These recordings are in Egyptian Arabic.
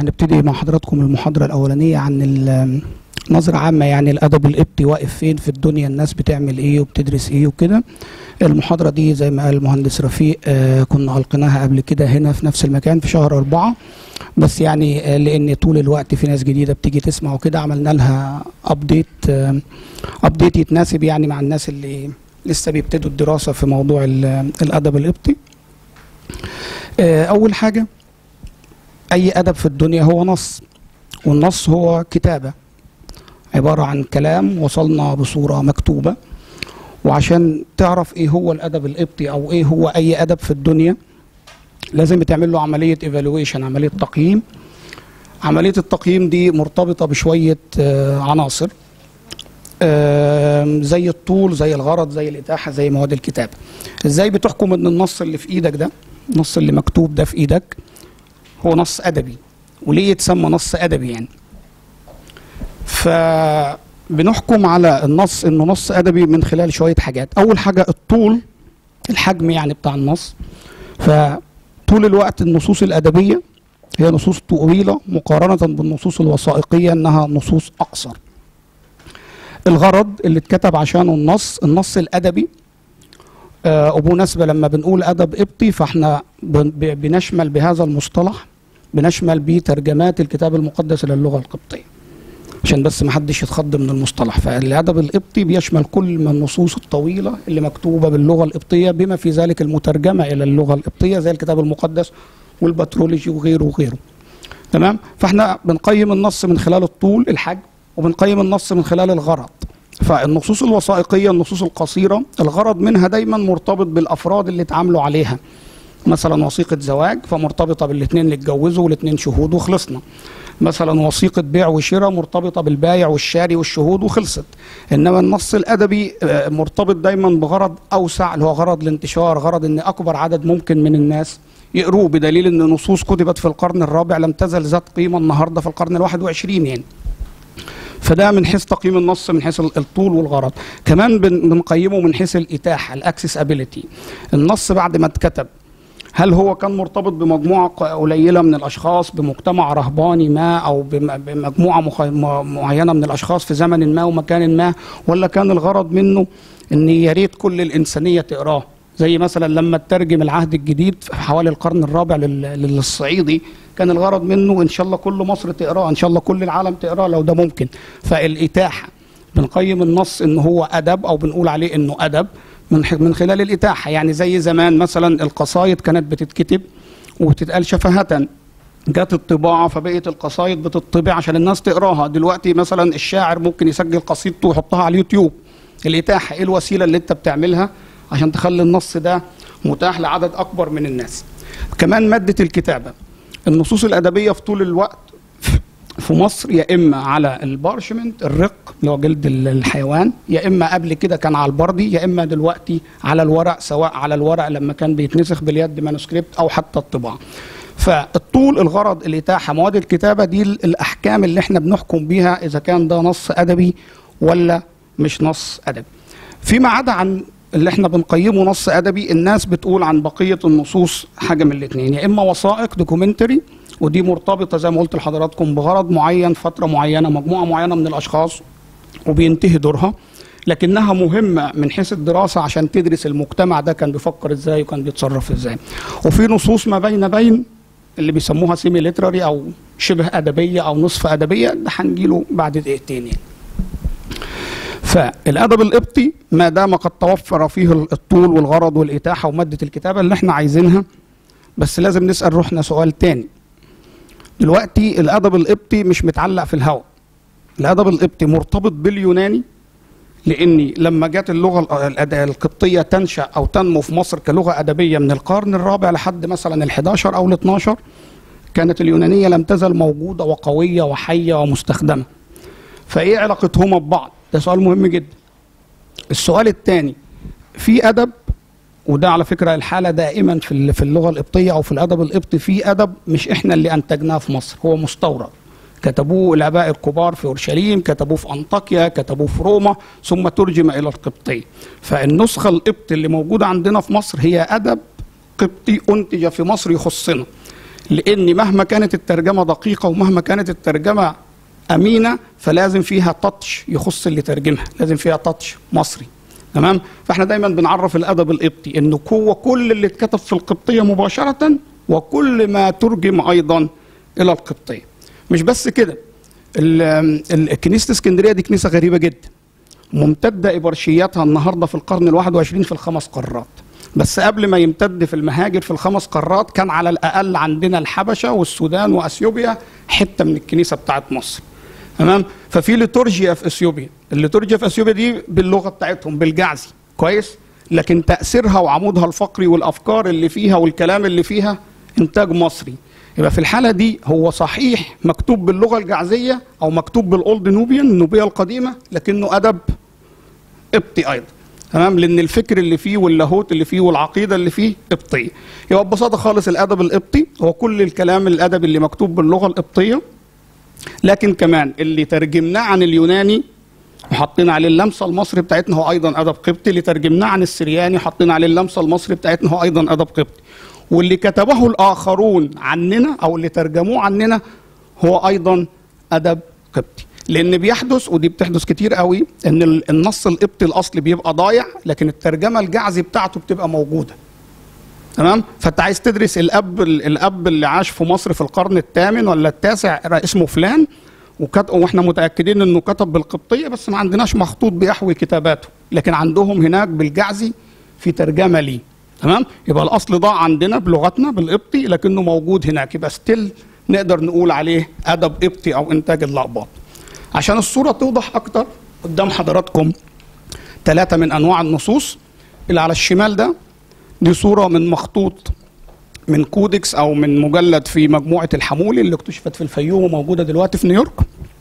هنبتدي مع حضراتكم المحاضرة الأولانية عن ال- نظرة عامة يعني الأدب القبطي واقف فين في الدنيا الناس بتعمل إيه وبتدرس إيه وكده المحاضرة دي زي ما قال المهندس رفيق آه كنا ألقيناها قبل كده هنا في نفس المكان في شهر أربعة بس يعني آه لأن طول الوقت في ناس جديدة بتيجي تسمع وكده عملنا لها أبديت آه أبديت يتناسب يعني مع الناس اللي لسه بيبتدوا الدراسة في موضوع ال- الأدب القبطي آه أول حاجة أي أدب في الدنيا هو نص والنص هو كتابة عبارة عن كلام وصلنا بصورة مكتوبة وعشان تعرف ايه هو الادب القبطي او ايه هو اي ادب في الدنيا لازم بتعمل له عملية ايفالويشن عملية تقييم عملية التقييم دي مرتبطة بشوية آه، عناصر آم، زي الطول زي الغرض زي الإتاحة زي مواد الكتابة ازاي بتحكم ان النص اللي في ايدك ده النص اللي مكتوب ده في ايدك هو نص ادبي وليه يتسمى نص ادبي يعني فبنحكم على النص انه نص ادبي من خلال شويه حاجات اول حاجه الطول الحجم يعني بتاع النص فطول الوقت النصوص الادبيه هي نصوص طويله مقارنه بالنصوص الوثائقيه انها نصوص اقصر الغرض اللي اتكتب عشانه النص النص الادبي آه، وبمناسبه لما بنقول ادب قبطي فاحنا بن- ب- بنشمل بهذا المصطلح بنشمل بيه ترجمات الكتاب المقدس الى اللغه القبطيه عشان بس ما حدش يتخض من المصطلح فالادب القبطي بيشمل كل من النصوص الطويله اللي مكتوبه باللغه القبطيه بما في ذلك المترجمه الى اللغه القبطيه زي الكتاب المقدس والبترولوجي وغيره وغيره تمام فاحنا بنقيم النص من خلال الطول الحجم وبنقيم النص من خلال الغرض فالنصوص الوثائقيه النصوص القصيره الغرض منها دايما مرتبط بالافراد اللي اتعاملوا عليها مثلا وثيقه زواج فمرتبطه بالاثنين اللي اتجوزوا والاثنين شهود وخلصنا مثلا وثيقة بيع وشراء مرتبطة بالبايع والشاري والشهود وخلصت إنما النص الأدبي آه، مرتبط دايما بغرض أوسع اللي هو غرض الانتشار غرض إن أكبر عدد ممكن من الناس يقروه بدليل إن نصوص كتبت في القرن الرابع لم تزل ذات قيمة النهاردة في القرن الواحد وعشرين يعني فده من حيث تقييم النص من حيث الطول والغرض كمان بن- بنقيمه من حيث الإتاحة الأكسس أبيليتي النص بعد ما اتكتب هل هو كان مرتبط بمجموعة ق- قليلة من الأشخاص بمجتمع رهباني ما أو بم- بمجموعة مخ- م- معينة من الأشخاص في زمن ما ومكان ما ولا كان الغرض منه إن يا ريت كل الإنسانية تقراه زي مثلا لما ترجم العهد الجديد في حوالي القرن الرابع لل- للصعيدي كان الغرض منه إن شاء الله كل مصر تقراه إن شاء الله كل العالم تقراه لو ده ممكن فالإتاحة بنقيم النص إن هو أدب أو بنقول عليه إنه أدب من ح- من خلال الإتاحة يعني زي زمان مثلا القصايد كانت بتتكتب وبتتقال شفهة جت الطباعة فبقيت القصايد بتطبع عشان الناس تقراها دلوقتي مثلا الشاعر ممكن يسجل قصيدته ويحطها على اليوتيوب الإتاحة إيه الوسيلة اللي أنت بتعملها عشان تخلي النص ده متاح لعدد أكبر من الناس كمان مادة الكتابة النصوص الأدبية في طول الوقت في مصر يا اما على البارشمنت الرق اللي هو جلد ال- الحيوان يا اما قبل كده كان على البردي يا اما دلوقتي على الورق سواء على الورق لما كان بيتنسخ باليد مانuscript او حتى الطباعه فالطول الغرض الاتاحه مواد الكتابه دي ال- الاحكام اللي احنا بنحكم بيها اذا كان ده نص ادبي ولا مش نص ادبي فيما عدا عن اللي احنا بنقيمه نص ادبي الناس بتقول عن بقيه النصوص حاجه من الاثنين يا اما وثائق دوكيومنتري ودي مرتبطه زي ما قلت لحضراتكم بغرض معين فتره معينه مجموعه معينه من الاشخاص وبينتهي دورها لكنها مهمه من حيث الدراسه عشان تدرس المجتمع ده كان بيفكر ازاي وكان بيتصرف ازاي وفي نصوص ما بين بين اللي بيسموها سيمي ليتراري او شبه ادبيه او نصف ادبيه ده هنجيله بعد دقيقتين يعني فالادب القبطي ما دام قد توفر فيه الطول والغرض والاتاحه وماده الكتابه اللي احنا عايزينها بس لازم نسال روحنا سؤال تاني دلوقتي الادب القبطي مش متعلق في الهواء الادب القبطي مرتبط باليوناني لاني لما جت اللغه ال- الأد- القبطيه تنشا او تنمو في مصر كلغه ادبيه من القرن الرابع لحد مثلا ال11 او ال12 كانت اليونانيه لم تزل موجوده وقويه وحيه ومستخدمه فايه علاقتهما ببعض ده سؤال مهم جدا السؤال الثاني في ادب وده على فكره الحاله دائما في ال- في اللغه القبطيه او في الادب القبطي في ادب مش احنا اللي انتجناه في مصر هو مستورد كتبوه الاباء الكبار في اورشليم كتبوه في انطاكيا كتبوه في روما ثم ترجم الى القبطيه فالنسخه القبط اللي موجوده عندنا في مصر هي ادب قبطي انتج في مصر يخصنا لان مهما كانت الترجمه دقيقه ومهما كانت الترجمه امينه فلازم فيها تاتش يخص اللي ترجمها لازم فيها تاتش مصري تمام فاحنا دايما بنعرف الادب القبطي انه هو كل اللي اتكتب في القبطيه مباشره وكل ما ترجم ايضا الى القبطيه مش بس كده ال- ال- كنيسه اسكندريه دي كنيسه غريبه جدا ممتده ابرشياتها النهارده في القرن الواحد وعشرين في الخمس قارات بس قبل ما يمتد في المهاجر في الخمس قارات كان على الاقل عندنا الحبشه والسودان واثيوبيا حته من الكنيسه بتاعت مصر تمام ففي ليتورجيا في اثيوبيا الليتورجيا في اثيوبيا دي باللغه بتاعتهم بالجعزي كويس لكن تاثيرها وعمودها الفقري والافكار اللي فيها والكلام اللي فيها انتاج مصري يبقى في الحاله دي هو صحيح مكتوب باللغه الجعزيه او مكتوب بالاولد نوبيان النوبيه القديمه لكنه ادب قبطي ايضا تمام لان الفكر اللي فيه واللاهوت اللي فيه والعقيده اللي فيه قبطيه يبقى ببساطه خالص الادب القبطي هو كل الكلام الادبي اللي مكتوب باللغه القبطيه لكن كمان اللي ترجمناه عن اليوناني وحطينا عليه اللمسه المصري بتاعتنا هو ايضا ادب قبطي اللي ترجمناه عن السرياني حطينا عليه اللمسه المصري بتاعتنا هو ايضا ادب قبطي واللي كتبه الاخرون عننا او اللي ترجموه عننا هو ايضا ادب قبطي لان بيحدث ودي بتحدث كتير قوي ان ال- النص القبطي الاصلي بيبقى ضايع لكن الترجمه الجعزي بتاعته بتبقى موجوده تمام فانت عايز تدرس الاب الاب اللي عاش في مصر في القرن الثامن ولا التاسع اسمه فلان وكت... واحنا متاكدين انه كتب بالقبطيه بس ما عندناش مخطوط بيحوي كتاباته لكن عندهم هناك بالجعزي في ترجمه ليه تمام يبقى الاصل ضاع عندنا بلغتنا بالقبطي لكنه موجود هناك يبقى ستيل نقدر نقول عليه ادب قبطي او انتاج اللقباط عشان الصوره توضح اكتر قدام حضراتكم ثلاثه من انواع النصوص اللي على الشمال ده دي صوره من مخطوط من كودكس او من مجلد في مجموعه الحمولي اللي اكتشفت في الفيوم وموجوده دلوقتي في نيويورك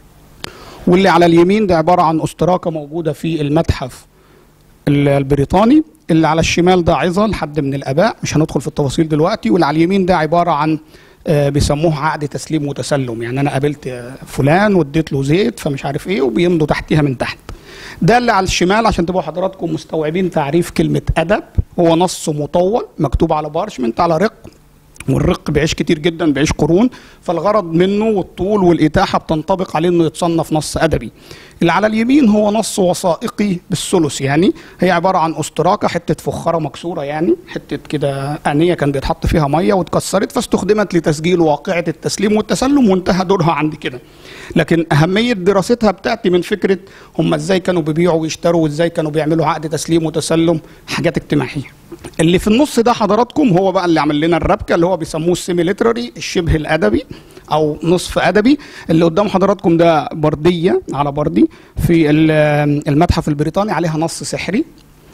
واللي على اليمين ده عباره عن استراكه موجوده في المتحف ال- البريطاني اللي على الشمال ده عظه لحد من الاباء مش هندخل في التفاصيل دلوقتي واللي على اليمين ده عباره عن آه، بيسموه عقد تسليم وتسلم يعني انا قابلت آه، فلان واديت له زيت فمش عارف ايه وبيمضوا تحتيها من تحت ده اللي على الشمال عشان تبقوا حضراتكم مستوعبين تعريف كلمه ادب هو نص مطول مكتوب على بارشمنت على رق والرق بيعيش كتير جدا بيعيش قرون فالغرض منه والطول والإتاحة بتنطبق عليه انه يتصنف نص أدبي اللي على اليمين هو نص وثائقي بالثلث يعني هي عبارة عن أستراكة حتة فخارة مكسورة يعني حتة كده آنية كان بيتحط فيها مية واتكسرت فاستخدمت لتسجيل واقعة التسليم والتسلم وانتهى دورها عند كده لكن أهمية دراستها بتأتي من فكرة هم ازاي كانوا بيبيعوا ويشتروا وازاي كانوا بيعملوا عقد تسليم وتسلم حاجات اجتماعية اللي في النص ده حضراتكم هو بقى اللي عمل لنا الربكه اللي هو بيسموه السيمي ليتراري الشبه الادبي او نصف ادبي اللي قدام حضراتكم ده برديه على بردي في ال- المتحف البريطاني عليها نص سحري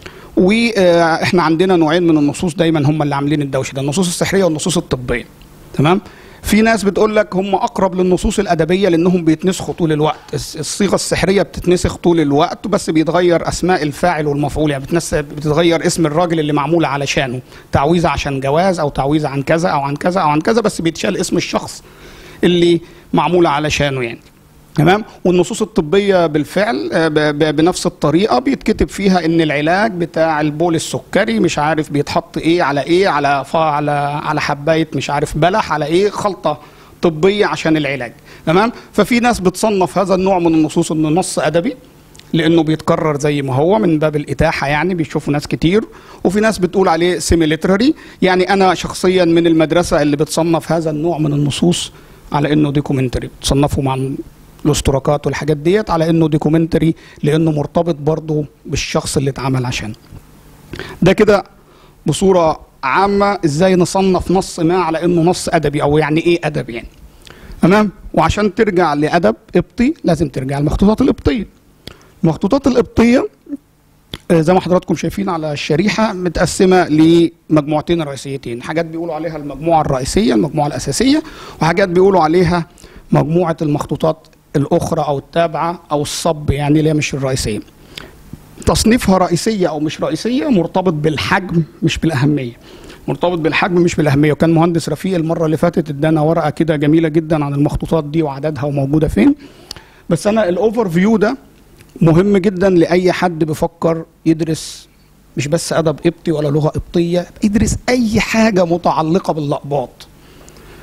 واحنا عندنا نوعين من النصوص دايما هم اللي عاملين الدوشه ده النصوص السحريه والنصوص الطبيه تمام في ناس بتقول لك هم اقرب للنصوص الادبيه لانهم بيتنسخوا طول الوقت الس- الصيغه السحريه بتتنسخ طول الوقت بس بيتغير اسماء الفاعل والمفعول يعني بتنس- بتتغير اسم الراجل اللي معمول علشانه تعويذه عشان جواز او تعويذه عن كذا او عن كذا او عن كذا بس بيتشال اسم الشخص اللي معموله علشانه يعني تمام والنصوص الطبيه بالفعل آه، ب- ب- بنفس الطريقه بيتكتب فيها ان العلاج بتاع البول السكري مش عارف بيتحط ايه على ايه على ف- على على حبايه مش عارف بلح على ايه خلطه طبيه عشان العلاج تمام ففي ناس بتصنف هذا النوع من النصوص انه نص ادبي لانه بيتكرر زي ما هو من باب الاتاحه يعني بيشوفوا ناس كتير وفي ناس بتقول عليه سيمي ليتراري يعني انا شخصيا من المدرسه اللي بتصنف هذا النوع من النصوص على انه دوكيومنتري بتصنفه مع الاشتراكات والحاجات ديت على انه دوكيومنتري لانه مرتبط برضه بالشخص اللي اتعمل عشانه ده كده بصوره عامه ازاي نصنف نص ما على انه نص ادبي او يعني ايه ادب يعني تمام وعشان ترجع لادب قبطي لازم ترجع للمخطوطات القبطيه المخطوطات القبطيه آه، زي ما حضراتكم شايفين على الشريحه متقسمه لمجموعتين رئيسيتين حاجات بيقولوا عليها المجموعه الرئيسيه المجموعه الاساسيه وحاجات بيقولوا عليها مجموعه المخطوطات الاخرى او التابعه او الصب يعني اللي هي مش الرئيسيه تصنيفها رئيسيه او مش رئيسيه مرتبط بالحجم مش بالاهميه مرتبط بالحجم مش بالاهميه وكان مهندس رفيق المره اللي فاتت ادانا ورقه كده جميله جدا عن المخطوطات دي وعددها وموجوده فين بس انا الاوفر فيو ده مهم جدا لاي حد بيفكر يدرس مش بس ادب قبطي ولا لغه قبطيه يدرس اي حاجه متعلقه باللقباط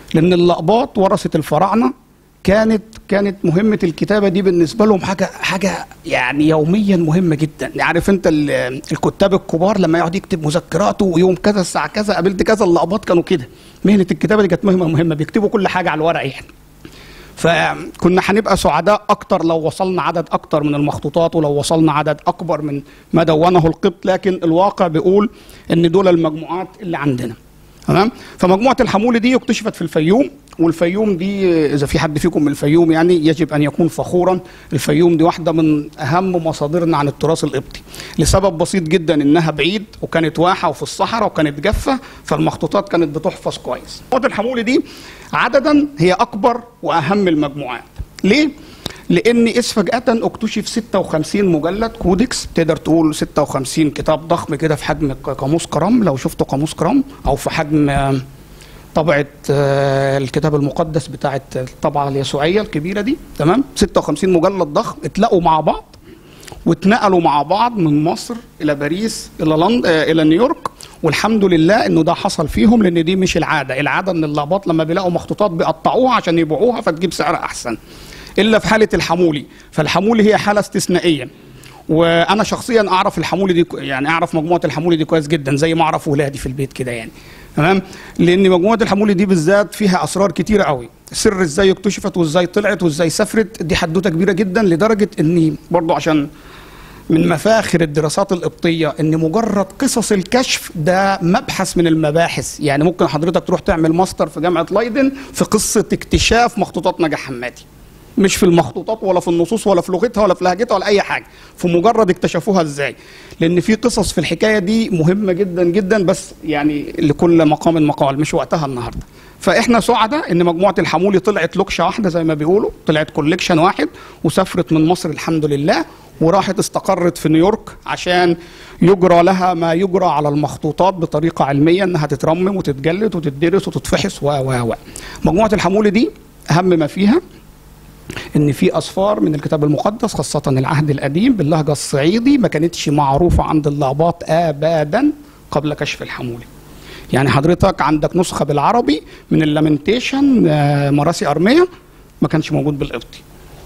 لان اللقباط ورثه الفراعنه كانت كانت مهمه الكتابه دي بالنسبه لهم حاجه حاجه يعني يوميا مهمه جدا عارف انت ال- الكتاب الكبار لما يقعد يكتب مذكراته ويوم كذا الساعه كذا قابلت كذا اللقباط كانوا كده مهنه الكتابه دي كانت مهمه مهمه بيكتبوا كل حاجه على الورق يعني فكنا هنبقى سعداء اكتر لو وصلنا عدد اكتر من المخطوطات ولو وصلنا عدد اكبر من ما دونه القبط لكن الواقع بيقول ان دول المجموعات اللي عندنا تمام فمجموعه الحمولي دي اكتشفت في الفيوم والفيوم دي اذا في حد فيكم من الفيوم يعني يجب ان يكون فخورا الفيوم دي واحده من اهم مصادرنا عن التراث القبطي لسبب بسيط جدا انها بعيد وكانت واحه وفي الصحراء وكانت جافه فالمخطوطات كانت بتحفظ كويس مجموعه الحمولي دي عددا هي اكبر واهم المجموعات ليه لان إذ فجاه اكتشف 56 مجلد كودكس تقدر تقول 56 كتاب ضخم كده في حجم ق- قاموس كرام لو شفتوا قاموس كرام او في حجم آه، طبعة آه، الكتاب المقدس بتاعة الطبعة اليسوعية الكبيرة دي تمام 56 مجلد ضخم اتلاقوا مع بعض واتنقلوا مع بعض من مصر الى باريس الى لندن آه، الى نيويورك والحمد لله انه ده حصل فيهم لان دي مش العاده العاده ان اللقباط لما بيلاقوا مخطوطات بيقطعوها عشان يبيعوها فتجيب سعر احسن الا في حاله الحمولي فالحمولي هي حاله استثنائيه وانا شخصيا اعرف الحمولي دي يعني اعرف مجموعه الحمولي دي كويس جدا زي ما اعرف ولادي في البيت كده يعني تمام لان مجموعه الحمولي دي بالذات فيها اسرار كتيره قوي سر ازاي اكتشفت وازاي طلعت وازاي سافرت دي حدوته كبيره جدا لدرجه اني برضو عشان من مفاخر الدراسات القبطية إن مجرد قصص الكشف ده مبحث من المباحث يعني ممكن حضرتك تروح تعمل ماستر في جامعة لايدن في قصة اكتشاف مخطوطات نجا حمادي مش في المخطوطات ولا في النصوص ولا في لغتها ولا في لهجتها ولا اي حاجه في مجرد اكتشفوها ازاي لان في قصص في الحكايه دي مهمه جدا جدا بس يعني لكل مقام مقال مش وقتها النهارده فاحنا سعداء ان مجموعه الحمولي طلعت لوكشه واحده زي ما بيقولوا طلعت كوليكشن واحد وسافرت من مصر الحمد لله وراحت استقرت في نيويورك عشان يجرى لها ما يجرى على المخطوطات بطريقه علميه انها تترمم وتتجلد وتدرس وتتفحص و و و مجموعه الحمولي دي اهم ما فيها ان في اسفار من الكتاب المقدس خاصه العهد القديم باللهجه الصعيدي ما كانتش معروفه عند اللقباط ابدا قبل كشف الحمولي يعني حضرتك عندك نسخه بالعربي من اللامنتيشن آه، مراسي ارميه ما كانش موجود بالقبطي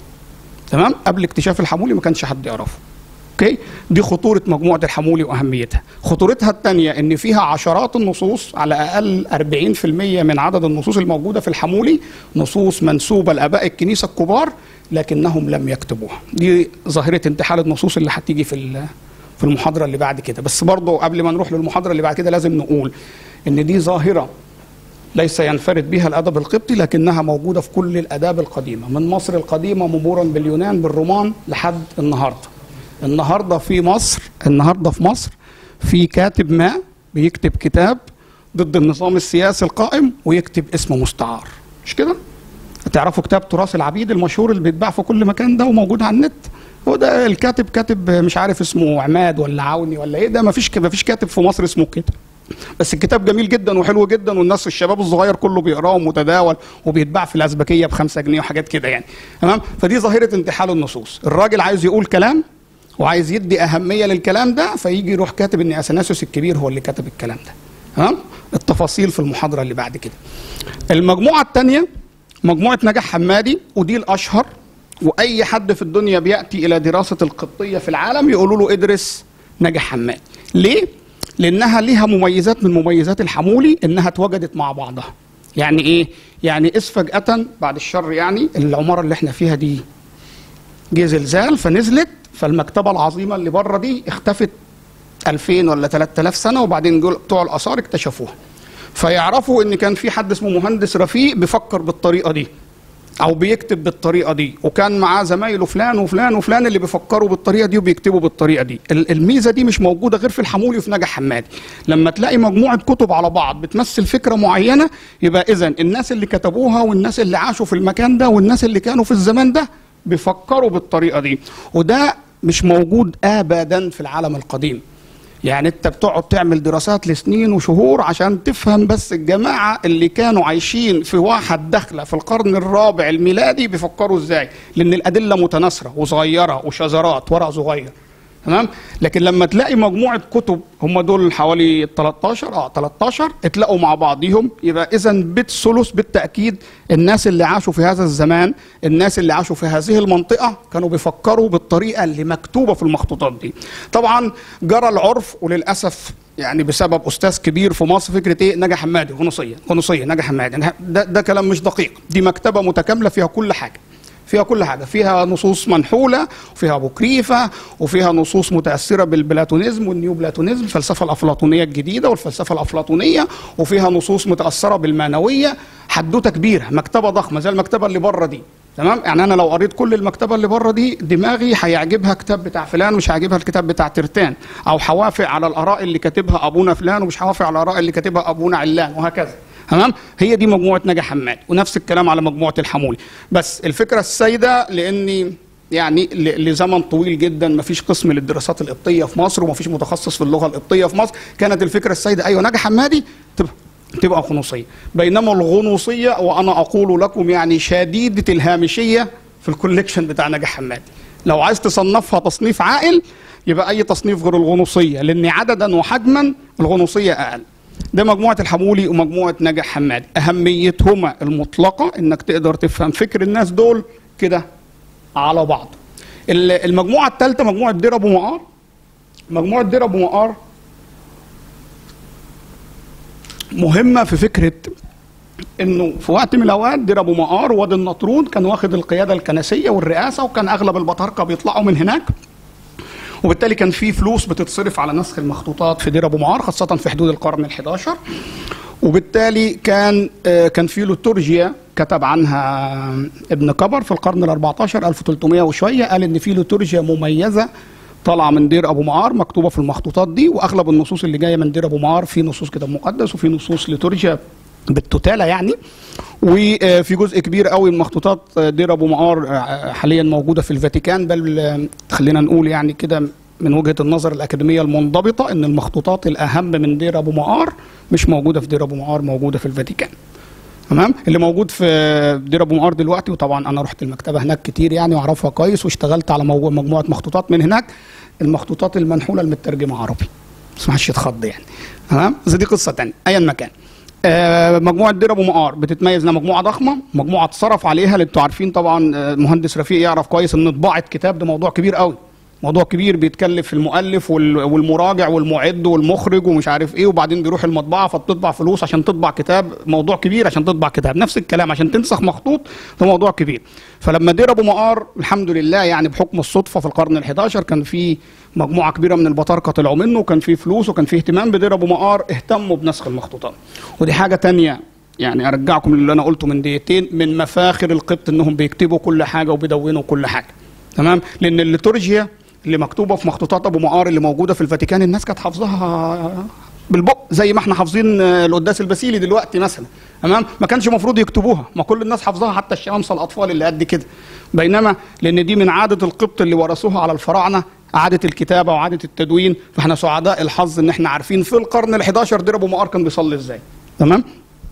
تمام قبل اكتشاف الحمولي ما كانش حد يعرفه اوكي دي خطوره مجموعه الحمولي واهميتها خطورتها الثانيه ان فيها عشرات النصوص على اقل 40% من عدد النصوص الموجوده في الحمولي نصوص منسوبه لاباء الكنيسه الكبار لكنهم لم يكتبوها دي ظاهره انتحال النصوص اللي هتيجي في ال- في المحاضره اللي بعد كده بس برضه قبل ما نروح للمحاضره اللي بعد كده لازم نقول ان دي ظاهره ليس ينفرد بها الادب القبطي لكنها موجوده في كل الاداب القديمه من مصر القديمه مرورا باليونان بالرومان لحد النهارده النهارده في مصر النهارده في مصر في كاتب ما بيكتب كتاب ضد النظام السياسي القائم ويكتب اسم مستعار مش كده تعرفوا كتاب تراث العبيد المشهور اللي بيتباع في كل مكان ده وموجود على النت هو ده الكاتب كاتب مش عارف اسمه عماد ولا عوني ولا ايه ده ما فيش ما فيش كاتب في مصر اسمه كده بس الكتاب جميل جدا وحلو جدا والناس الشباب الصغير كله بيقراه ومتداول وبيتباع في الازبكيه بخمسة جنيه وحاجات كده يعني تمام فدي ظاهره انتحال النصوص الراجل عايز يقول كلام وعايز يدي اهميه للكلام ده فيجي يروح كاتب ان اثناسيوس الكبير هو اللي كتب الكلام ده تمام التفاصيل في المحاضره اللي بعد كده المجموعه الثانيه مجموعه نجاح حمادي ودي الاشهر واي حد في الدنيا بياتي الى دراسه القبطيه في العالم يقولوا له ادرس نجاح حمادي ليه لانها ليها مميزات من مميزات الحمولي انها اتوجدت مع بعضها يعني ايه يعني اذ فجاه بعد الشر يعني العماره اللي احنا فيها دي جه زلزال فنزلت فالمكتبه العظيمه اللي بره دي اختفت 2000 ولا 3000 سنه وبعدين جول بتوع الاثار اكتشفوها فيعرفوا ان كان في حد اسمه مهندس رفيق بيفكر بالطريقه دي او بيكتب بالطريقه دي وكان معاه زمايله فلان وفلان وفلان اللي بيفكروا بالطريقه دي وبيكتبوا بالطريقه دي ال- الميزه دي مش موجوده غير في الحمولي وفي نجا حمادي لما تلاقي مجموعه كتب على بعض بتمثل فكره معينه يبقى اذا الناس اللي كتبوها والناس اللي عاشوا في المكان ده والناس اللي كانوا في الزمان ده بيفكروا بالطريقه دي وده مش موجود ابدا في العالم القديم يعني انت بتقعد تعمل دراسات لسنين وشهور عشان تفهم بس الجماعه اللي كانوا عايشين في واحة داخله في القرن الرابع الميلادي بيفكروا ازاي لان الادله متناثره وصغيره وشذرات ورق صغير تمام لكن لما تلاقي مجموعه كتب هم دول حوالي 13 اه 13 اتلاقوا مع بعضهم يبقى اذا بيت ثلث بالتاكيد الناس اللي عاشوا في هذا الزمان الناس اللي عاشوا في هذه المنطقه كانوا بيفكروا بالطريقه اللي مكتوبه في المخطوطات دي طبعا جرى العرف وللاسف يعني بسبب استاذ كبير في مصر فكره ايه نجا حمادي غنوصيه غنوصيه نجا حمادي ده, ده كلام مش دقيق دي مكتبه متكامله فيها كل حاجه فيها كل حاجه فيها نصوص منحوله وفيها بوكريفه وفيها نصوص متاثره بالبلاتونيزم والنيو بلاتونيزم الفلسفه الافلاطونيه الجديده والفلسفه الافلاطونيه وفيها نصوص متاثره بالمانويه حدوته كبيره مكتبه ضخمه زي المكتبه اللي بره دي تمام يعني انا لو قريت كل المكتبه اللي بره دي دماغي هيعجبها كتاب بتاع فلان مش هيعجبها الكتاب بتاع ترتان او هوافق على الاراء اللي كاتبها ابونا فلان ومش هوافق على الاراء اللي كاتبها ابونا علان وهكذا تمام هي دي مجموعه نجا حماد ونفس الكلام على مجموعه الحمولي بس الفكره السائده لاني يعني لزمن طويل جدا ما فيش قسم للدراسات القبطيه في مصر وما فيش متخصص في اللغه القبطيه في مصر كانت الفكره السائده ايوه نجا حمادي تبقى تبقى غنوصيه بينما الغنوصيه وانا اقول لكم يعني شديده الهامشيه في الكوليكشن بتاع نجا حمادي لو عايز تصنفها تصنيف عاقل يبقى اي تصنيف غير الغنوصيه لان عددا وحجما الغنوصيه اقل ده مجموعة الحمولي ومجموعة نجح حماد أهميتهما المطلقة إنك تقدر تفهم فكر الناس دول كده على بعض المجموعة الثالثة مجموعة دير أبو مقار مجموعة دير أبو مقار مهمة في فكرة انه في وقت من الاوقات دير ابو مقار وادي النطرون كان واخد القياده الكنسيه والرئاسه وكان اغلب البطاركه بيطلعوا من هناك وبالتالي كان في فلوس بتتصرف على نسخ المخطوطات في دير ابو معار خاصه في حدود القرن ال11 وبالتالي كان كان في لوتورجيا كتب عنها ابن كبر في القرن ال14 1300 وشويه قال ان في لوتورجيا مميزه طالعه من دير ابو معار مكتوبه في المخطوطات دي واغلب النصوص اللي جايه من دير ابو معار في نصوص كتاب مقدس وفي نصوص ليتورجيا بالتوتالة يعني وفي جزء كبير قوي من مخطوطات دير ابو معار حاليا موجوده في الفاتيكان بل خلينا نقول يعني كده من وجهه النظر الاكاديميه المنضبطه ان المخطوطات الاهم من دير ابو معار مش موجوده في دير ابو معار موجوده في الفاتيكان تمام اللي موجود في دير ابو معار دلوقتي وطبعا انا رحت المكتبه هناك كتير يعني واعرفها كويس واشتغلت على مجموعه مخطوطات من هناك المخطوطات المنحوله المترجمه عربي ما اسمحش يتخض يعني تمام دي قصه ثانيه ايا مكان آه مجموعه دير ابو مقار بتتميز انها مجموعه ضخمه مجموعه اتصرف عليها اللي انتوا عارفين طبعا المهندس رفيق يعرف كويس ان طباعه كتاب ده موضوع كبير قوي موضوع كبير بيتكلف المؤلف والمراجع والمعد والمخرج ومش عارف ايه وبعدين بيروح المطبعه فبتطبع فلوس عشان تطبع كتاب موضوع كبير عشان تطبع كتاب نفس الكلام عشان تنسخ مخطوط ده موضوع كبير فلما دير ابو مقار الحمد لله يعني بحكم الصدفه في القرن ال11 كان في مجموعه كبيره من البطاركه طلعوا منه وكان في فلوس وكان في اهتمام بدير ابو مقار اهتموا بنسخ المخطوطات ودي حاجه تانية يعني ارجعكم للي انا قلته من دقيقتين من مفاخر القبط انهم بيكتبوا كل حاجه وبيدونوا كل حاجه تمام لان الليتورجيا اللي مكتوبه في مخطوطات ابو مقار اللي موجوده في الفاتيكان الناس كانت حافظاها بالبق زي ما احنا حافظين القداس الباسيلي دلوقتي مثلا تمام ما كانش المفروض يكتبوها ما كل الناس حافظاها حتى الشمامسه الاطفال اللي قد كده بينما لان دي من عاده القبط اللي ورثوها على الفراعنه عاده الكتابه وعاده التدوين فاحنا سعداء الحظ ان احنا عارفين في القرن ال11 دير ابو مقار كان بيصلي ازاي تمام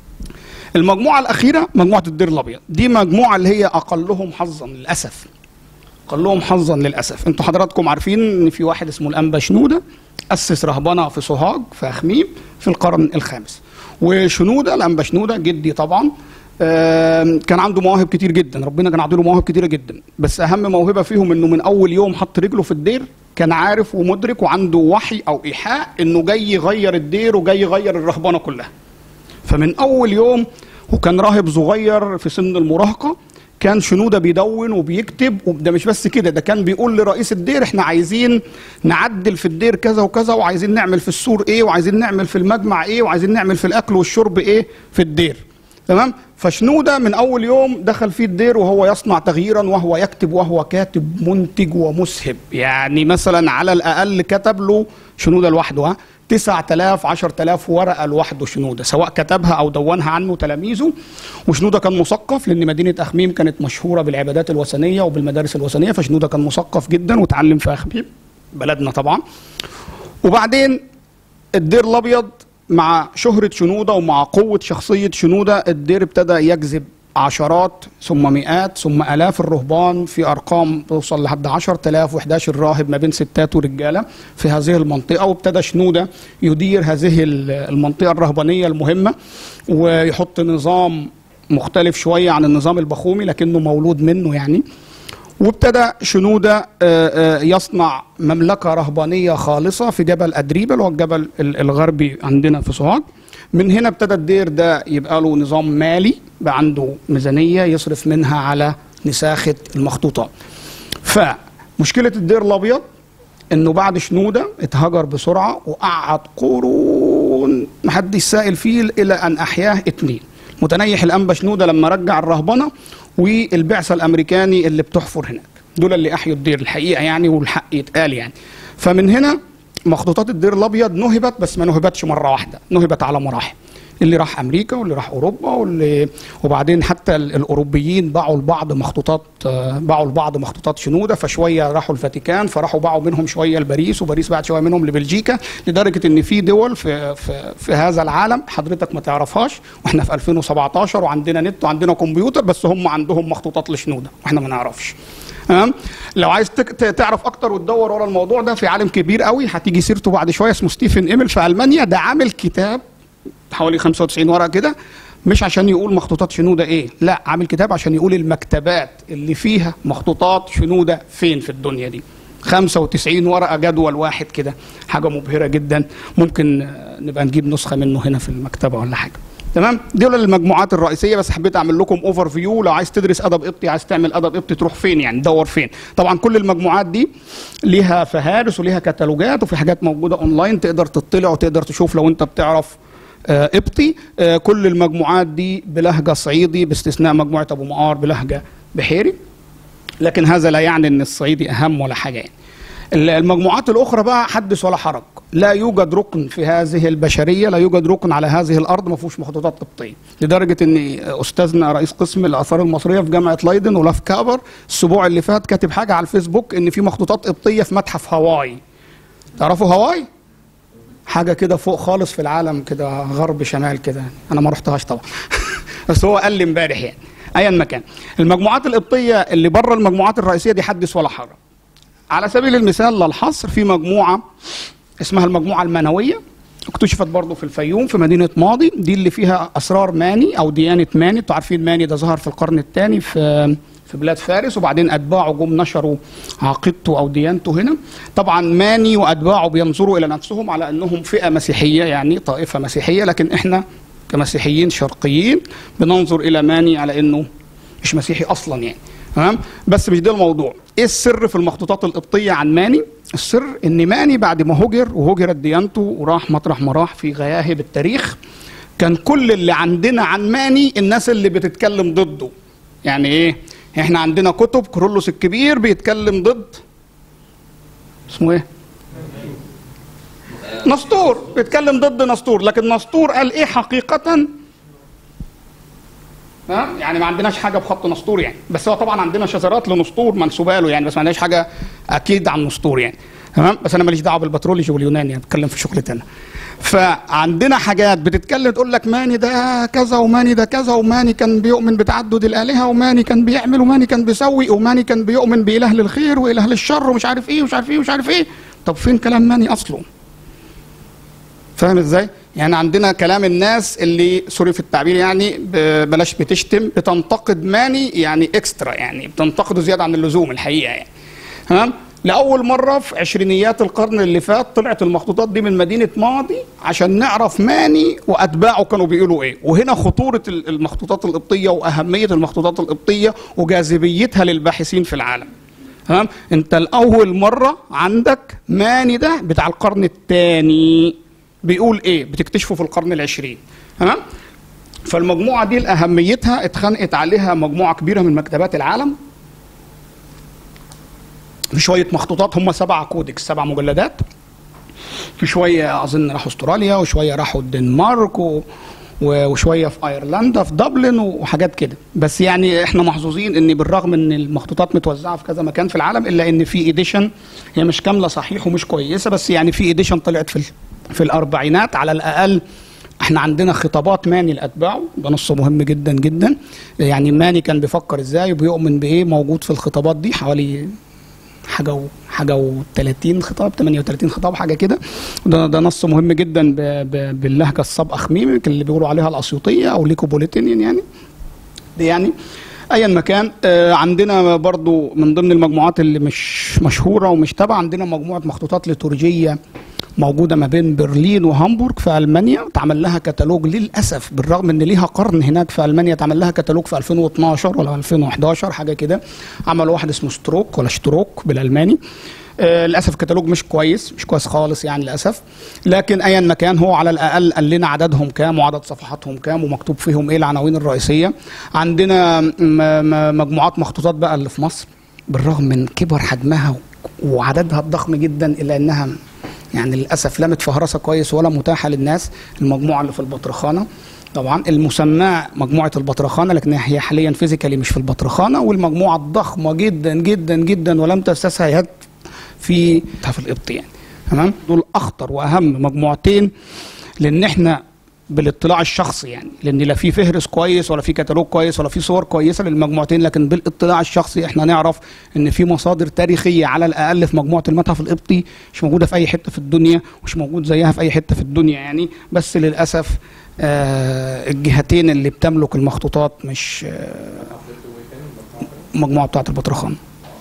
المجموعه الاخيره مجموعه الدير الابيض دي مجموعه اللي هي اقلهم حظا للاسف اقلهم حظا للاسف انتوا حضراتكم عارفين ان في واحد اسمه الانبا شنوده اسس رهبنه في سوهاج في اخميم في القرن الخامس وشنوده الانبا شنوده جدي طبعا كان عنده مواهب كتير جدا ربنا كان عاطيله مواهب كتيره جدا بس اهم موهبه فيهم انه من اول يوم حط رجله في الدير كان عارف ومدرك وعنده وحي او ايحاء انه جاي يغير الدير وجاي يغير الرهبنه كلها فمن اول يوم وكان راهب صغير في سن المراهقه كان شنوده بيدون وبيكتب وده مش بس كده ده كان بيقول لرئيس الدير احنا عايزين نعدل في الدير كذا وكذا وعايزين نعمل في السور ايه وعايزين نعمل في المجمع ايه وعايزين نعمل في الاكل والشرب ايه في الدير تمام فشنوده من اول يوم دخل فيه الدير وهو يصنع تغييرا وهو يكتب وهو كاتب منتج ومسهب يعني مثلا على الاقل كتب له شنوده لوحده ها 9000 10000 ورقه لوحده شنوده سواء كتبها او دونها عنه تلاميذه وشنوده كان مثقف لان مدينه اخميم كانت مشهوره بالعبادات الوثنيه وبالمدارس الوثنيه فشنوده كان مثقف جدا وتعلم في اخميم بلدنا طبعا وبعدين الدير الابيض مع شهرة شنودة ومع قوة شخصية شنودة الدير ابتدى يجذب عشرات ثم مئات ثم الاف الرهبان في ارقام توصل لحد 10000 و11 راهب ما بين ستات ورجاله في هذه المنطقه وابتدى شنوده يدير هذه المنطقه الرهبانيه المهمه ويحط نظام مختلف شويه عن النظام البخومي لكنه مولود منه يعني وابتدى شنودة آه، آه، يصنع مملكة رهبانية خالصة في جبل أدريبل اللي هو الجبل الغربي عندنا في سوهاج من هنا ابتدى الدير ده يبقى له نظام مالي بقى عنده ميزانية يصرف منها على نساخة المخطوطات فمشكلة الدير الأبيض انه بعد شنودة اتهجر بسرعة وقعد قرون محدش سائل فيه الى ان احياه اتنين متنيح الانبا شنودة لما رجع الرهبنة والبعثة الامريكاني اللي بتحفر هناك دول اللي احيوا الدير الحقيقة يعني والحق يتقال يعني فمن هنا مخطوطات الدير الابيض نهبت بس ما نهبتش مره واحده نهبت على مراحل اللي راح امريكا واللي راح اوروبا واللي وبعدين حتى الاوروبيين باعوا لبعض مخطوطات باعوا لبعض مخطوطات شنوده فشويه راحوا الفاتيكان فراحوا باعوا منهم شويه لباريس وباريس باعت شويه منهم لبلجيكا لدرجه ان في دول في في, في هذا العالم حضرتك ما تعرفهاش واحنا في 2017 وعندنا نت وعندنا كمبيوتر بس هم عندهم مخطوطات لشنوده واحنا ما نعرفش تمام لو عايز تعرف اكتر وتدور ورا الموضوع ده في عالم كبير قوي هتيجي سيرته بعد شويه اسمه ستيفن ايمل في المانيا ده عامل كتاب حوالي 95 ورقه كده مش عشان يقول مخطوطات شنوده ايه لا عامل كتاب عشان يقول المكتبات اللي فيها مخطوطات شنوده فين في الدنيا دي 95 ورقه جدول واحد كده حاجه مبهره جدا ممكن نبقى نجيب نسخه منه هنا في المكتبه ولا حاجه تمام دول المجموعات الرئيسيه بس حبيت اعمل لكم اوفر فيو لو عايز تدرس ادب قبطي عايز تعمل ادب قبطي تروح فين يعني تدور فين طبعا كل المجموعات دي ليها فهارس وليها كتالوجات وفي حاجات موجوده اونلاين تقدر تطلع وتقدر تشوف لو انت بتعرف آه، قبطي آه، كل المجموعات دي بلهجه صعيدي باستثناء مجموعه ابو مقار بلهجه بحيري لكن هذا لا يعني ان الصعيدي اهم ولا حاجه يعني المجموعات الاخرى بقى حدث ولا حرج لا يوجد ركن في هذه البشريه لا يوجد ركن على هذه الارض ما فيهوش مخطوطات قبطيه لدرجه ان استاذنا رئيس قسم الاثار المصريه في جامعه لايدن ولاف كابر الاسبوع اللي فات كاتب حاجه على الفيسبوك ان في مخطوطات قبطيه في متحف هاواي تعرفوا هاواي حاجه كده فوق خالص في العالم كده غرب شمال كده انا ما رحتهاش طبعا بس هو قال لي امبارح يعني ايا مكان المجموعات القبطيه اللي بره المجموعات الرئيسيه دي حدث ولا حرج على سبيل المثال للحصر في مجموعة اسمها المجموعة المنوية اكتشفت برضه في الفيوم في مدينة ماضي دي اللي فيها أسرار ماني أو ديانة ماني انتوا عارفين ماني ده ظهر في القرن الثاني في في بلاد فارس وبعدين أتباعه جم نشروا عقيدته أو ديانته هنا طبعا ماني وأتباعه بينظروا إلى نفسهم على أنهم فئة مسيحية يعني طائفة مسيحية لكن إحنا كمسيحيين شرقيين بننظر إلى ماني على أنه مش مسيحي أصلا يعني تمام بس مش ده الموضوع ايه السر في المخطوطات القبطيه عن ماني السر ان ماني بعد ما هجر وهجرت ديانته وراح مطرح ما راح في غياهب التاريخ كان كل اللي عندنا عن ماني الناس اللي بتتكلم ضده يعني ايه احنا عندنا كتب كرولوس الكبير بيتكلم ضد اسمه ايه نسطور بيتكلم ضد نسطور لكن نسطور قال ايه حقيقه يعني ما عندناش حاجه بخط نسطور يعني بس هو طبعا عندنا شذرات لنسطور منسوبه له يعني بس ما عندناش حاجه اكيد عن نسطور يعني تمام بس انا ماليش دعوه بالبتروليجي واليوناني يعني بتكلم في شغلتي انا فعندنا حاجات بتتكلم تقول لك ماني ده كذا وماني ده كذا وماني كان بيؤمن بتعدد الالهه وماني كان بيعمل وماني كان بيسوي وماني كان بيؤمن باله للخير واله للشر ومش عارف ايه ومش عارف ايه ومش عارف ايه طب فين كلام ماني اصله فاهم ازاي يعني عندنا كلام الناس اللي سوري في التعبير يعني بلاش بتشتم بتنتقد ماني يعني اكسترا يعني بتنتقده زياده عن اللزوم الحقيقه يعني تمام لاول مره في عشرينيات القرن اللي فات طلعت المخطوطات دي من مدينه ماضي عشان نعرف ماني واتباعه كانوا بيقولوا ايه وهنا خطوره المخطوطات القبطيه واهميه المخطوطات القبطيه وجاذبيتها للباحثين في العالم تمام انت الاول مره عندك ماني ده بتاع القرن الثاني بيقول ايه بتكتشفه في القرن العشرين تمام فالمجموعه دي لاهميتها اتخنقت عليها مجموعه كبيره من مكتبات العالم في شويه مخطوطات هم سبع كودكس سبع مجلدات في شويه اظن راحوا استراليا وشويه راحوا الدنمارك و... وشويه في ايرلندا في دبلن وحاجات كده بس يعني احنا محظوظين ان بالرغم ان المخطوطات متوزعه في كذا مكان في العالم الا ان في ايديشن هي مش كامله صحيح ومش كويسه بس يعني في ايديشن طلعت في في الأربعينات على الأقل احنا عندنا خطابات ماني لاتباعه ده نص مهم جدا جدا يعني ماني كان بيفكر ازاي وبيؤمن بايه موجود في الخطابات دي حوالي حاجه و حاجه و30 خطاب 38 خطاب حاجه كده ده ده نص مهم جدا ب ب باللهجه الصب اخميمك اللي بيقولوا عليها الاسيوطيه او ليكوبوليتينيان يعني دي يعني ايا مكان آه عندنا برضو من ضمن المجموعات اللي مش مشهوره ومش تابعه عندنا مجموعه مخطوطات ليتورجيه موجوده ما بين برلين وهامبورغ في المانيا اتعمل لها كتالوج للاسف بالرغم ان ليها قرن هناك في المانيا اتعمل لها كتالوج في 2012 ولا 2011 حاجه كده عملوا واحد اسمه ستروك ولا شتروك بالالماني آه للاسف الكتالوج مش كويس مش كويس خالص يعني للاسف لكن ايا ما كان هو على الاقل قال لنا عددهم كام وعدد صفحاتهم كام ومكتوب فيهم ايه العناوين الرئيسيه عندنا مجموعات مخطوطات بقى اللي في مصر بالرغم من كبر حجمها وعددها الضخم جدا الا انها يعني للاسف لا متفهرسه كويس ولا متاحه للناس المجموعه اللي في البطرخانه طبعا المسماه مجموعه البطرخانه لكن هي حاليا فيزيكالي مش في البطرخانه والمجموعه الضخمه جدا جدا جدا ولم تسسها يد في المتحف القبطي يعني تمام دول اخطر واهم مجموعتين لان احنا بالاطلاع الشخصي يعني لان لا في فهرس كويس ولا في كتالوج كويس ولا في صور كويسه للمجموعتين لكن بالاطلاع الشخصي احنا نعرف ان في مصادر تاريخيه على الاقل في مجموعه المتحف القبطي مش موجوده في اي حته في الدنيا ومش موجود زيها في اي حته في الدنيا يعني بس للاسف آه الجهتين اللي بتملك المخطوطات مش آه مجموعه بتاعه البطرخان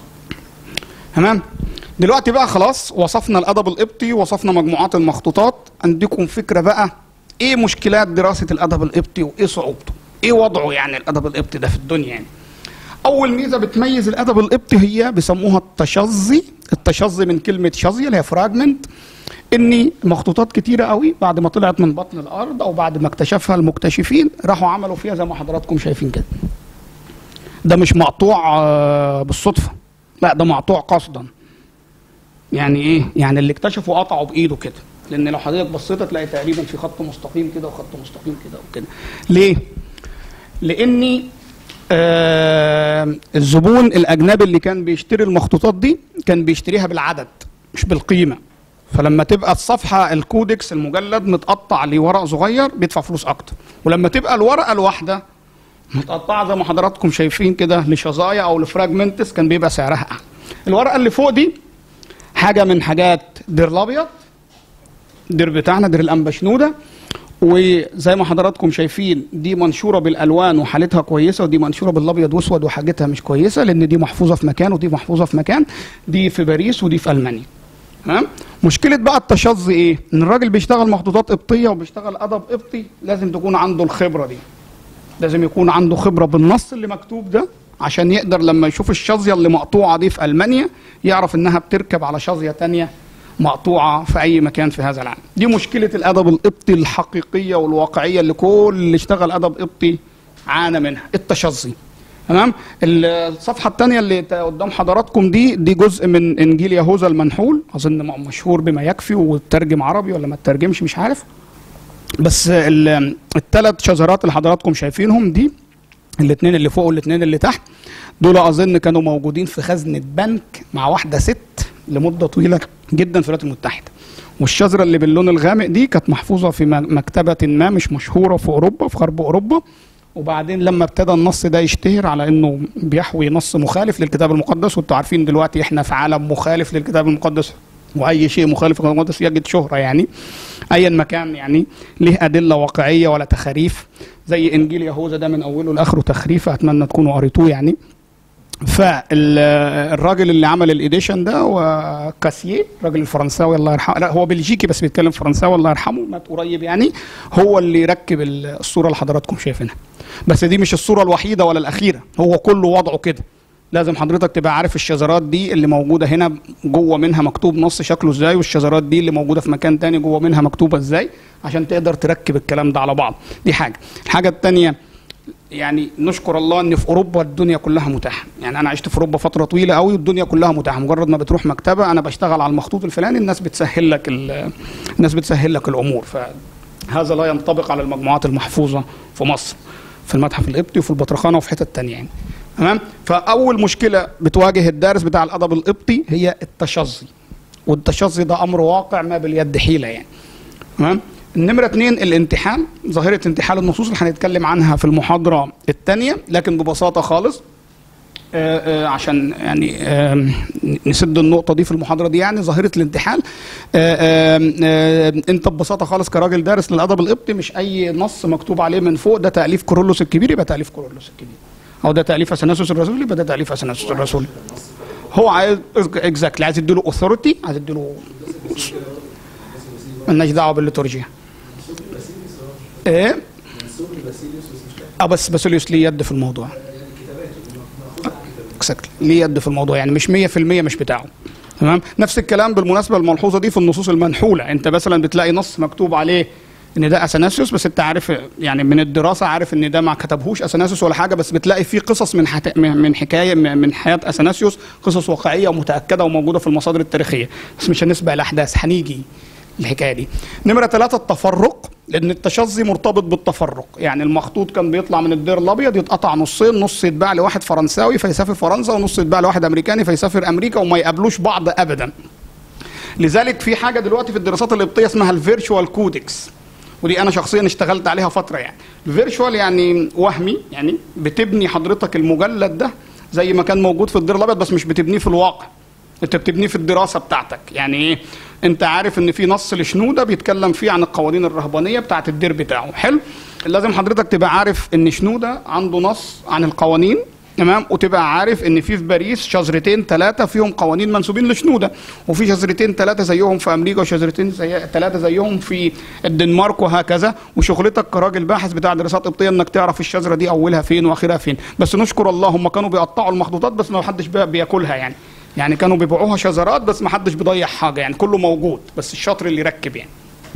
تمام دلوقتي بقى خلاص وصفنا الادب القبطي وصفنا مجموعات المخطوطات عندكم فكره بقى ايه مشكلات دراسه الادب القبطي وايه صعوبته ايه وضعه يعني الادب القبطي ده في الدنيا يعني اول ميزه بتميز الادب القبطي هي بيسموها التشظي التشظي من كلمه شظي اللي هي فراجمنت ان مخطوطات كتيره قوي بعد ما طلعت من بطن الارض او بعد ما اكتشفها المكتشفين راحوا عملوا فيها زي ما حضراتكم شايفين كده ده مش مقطوع بالصدفه لا ده مقطوع قصدا يعني ايه يعني اللي اكتشفوا قطعوا بايده كده لان لو حضرتك بصيت تلاقي تقريبا في خط مستقيم كده وخط مستقيم كده وكده ليه لاني آه الزبون الاجنبي اللي كان بيشتري المخطوطات دي كان بيشتريها بالعدد مش بالقيمه فلما تبقى الصفحه الكودكس المجلد متقطع لورق صغير بيدفع فلوس اكتر ولما تبقى الورقه الواحده متقطعه زي ما حضراتكم شايفين كده لشظايا او لفراجمنتس كان بيبقى سعرها اعلى الورقه اللي فوق دي حاجه من حاجات دير الابيض دير بتاعنا دير الانبشنوده وزي ما حضراتكم شايفين دي منشوره بالالوان وحالتها كويسه ودي منشوره بالابيض واسود وحاجتها مش كويسه لان دي محفوظه في مكان ودي محفوظه في مكان دي في باريس ودي في المانيا تمام مشكله بقى التشظي ايه ان الراجل بيشتغل مخطوطات قبطيه وبيشتغل ادب قبطي لازم تكون عنده الخبره دي لازم يكون عنده خبره بالنص اللي مكتوب ده عشان يقدر لما يشوف الشظيه اللي مقطوعه دي في المانيا يعرف انها بتركب على شظيه تانية مقطوعه في اي مكان في هذا العالم دي مشكله الادب القبطي الحقيقيه والواقعيه اللي كل اللي اشتغل ادب قبطي عانى منها التشظي تمام الصفحه الثانيه اللي قدام حضراتكم دي دي جزء من انجيل يهوذا المنحول اظن مشهور بما يكفي وترجم عربي ولا ما ترجمش مش عارف بس الثلاث شجرات اللي حضراتكم شايفينهم دي الاثنين اللي فوق والاثنين اللي تحت دول اظن كانوا موجودين في خزنه بنك مع واحده ست لمده طويله جدا في الولايات المتحده والشجره اللي باللون الغامق دي كانت محفوظه في مكتبه ما مش مشهوره في اوروبا في غرب اوروبا وبعدين لما ابتدى النص ده يشتهر على انه بيحوي نص مخالف للكتاب المقدس وانتوا عارفين دلوقتي احنا في عالم مخالف للكتاب المقدس واي شيء مخالف للكتاب المقدس يجد شهره يعني ايا ما كان يعني له ادله واقعيه ولا تخاريف زي انجيل يهوذا ده من اوله لاخره تخريف اتمنى تكونوا قريتوه يعني فالراجل اللي عمل الايديشن ده هو كاسيه الراجل الفرنساوي الله يرحمه لا هو بلجيكي بس بيتكلم فرنساوي الله يرحمه مات قريب يعني هو اللي ركب الصوره اللي حضراتكم شايفينها بس دي مش الصوره الوحيده ولا الاخيره هو كله وضعه كده لازم حضرتك تبقى عارف الشذرات دي اللي موجوده هنا جوه منها مكتوب نص شكله ازاي والشذرات دي اللي موجوده في مكان تاني جوه منها مكتوبه ازاي عشان تقدر تركب الكلام ده على بعض دي حاجه الحاجه الثانيه يعني نشكر الله ان في اوروبا الدنيا كلها متاحه يعني انا عشت في اوروبا فتره طويله قوي والدنيا كلها متاحه مجرد ما بتروح مكتبه انا بشتغل على المخطوط الفلاني الناس بتسهل لك الناس بتسهل لك الامور فهذا لا ينطبق على المجموعات المحفوظه في مصر في المتحف القبطي وفي البطرخانه وفي حتت تانية يعني تمام فاول مشكله بتواجه الدارس بتاع الادب القبطي هي التشظي والتشظي ده امر واقع ما باليد حيله يعني تمام النمرة اتنين الانتحال ظاهرة انتحال النصوص اللي هنتكلم عنها في المحاضرة الثانية لكن ببساطة خالص آه، آه، عشان يعني آم، نسد النقطة دي في المحاضرة دي يعني ظاهرة الانتحال آه، آم، آه، انت ببساطة خالص كراجل دارس للأدب القبطي مش أي نص مكتوب عليه من فوق ده تأليف كورولوس الكبير يبقى تأليف كورولوس الكبير أو ده تأليف أثناسوس الرسول يبقى ده تأليف أثناسوس الرسول هو عايز اكزاكتلي عايز يديله اوثورتي عايز يديله مالناش دعوه بالليتورجيا ايه اه بس باسيليوس ليه يد في الموضوع اكزاكتلي ليه يد في الموضوع يعني مش 100% مش بتاعه تمام نفس الكلام بالمناسبه الملحوظه دي في النصوص المنحوله انت مثلا بتلاقي نص مكتوب عليه ان ده اثناسيوس بس انت عارف يعني من الدراسه عارف ان ده ما كتبهوش اثناسيوس ولا حاجه بس بتلاقي فيه قصص من حت... من حكايه من حياه اثناسيوس قصص واقعيه ومتاكده وموجوده في المصادر التاريخيه بس مش هنسبق الاحداث هنيجي الحكايه دي نمره ثلاثة التفرق لان التشظي مرتبط بالتفرق يعني المخطوط كان بيطلع من الدير الابيض يتقطع نصين نص يتباع لواحد فرنساوي فيسافر فرنسا ونص يتباع لواحد امريكاني فيسافر امريكا وما يقابلوش بعض ابدا لذلك في حاجه دلوقتي في الدراسات القبطيه اسمها الفيرتشوال كودكس ودي انا شخصيا اشتغلت عليها فتره يعني الفيرتشوال يعني وهمي يعني بتبني حضرتك المجلد ده زي ما كان موجود في الدير الابيض بس مش بتبنيه في الواقع انت بتبنيه في الدراسه بتاعتك يعني ايه انت عارف ان في نص لشنوده بيتكلم فيه عن القوانين الرهبانيه بتاعه الدير بتاعه حلو لازم حضرتك تبقى عارف ان شنوده عنده نص عن القوانين تمام وتبقى عارف ان في في باريس شجرتين ثلاثه فيهم قوانين منسوبين لشنوده وفي شجرتين ثلاثه زيهم في امريكا وشجرتين زي ثلاثه زيهم في الدنمارك وهكذا وشغلتك كراجل باحث بتاع دراسات قبطيه انك تعرف الشجره دي اولها فين واخرها فين بس نشكر الله هم كانوا بيقطعوا المخطوطات بس ما حدش بياكلها يعني يعني كانوا بيبيعوها شجرات بس ما حدش بيضيع حاجه يعني كله موجود بس الشاطر اللي يركب يعني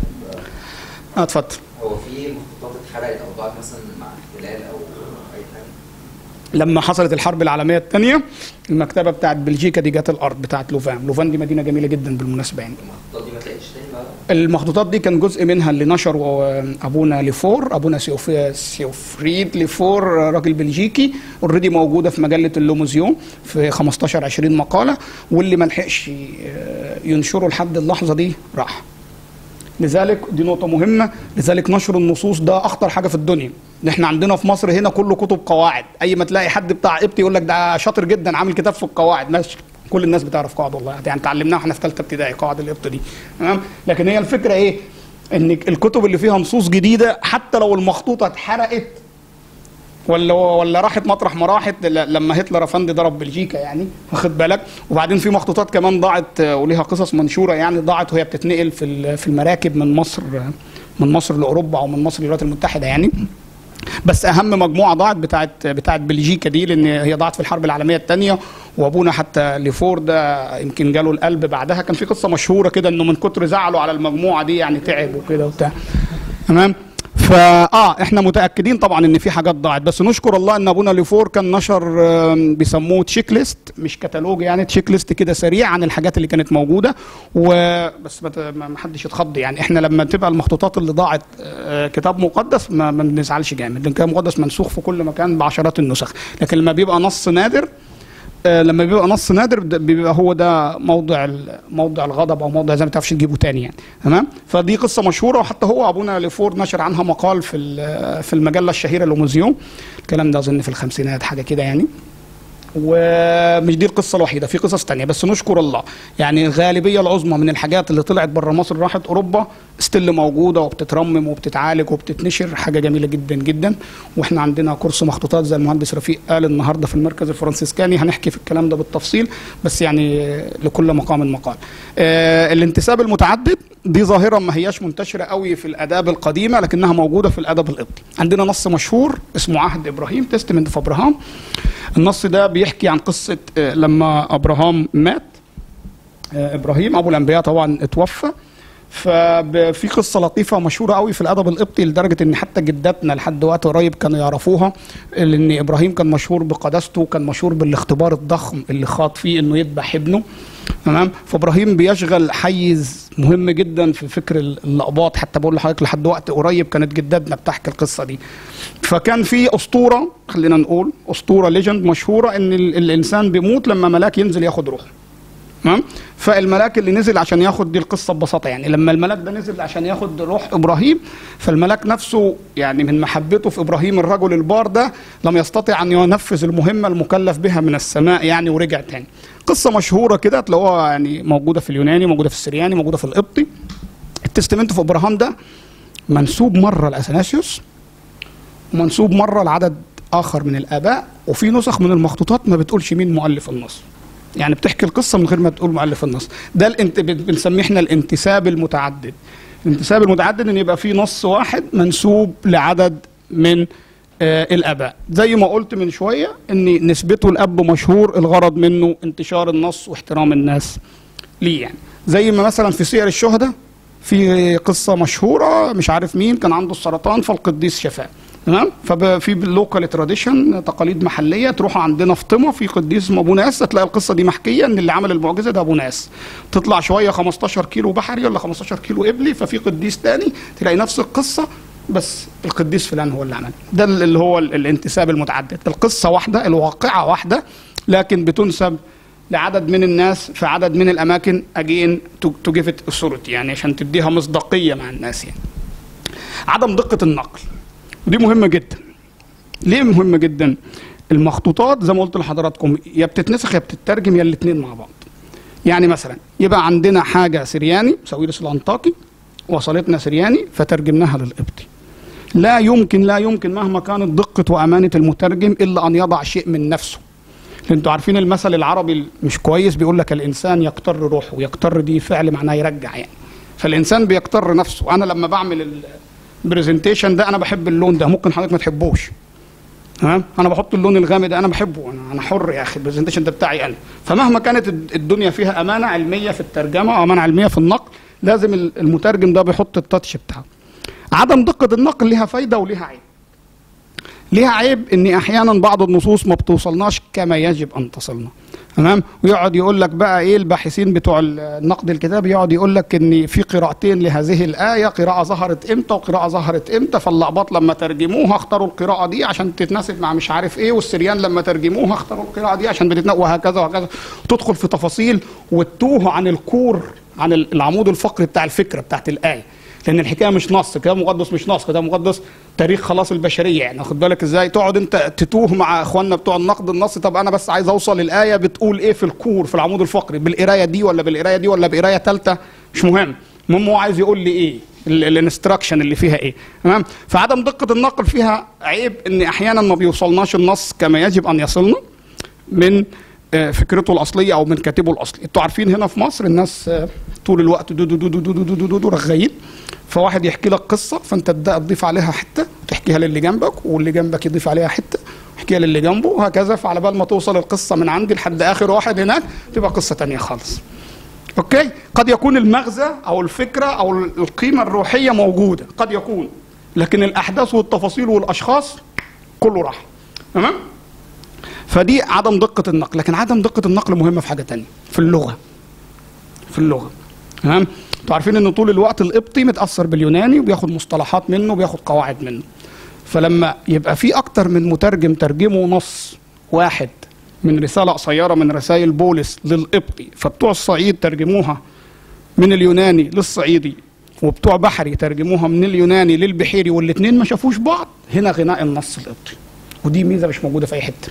اه اتفضل هو في مخطوطات اتحرقت او ضاعت مثلا مع احتلال او اي حاجه لما حصلت الحرب العالميه الثانيه المكتبه بتاعت بلجيكا دي جت الارض بتاعت لوفان لوفان دي مدينه جميله جدا بالمناسبه يعني المخطوطات دي ما تلاقيش تاني بقى المخطوطات دي كان جزء منها اللي نشره ابونا ليفور ابونا سيوف سيوفريد ليفور راجل بلجيكي اوريدي موجوده في مجله اللوموزيون في 15 20 مقاله واللي ما لحقش ينشره لحد اللحظه دي راح لذلك دي نقطة مهمة لذلك نشر النصوص ده أخطر حاجة في الدنيا إن إحنا عندنا في مصر هنا كله كتب قواعد أي ما تلاقي حد بتاع قبطي يقول لك ده شاطر جدا عامل كتاب في القواعد ماشي كل الناس بتعرف قواعد والله يعني اتعلمناها احنا في ثالثة ابتدائي قواعد القبط دي تمام لكن هي الفكرة إيه؟ إن الكتب اللي فيها نصوص جديدة حتى لو المخطوطة اتحرقت ولا ولا راحت مطرح ما راحت ل- لما هتلر افندي ضرب بلجيكا يعني واخد بالك وبعدين في مخطوطات كمان ضاعت آه، وليها قصص منشوره يعني ضاعت وهي بتتنقل في ال- في المراكب من مصر من مصر لاوروبا او من مصر للولايات المتحده يعني بس اهم مجموعه ضاعت بتاعت بتاعت بلجيكا دي لان هي ضاعت في الحرب العالميه الثانيه وابونا حتى ليفور ده يمكن جاله القلب بعدها كان في قصه مشهوره كده انه من كتر زعله على المجموعه دي يعني تعب وكده وبتاع تمام فا اه احنا متاكدين طبعا ان في حاجات ضاعت بس نشكر الله ان ابونا ليفور كان نشر آم، بيسموه تشيك ليست مش كتالوج يعني تشيك ليست كده سريع عن الحاجات اللي كانت موجوده وبس ما ت- ما ما حدش يتخض يعني احنا لما تبقى المخطوطات اللي ضاعت آه، كتاب مقدس ما, ما بنزعلش جامد لان كتاب مقدس منسوخ في كل مكان بعشرات النسخ لكن لما بيبقى نص نادر آه، لما بيبقى نص نادر ده بيبقى هو ده موضع ال- موضع الغضب او موضع زي ما تعرفش تجيبه تاني يعني تمام فدي قصه مشهوره وحتى هو ابونا ليفور نشر عنها مقال في ال- في المجله الشهيره لوموزيون الكلام ده اظن في الخمسينات حاجه كده يعني ومش دي القصه الوحيده في قصص تانية بس نشكر الله يعني الغالبيه العظمى من الحاجات اللي طلعت بره مصر راحت اوروبا ستيل موجوده وبتترمم وبتتعالج وبتتنشر حاجه جميله جدا جدا واحنا عندنا كورس مخطوطات زي المهندس رفيق قال النهارده في المركز الفرنسيسكاني هنحكي في الكلام ده بالتفصيل بس يعني لكل مقام مقال آه الانتساب المتعدد دي ظاهره ما هياش منتشره قوي في الاداب القديمه لكنها موجوده في الادب القبطي عندنا نص مشهور اسمه عهد ابراهيم تستمنت في ابراهام النص ده بيحكي عن قصه آه، لما ابراهام مات آه، ابراهيم ابو الانبياء طبعا اتوفى ففي قصه لطيفه مشهوره قوي في الادب القبطي لدرجه ان حتى جداتنا لحد وقت قريب كانوا يعرفوها لان ابراهيم كان مشهور بقداسته كان مشهور بالاختبار الضخم اللي خاض فيه انه يذبح ابنه تمام فابراهيم بيشغل حيز مهم جدا في فكر اللقباط حتى بقول لحضرتك لحد وقت قريب كانت جداتنا بتحكي القصه دي فكان في اسطوره خلينا نقول اسطوره ليجند مشهوره ان ال- الانسان بيموت لما ملاك ينزل ياخد روحه تمام فالملاك اللي نزل عشان ياخد دي القصه ببساطه يعني لما الملاك ده نزل عشان ياخد روح ابراهيم فالملاك نفسه يعني من محبته في ابراهيم الرجل البار ده لم يستطع ان ينفذ المهمه المكلف بها من السماء يعني ورجع تاني قصه مشهوره كده تلاقوها يعني موجوده في اليوناني موجوده في السرياني موجوده في القبطي التستمنت في ابراهام ده منسوب مره لاثناسيوس ومنسوب مره لعدد اخر من الاباء وفي نسخ من المخطوطات ما بتقولش مين مؤلف النص يعني بتحكي القصه من غير ما تقول مؤلف النص ده الانت... بنسميه احنا الانتساب المتعدد الانتساب المتعدد ان يبقى في نص واحد منسوب لعدد من آه الاباء زي ما قلت من شويه ان نسبته الاب مشهور الغرض منه انتشار النص واحترام الناس ليه يعني زي ما مثلا في سير الشهداء في قصه مشهوره مش عارف مين كان عنده السرطان فالقديس شفاه تمام ففي باللوكال تراديشن تقاليد محليه تروحوا عندنا في طمه في قديس اسمه ابو ناس هتلاقي القصه دي محكيه ان اللي عمل المعجزه ده ابو ناس تطلع شويه 15 كيلو بحري ولا 15 كيلو قبلي ففي قديس تاني تلاقي نفس القصه بس القديس فلان هو اللي عمل ده اللي هو الانتساب المتعدد القصه واحده الواقعه واحده لكن بتنسب لعدد من الناس في عدد من الاماكن اجين تو جيف ات authority يعني عشان تديها مصداقيه مع الناس يعني عدم دقه النقل ودي مهمه جدا ليه مهمه جدا المخطوطات زي ما قلت لحضراتكم يا بتتنسخ يا بتترجم يا الاثنين مع بعض يعني مثلا يبقى عندنا حاجه سرياني ساويرس الانطاكي وصلتنا سرياني فترجمناها للقبطي لا يمكن لا يمكن مهما كانت دقه وامانه المترجم الا ان يضع شيء من نفسه انتوا عارفين المثل العربي مش كويس بيقول لك الانسان يقتر روحه يقتر دي فعل معناه يرجع يعني فالانسان بيقتر نفسه انا لما بعمل البرزنتيشن ده انا بحب اللون ده ممكن حضرتك ما تحبوش تمام انا بحط اللون الغامق ده انا بحبه انا انا حر يا اخي البرزنتيشن ده بتاعي انا فمهما كانت الدنيا فيها امانه علميه في الترجمه او امانه علميه في النقل لازم المترجم ده بيحط التاتش بتاعه عدم دقه النقل ليها فايده وليها عيب ليها عيب ان احيانا بعض النصوص ما بتوصلناش كما يجب ان تصلنا تمام ويقعد يقول لك بقى ايه الباحثين بتوع النقد الكتابي يقعد يقول لك ان في قراءتين لهذه الايه قراءه ظهرت امتى وقراءه ظهرت امتى فاللقباط لما ترجموها اختاروا القراءه دي عشان تتناسب مع مش عارف ايه والسريان لما ترجموها اختاروا القراءه دي عشان بتتناسب وهكذا وهكذا تدخل في تفاصيل وتتوه عن الكور عن العمود الفقري بتاع الفكره بتاعت الايه لان الحكايه مش نص كتاب مقدس مش نص كتاب مقدس تاريخ خلاص البشريه يعني واخد بالك ازاي تقعد انت تتوه مع اخواننا بتوع النقد النصي طب انا بس عايز اوصل الايه بتقول ايه في الكور في العمود الفقري بالقرايه دي ولا بالقرايه دي ولا بقرايه ثالثه مش مهم المهم هو عايز يقول لي ايه الانستراكشن اللي فيها ايه تمام فعدم دقه النقل فيها عيب ان احيانا ما بيوصلناش النص كما يجب ان يصلنا من فكرته الاصليه او من كاتبه الاصلي انتوا عارفين هنا في مصر الناس طول الوقت دو دو دو دو دو دو دو دو دو رغايين فواحد يحكي لك قصه فانت تبدا تضيف عليها حته وتحكيها للي جنبك واللي جنبك يضيف عليها حته ويحكيها للي جنبه وهكذا فعلى بال ما توصل القصه من عندي لحد اخر واحد هناك تبقى قصه تانية خالص اوكي قد يكون المغزى او الفكره او القيمه الروحيه موجوده قد يكون لكن الاحداث والتفاصيل والاشخاص كله راح تمام فدي عدم دقه النقل لكن عدم دقه النقل مهمه في حاجه تانية في اللغه في اللغه تمام انتوا عارفين ان طول الوقت القبطي متاثر باليوناني وبياخد مصطلحات منه وبياخد قواعد منه فلما يبقى في اكتر من مترجم ترجموا نص واحد من رساله قصيره من رسائل بولس للقبطي فبتوع الصعيد ترجموها من اليوناني للصعيدي وبتوع بحري ترجموها من اليوناني للبحيري والاثنين ما شافوش بعض هنا غناء النص القبطي ودي ميزه مش موجوده في اي حته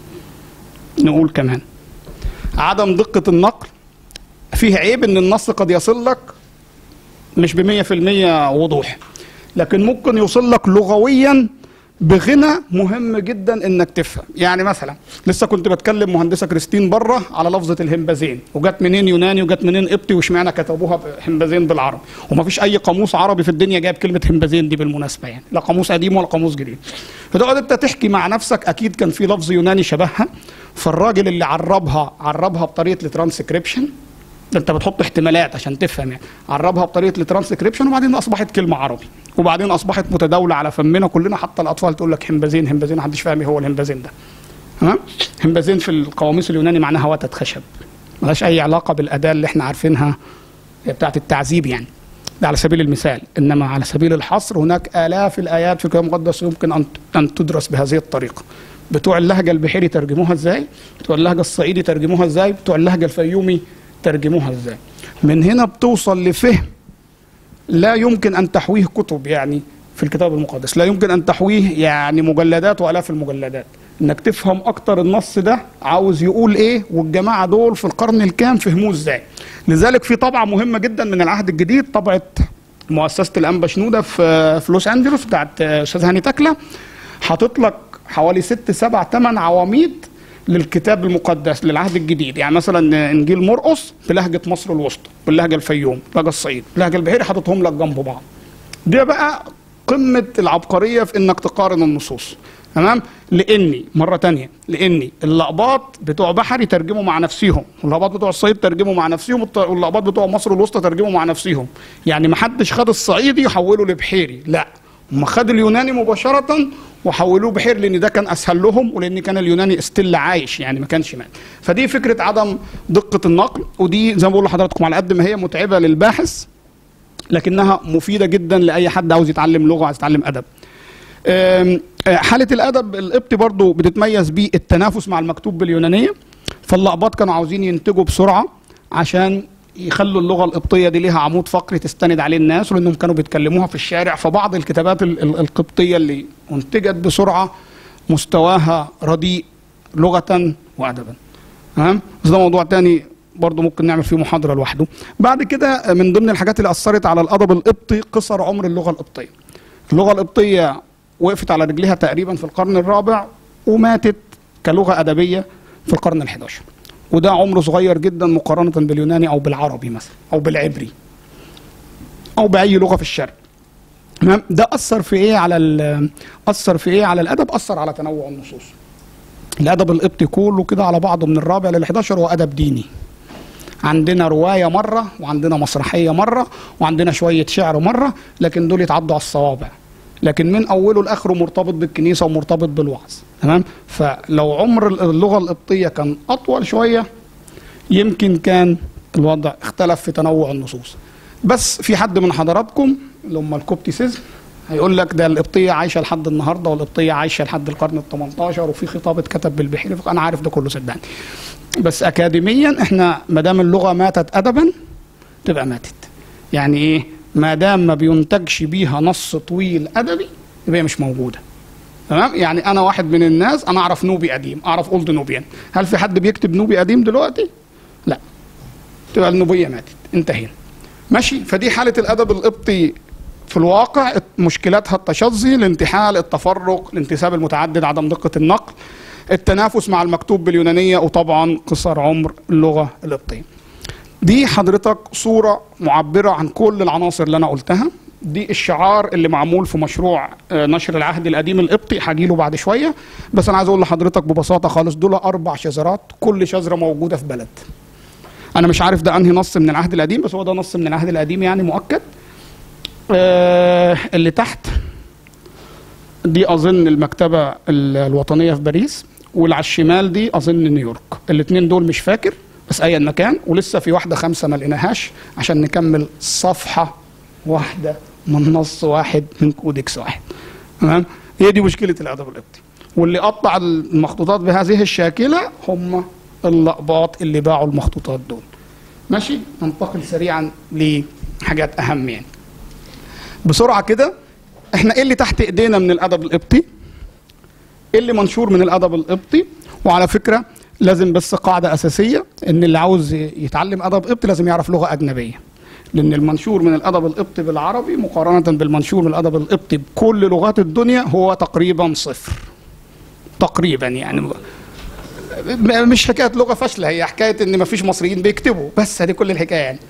نقول كمان عدم دقه النقل فيه عيب ان النص قد يصل لك مش بمية في المية وضوح لكن ممكن يوصل لك لغويا بغنى مهم جدا انك تفهم يعني مثلا لسه كنت بتكلم مهندسه كريستين بره على لفظه الهمبازين وجت منين يوناني وجت منين قبطي واشمعنى كتبوها همبازين بالعربي وما فيش اي قاموس عربي في الدنيا جايب كلمه همبازين دي بالمناسبه يعني لا قاموس قديم ولا قاموس جديد فتقعد انت تحكي مع نفسك اكيد كان في لفظ يوناني شبهها فالراجل اللي عربها عربها بطريقه الترانسكريبشن انت بتحط احتمالات عشان تفهم يعني عربها بطريقه الترانسكريبشن وبعدين اصبحت كلمه عربي وبعدين اصبحت متداوله على فمنا كلنا حتى الاطفال تقول لك همبازين همبازين محدش فاهم ايه هو الهمبازين ده تمام همبازين في القواميس اليوناني معناها وتد خشب ملهاش اي علاقه بالاداه اللي احنا عارفينها بتاعه التعذيب يعني ده على سبيل المثال انما على سبيل الحصر هناك الاف الايات في الكتاب المقدس يمكن ان ان تدرس بهذه الطريقه بتوع اللهجه البحيري ترجموها ازاي بتوع اللهجه الصعيدي ترجموها ازاي بتوع اللهجه الفيومي ترجموها ازاي من هنا بتوصل لفهم لا يمكن ان تحويه كتب يعني في الكتاب المقدس لا يمكن ان تحويه يعني مجلدات والاف المجلدات انك تفهم اكتر النص ده عاوز يقول ايه والجماعه دول في القرن الكام فهموه ازاي لذلك في طبعه مهمه جدا من العهد الجديد طبعه مؤسسه الانبا شنوده في في لوس انجلوس بتاعت استاذ هاني تكله حاطط لك حوالي ست سبع ثمان عواميد للكتاب المقدس للعهد الجديد يعني مثلا انجيل مرقس بلهجه مصر الوسطى باللهجه الفيوم باللهجه الصعيد باللهجه البحيري حاططهم لك جنب بعض ده بقى قمه العبقريه في انك تقارن النصوص تمام لاني مره تانية لاني اللقباط بتوع بحري ترجموا مع نفسهم واللقباط بتوع الصعيد ترجموا مع نفسهم والط- واللقباط بتوع مصر الوسطى ترجموا مع نفسهم يعني ما حدش خد الصعيدي يحوله لبحيري لا هم خد اليوناني مباشره وحولوه بحير لان ده كان اسهل لهم ولان كان اليوناني استيل عايش يعني ما كانش مات فدي فكره عدم دقه النقل ودي زي ما بقول لحضراتكم على قد ما هي متعبه للباحث لكنها مفيده جدا لاي حد عاوز يتعلم لغه عاوز يتعلم ادب أم، آه، حالة الأدب القبطي برضو بتتميز بالتنافس مع المكتوب باليونانية فاللقباط كانوا عاوزين ينتجوا بسرعة عشان يخلوا اللغة القبطية دي ليها عمود فقري تستند عليه الناس ولأنهم كانوا بيتكلموها في الشارع فبعض الكتابات ال- ال- القبطية اللي انتجت بسرعة مستواها رديء لغة وأدبا تمام بس ده موضوع تاني برضه ممكن نعمل فيه محاضرة لوحده بعد كده من ضمن الحاجات اللي أثرت على الأدب القبطي قصر عمر اللغة القبطية اللغة القبطية وقفت على رجليها تقريبا في القرن الرابع وماتت كلغة أدبية في القرن ال11 وده عمر صغير جدا مقارنة باليوناني أو بالعربي مثلا أو بالعبري أو بأي لغة في الشرق تمام ده أثر في إيه على ال- أثر في إيه على الأدب أثر على تنوع النصوص الأدب القبطي كله كده على بعضه من الرابع لل11 هو أدب ديني عندنا رواية مرة وعندنا مسرحية مرة وعندنا شوية شعر مرة لكن دول يتعدوا على الصوابع لكن من أوله لآخره مرتبط بالكنيسة ومرتبط بالوعظ تمام فلو عمر اللغة القبطية كان أطول شوية يمكن كان الوضع اختلف في تنوع النصوص بس في حد من حضراتكم اللي هم الكوبتيسيزم هيقول لك ده القبطية عايشة لحد النهاردة والقبطية عايشة لحد القرن ال 18 وفي خطاب اتكتب بالبحيري أنا عارف ده كله صدقني بس اكاديميا احنا ما دام اللغه ماتت ادبا تبقى ماتت يعني ايه ما دام ما بينتجش بيها نص طويل ادبي يبقى هي مش موجوده تمام يعني انا واحد من الناس انا اعرف نوبي قديم اعرف اولد نوبيان هل في حد بيكتب نوبي قديم دلوقتي لا تبقى النوبيه ماتت انتهينا ماشي فدي حاله الادب القبطي في الواقع مشكلاتها التشظي الانتحال التفرق الانتساب المتعدد عدم دقه النقل التنافس مع المكتوب باليونانيه وطبعا قصر عمر اللغه القبطيه دي حضرتك صوره معبره عن كل العناصر اللي انا قلتها دي الشعار اللي معمول في مشروع آه، نشر العهد القديم القبطي هجيله بعد شويه بس انا عايز اقول لحضرتك ببساطه خالص دول اربع شذرات كل شذره موجوده في بلد انا مش عارف ده انهي نص من العهد القديم بس هو ده نص من العهد القديم يعني مؤكد آه اللي تحت دي اظن المكتبه ال- الوطنيه في باريس واللي على الشمال دي اظن نيويورك الاثنين دول مش فاكر بس ايا مكان ولسه في واحده خمسه ما لقيناهاش عشان نكمل صفحه واحده من نص واحد من كودكس واحد تمام هي دي مشكله الادب القبطي واللي قطع المخطوطات بهذه الشاكله هم اللقباط اللي باعوا المخطوطات دول ماشي ننتقل سريعا لحاجات اهم يعني بسرعه كده احنا ايه اللي تحت ايدينا من الادب القبطي ايه اللي منشور من الادب القبطي وعلى فكره لازم بس قاعده اساسيه ان اللي عاوز يتعلم ادب قبطي لازم يعرف لغه اجنبيه لان المنشور من الادب القبطي بالعربي مقارنه بالمنشور من الادب القبطي بكل لغات الدنيا هو تقريبا صفر تقريبا يعني م- مش حكايه لغه فاشله هي حكايه ان مفيش مصريين بيكتبوا بس هذه كل الحكايه يعني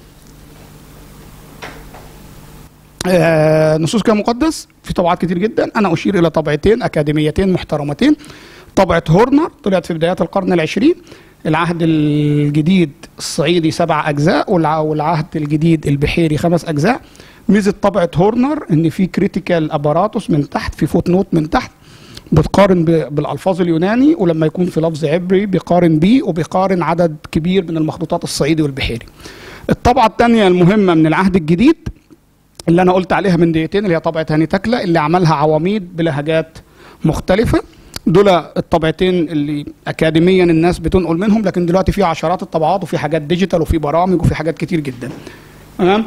آه، نصوص كلام مقدس في طبعات كتير جدا انا اشير الى طبعتين اكاديميتين محترمتين طبعه هورنر طلعت في بدايات القرن العشرين العهد الجديد الصعيدي سبع اجزاء والع- والعهد الجديد البحيري خمس اجزاء ميزه طبعه هورنر ان في كريتيكال اباراتوس من تحت في فوت نوت من تحت بتقارن ب- بالالفاظ اليوناني ولما يكون في لفظ عبري بيقارن بيه وبيقارن عدد كبير من المخطوطات الصعيدي والبحيري الطبعه الثانيه المهمه من العهد الجديد اللي انا قلت عليها من دقيقتين اللي هي طبعه هاني تكله اللي عملها عواميد بلهجات مختلفه دول الطبعتين اللي اكاديميا الناس بتنقل منهم لكن دلوقتي في عشرات الطبعات وفي حاجات ديجيتال وفي برامج وفي حاجات كتير جدا تمام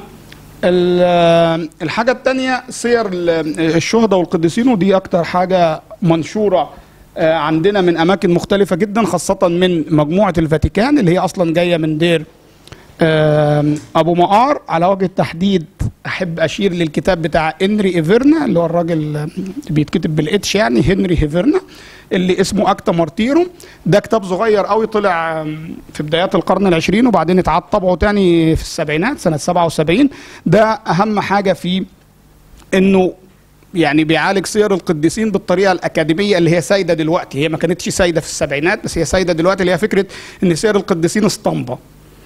ال- الحاجة التانية سير ال- الشهداء والقديسين ودي أكتر حاجة منشورة آه، عندنا من أماكن مختلفة جدا خاصة من مجموعة الفاتيكان اللي هي أصلا جاية من دير آم، ابو مقار على وجه التحديد احب اشير للكتاب بتاع انري ايفرنا اللي هو الراجل اللي بيتكتب بالاتش يعني هنري هيفرنا اللي اسمه اكتا مارتيرو ده كتاب صغير قوي طلع آم، في بدايات القرن العشرين وبعدين اتعاد طبعه تاني في السبعينات سنه 77 ده اهم حاجه فيه انه يعني بيعالج سير القديسين بالطريقه الاكاديميه اللي هي سايده دلوقتي هي ما كانتش سايده في السبعينات بس هي سايده دلوقتي اللي هي فكره ان سير القديسين اسطمبه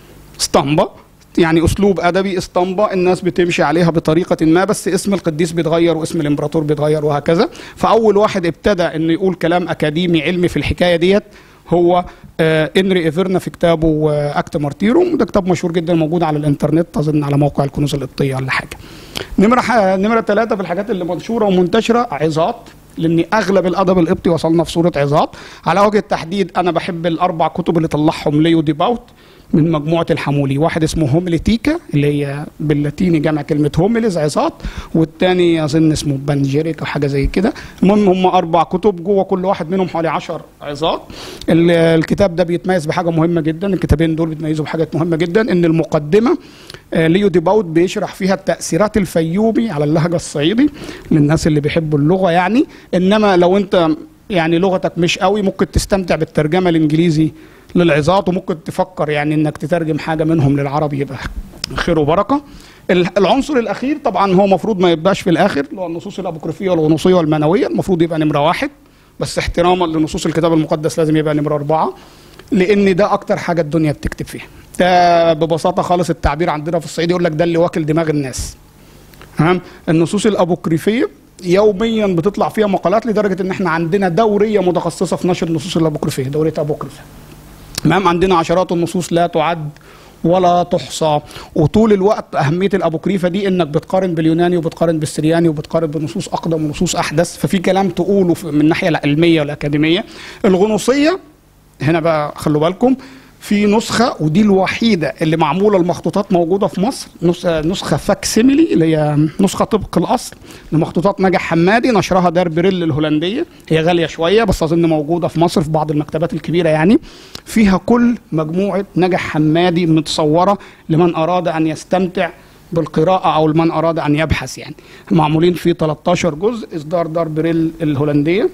اسطمبة يعني اسلوب ادبي اسطمبة الناس بتمشي عليها بطريقه ما بس اسم القديس بيتغير واسم الامبراطور بيتغير وهكذا فاول واحد ابتدى انه يقول كلام اكاديمي علمي في الحكايه ديت هو آه انري ايفرنا في كتابه آه اكت مارتيروم ده كتاب مشهور جدا موجود على الانترنت اظن على موقع الكنوز القبطيه ولا حاجه نمره ح... نمره ثلاثه في الحاجات اللي منشوره ومنتشره عظات لان اغلب الادب القبطي وصلنا في صوره عظات على وجه التحديد انا بحب الاربع كتب اللي طلعهم ليو دي باوت من مجموعه الحمولي واحد اسمه هوميليتيكا اللي هي باللاتيني جمع كلمه هوميليز عظات والتاني اظن اسمه بانجيريك او حاجه زي كده المهم هم اربع كتب جوه كل واحد منهم حوالي 10 عظات ال- الكتاب ده بيتميز بحاجه مهمه جدا الكتابين دول بيتميزوا بحاجه مهمه جدا ان المقدمه آه، ليو دي باوت بيشرح فيها التاثيرات الفيومي على اللهجه الصعيدي للناس اللي بيحبوا اللغه يعني انما لو انت يعني لغتك مش قوي ممكن تستمتع بالترجمه الانجليزي للعظات وممكن تفكر يعني انك تترجم حاجه منهم للعربي يبقى خير وبركه ال- العنصر الاخير طبعا هو المفروض ما يبقاش في الاخر اللي هو النصوص الابوكريفيه والغنوصيه والمنويه المفروض يبقى نمره واحد بس احتراما لنصوص الكتاب المقدس لازم يبقى نمره اربعه لان ده اكتر حاجه الدنيا بتكتب فيها ده ببساطه خالص التعبير عندنا في الصعيد يقول لك ده اللي واكل دماغ الناس تمام النصوص الابوكريفيه يوميا بتطلع فيها مقالات لدرجه ان احنا عندنا دوريه متخصصه في نشر النصوص الابوكريفيه دوريه ابوكريفه تمام عندنا عشرات النصوص لا تعد ولا تحصى وطول الوقت اهميه الابوكريفه دي انك بتقارن باليوناني وبتقارن بالسرياني وبتقارن بنصوص اقدم ونصوص احدث ففي كلام تقوله في- من الناحيه العلميه والاكاديميه الغنوصيه هنا بقى خلوا بالكم في نسخه ودي الوحيده اللي معموله المخطوطات موجوده في مصر نس- نسخه فاكسيميلي اللي هي نسخه طبق الاصل لمخطوطات نجح حمادي نشرها دار بريل الهولنديه هي غاليه شويه بس اظن موجوده في مصر في بعض المكتبات الكبيره يعني فيها كل مجموعه نجح حمادي متصوره لمن اراد ان يستمتع بالقراءة أو لمن أراد أن يبحث يعني معمولين في 13 جزء إصدار دار بريل الهولندية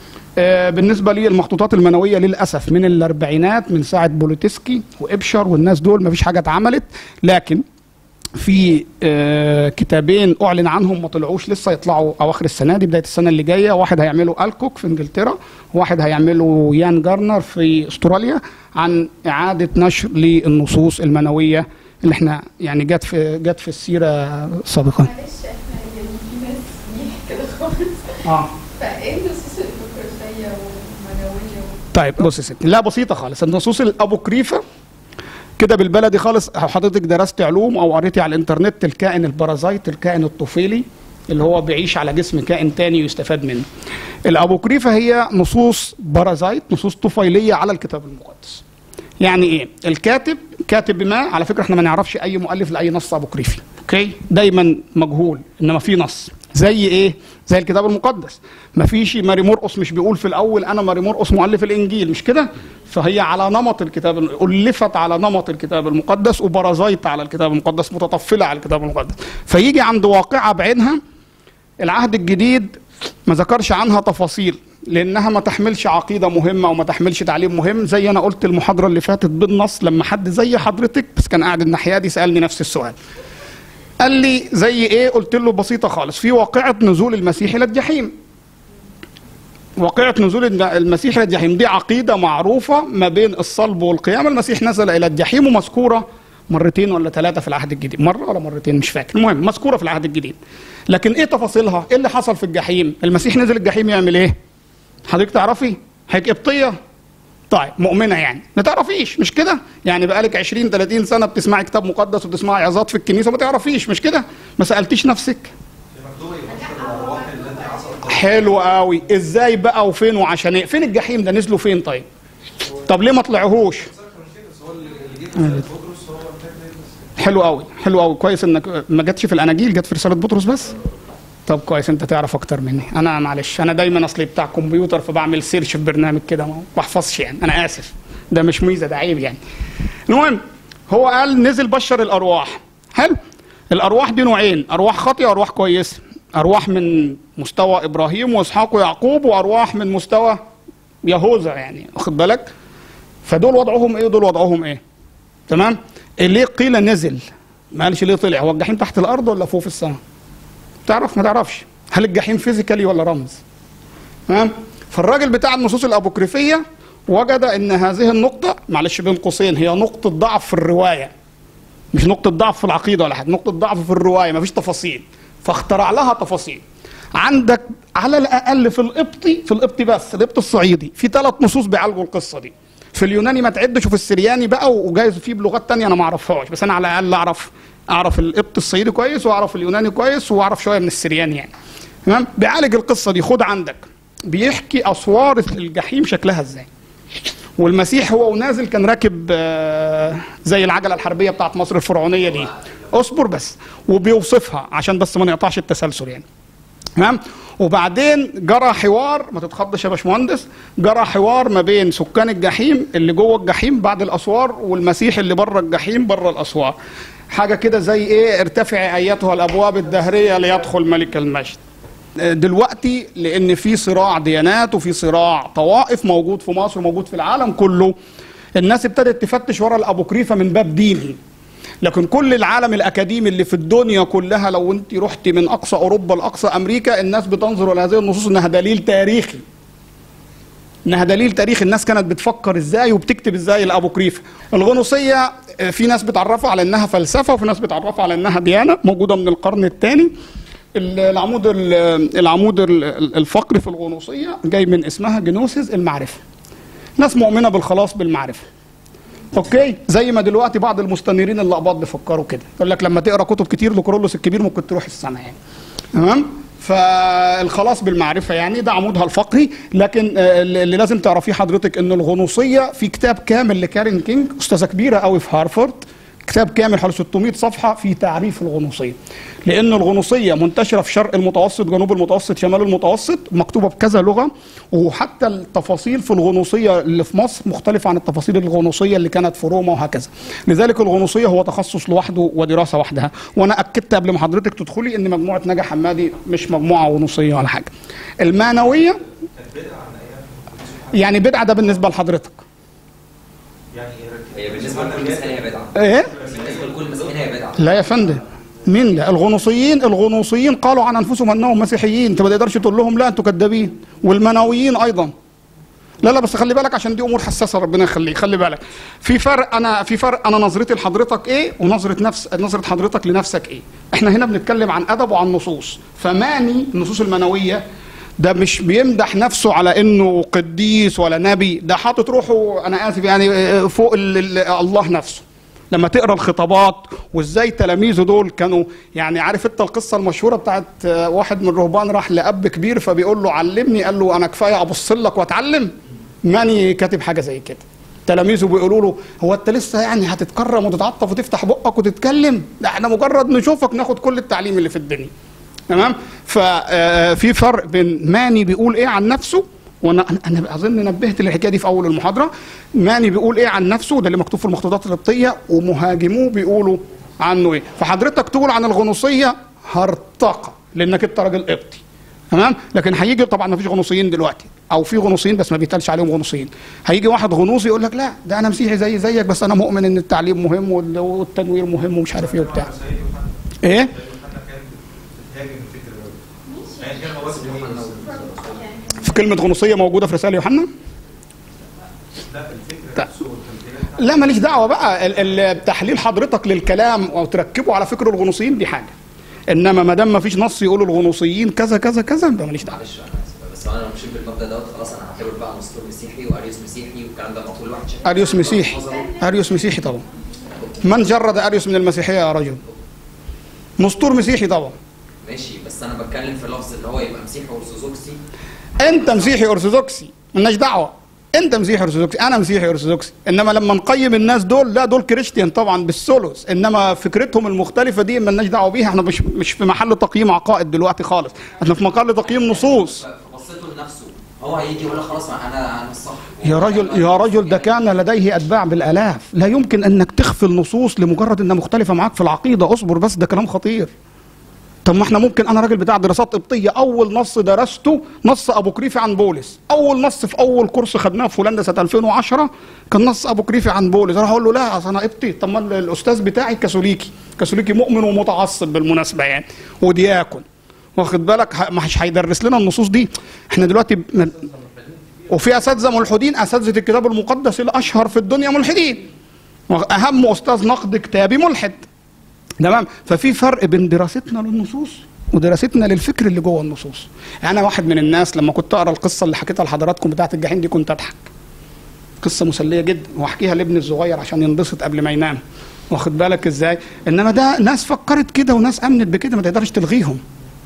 آه، بالنسبه لي المخطوطات المنويه للاسف من الاربعينات من ساعه بولوتسكي وابشر والناس دول مفيش حاجه اتعملت لكن في آه، كتابين اعلن عنهم ما طلعوش لسه يطلعوا اواخر السنه دي بدايه السنه اللي جايه واحد هيعمله الكوك في انجلترا وواحد هيعمله يان جارنر في استراليا عن اعاده نشر للنصوص المنويه اللي احنا يعني جت في جت في السيره سابقا معلش احنا يعني في ناس ميح كده خالص اه فايه النصوص الابوكريفيه والمنويه طيب بص يا ستي لا بسيطه خالص النصوص الابوكريفه كده بالبلدي خالص أو حضرتك درست علوم او قريتي على الانترنت الكائن البرازيت الكائن الطفيلي اللي هو بيعيش على جسم كائن تاني ويستفاد منه الابوكريفه هي نصوص بارازيت نصوص طفيليه على الكتاب المقدس يعني ايه الكاتب كاتب ما على فكره احنا ما نعرفش اي مؤلف لاي نص ابوكريفي اوكي دايما مجهول انما في نص زي ايه زي الكتاب المقدس ما فيش ماري مرقس مش بيقول في الاول انا ماري مرقس مؤلف الانجيل مش كده فهي على نمط الكتاب الفت على نمط الكتاب المقدس وبرازيت على الكتاب المقدس متطفله على الكتاب المقدس فيجي عند واقعه بعينها العهد الجديد ما ذكرش عنها تفاصيل لانها ما تحملش عقيده مهمه وما تحملش تعليم مهم زي انا قلت المحاضره اللي فاتت بالنص لما حد زي حضرتك بس كان قاعد الناحيه دي سالني نفس السؤال قال لي زي ايه قلت له بسيطه خالص في واقعه نزول المسيح الى الجحيم واقعة نزول الج- المسيح إلى الجحيم دي عقيدة معروفة ما بين الصلب والقيامة المسيح نزل إلى الجحيم ومذكورة مرتين ولا ثلاثة في العهد الجديد مرة ولا مرتين مش فاكر المهم مذكورة في العهد الجديد لكن إيه تفاصيلها إيه اللي حصل في الجحيم المسيح نزل الجحيم يعمل إيه حضرتك تعرفي هيك قبطية طيب مؤمنة يعني ما تعرفيش مش كده يعني بقالك 20 30 سنة بتسمعي كتاب مقدس وبتسمعي عظات في الكنيسة ما تعرفيش مش كده ما سألتيش نفسك حلو قوي ازاي بقى وفين وعشان ايه فين الجحيم ده نزلوا فين طيب طب ليه ما طلعوهوش حلو قوي حلو قوي كويس انك ما جاتش في الاناجيل جت في رساله بطرس بس طب كويس انت تعرف اكتر مني انا معلش انا دايما اصلي بتاع كمبيوتر فبعمل سيرش في برنامج كده ما بحفظش يعني انا اسف ده مش ميزه ده عيب يعني المهم هو قال نزل بشر الارواح حلو الارواح دي نوعين ارواح خاطئه وارواح كويسه ارواح من مستوى ابراهيم واسحاق ويعقوب وارواح من مستوى يهوذا يعني واخد بالك فدول وضعهم ايه ودول وضعهم ايه تمام ليه قيل نزل ما قالش ليه طلع هو الجحيم تحت الارض ولا فوق في السماء تعرف ما تعرفش هل الجحيم فيزيكالي ولا رمز تمام فالراجل بتاع النصوص الابوكريفيه وجد ان هذه النقطه معلش بين قوسين هي نقطه ضعف في الروايه مش نقطه ضعف في العقيده ولا حاجه نقطه ضعف في الروايه مفيش تفاصيل فاخترع لها تفاصيل عندك على الاقل في القبطي في القبطي بس القبط الصعيدي في ثلاث نصوص بيعالجوا القصه دي في اليوناني ما تعدش وفي السرياني بقى وجايز فيه بلغات تانية انا ما اعرفهاش بس انا على الاقل اعرف اعرف القبط الصعيدي كويس واعرف اليوناني كويس واعرف شويه من السرياني يعني تمام بيعالج القصه دي خد عندك بيحكي اسوار الجحيم شكلها ازاي والمسيح هو ونازل كان راكب آه، زي العجله الحربيه بتاعت مصر الفرعونيه دي اصبر بس وبيوصفها عشان بس ما نقطعش التسلسل يعني تمام وبعدين جرى حوار ما تتخضش يا باشمهندس جرى حوار ما بين سكان الجحيم اللي جوه الجحيم بعد الاسوار والمسيح اللي بره الجحيم بره الاسوار حاجه كده زي ايه ارتفعي ايتها الابواب الدهريه ليدخل ملك المجد دلوقتي لان في صراع ديانات وفي صراع طوائف موجود في مصر وموجود في العالم كله الناس ابتدت تفتش ورا الابوكريفه من باب ديني لكن كل العالم الاكاديمي اللي في الدنيا كلها لو انت رحتي من اقصى اوروبا لاقصى امريكا الناس بتنظر الى هذه النصوص انها دليل تاريخي انها دليل تاريخي الناس كانت بتفكر ازاي وبتكتب ازاي الابوكريفه الغنوصيه آه، في ناس بتعرفها على انها فلسفه وفي ناس بتعرفها على انها ديانه موجوده من القرن الثاني العمود ال- العمود ال- الفقري في الغنوصيه جاي من اسمها جنوسيس المعرفه ناس مؤمنه بالخلاص بالمعرفه اوكي زي ما دلوقتي بعض المستنيرين اللقباط بيفكروا كده يقول لك لما تقرا كتب كتير لكورولوس الكبير ممكن تروح السنه يعني تمام فالخلاص بالمعرفه يعني ده عمودها الفقري لكن آه، اللي لازم تعرفيه حضرتك ان الغنوصيه في كتاب كامل لكارين كينج استاذه كبيره قوي في هارفارد كتاب كامل حوالي 600 صفحه في تعريف الغنوصيه لان الغنوصيه منتشره في شرق المتوسط جنوب المتوسط شمال المتوسط مكتوبه بكذا لغه وحتى التفاصيل في الغنوصيه اللي في مصر مختلفه عن التفاصيل الغنوصيه اللي كانت في روما وهكذا لذلك الغنوصيه هو تخصص لوحده ودراسه وحدها وانا اكدت قبل ما حضرتك تدخلي ان مجموعه نجا حمادي مش مجموعه غنوصيه ولا حاجه المانويه يعني بدعه ده بالنسبه لحضرتك هي بالنسبه لكل مسيحيين هي بدعه ايه بالنسبه لكل مسيحيين هي بدعه لا يا فندم مين لا الغنوصيين الغنوصيين قالوا عن انفسهم انهم مسيحيين انت ما تقدرش تقول لهم لا انتوا كذابين والمنويين ايضا لا لا بس خلي بالك عشان دي امور حساسه ربنا يخليك خلي بالك في فرق انا في فرق انا نظرتي لحضرتك ايه ونظره نفس نظره حضرتك لنفسك ايه احنا هنا بنتكلم عن ادب وعن نصوص فماني النصوص المنويه ده مش بيمدح نفسه على انه قديس ولا نبي ده حاطط روحه انا اسف يعني آه، فوق ال- ال- الله نفسه لما تقرا الخطابات وازاي تلاميذه دول كانوا يعني عارف انت القصه المشهوره بتاعت آه، واحد من الرهبان راح لاب كبير فبيقول له علمني قال له انا كفايه ابص لك واتعلم ماني كاتب حاجه زي كده تلاميذه بيقولوا له هو انت لسه يعني هتتكرم وتتعطف وتفتح بقك وتتكلم لا احنا مجرد نشوفك ناخد كل التعليم اللي في الدنيا تمام ففي فرق بين ماني بيقول ايه عن نفسه وانا انا اظن نبهت للحكايه دي في اول المحاضره ماني بيقول ايه عن نفسه ده اللي مكتوب في المخطوطات القبطيه ومهاجموه بيقولوا عنه ايه فحضرتك تقول عن الغنوصيه هرطقه لانك انت راجل قبطي تمام لكن هيجي طبعا ما فيش غنوصيين دلوقتي او في غنوصيين بس ما بيتقالش عليهم غنوصيين هيجي واحد غنوصي يقول لك لا ده انا مسيحي زي زيك بس انا مؤمن ان التعليم مهم وال- والتنوير مهم ومش عارف ايه وبتاع ايه في كلمه غنوصيه موجوده في رسائل يوحنا لا ماليش دعوه بقى ال- ال- تحليل حضرتك للكلام او تركبه على فكر الغنوصيين دي حاجه انما ما دام ما فيش نص يقول الغنوصيين كذا كذا كذا يبقى ماليش دعوه معلش انا اسف بس انا لو مشيت بالمبدا دوت خلاص انا هعتبر بقى نسطور مسيحي واريوس مسيحي والكلام ده مقبول واحد شايف اريوس مسيحي اريوس مسيحي طبعا من جرد اريوس من المسيحيه يا رجل نسطور مسيحي طبعا ماشي بس انا بتكلم في لفظ اللي هو يبقى مسيحي ارثوذكسي انت مسيحي ارثوذكسي مالناش دعوه انت مسيحي ارثوذكسي انا مسيحي ارثوذكسي انما لما نقيم الناس دول لا دول كريستيان طبعا بالثلث انما فكرتهم المختلفه دي مالناش دعوه بيها احنا مش مش في محل تقييم عقائد دلوقتي خالص احنا في محل تقييم نصوص فبصيته لنفسه هو هيجي يقول لك خلاص ما انا انا الصح يا رجل يا رجل ده كان لديه اتباع بالالاف لا يمكن انك تخفي النصوص لمجرد انها مختلفه معاك في العقيده اصبر بس ده كلام خطير طب ما احنا ممكن انا راجل بتاع دراسات قبطيه اول نص درسته نص ابو كريفي عن بولس اول نص في اول كورس خدناه في هولندا سنه 2010 كان نص ابو كريفي عن بولس اروح اقول له لا اصل انا قبطي طب ما الاستاذ بتاعي كاثوليكي كاثوليكي مؤمن ومتعصب بالمناسبه يعني ودياكون واخد بالك ه- مش هيدرس لنا النصوص دي احنا دلوقتي ب- وفي اساتذه ملحدين اساتذه الكتاب المقدس الاشهر في الدنيا ملحدين اهم استاذ نقد كتابي ملحد تمام ففي فرق بين دراستنا للنصوص ودراستنا للفكر اللي جوه النصوص يعني انا واحد من الناس لما كنت اقرا القصه اللي حكيتها لحضراتكم بتاعت الجحيم دي كنت اضحك قصه مسليه جدا واحكيها لابني الصغير عشان ينبسط قبل ما ينام واخد بالك ازاي انما ده ناس فكرت كده وناس امنت بكده ما تقدرش تلغيهم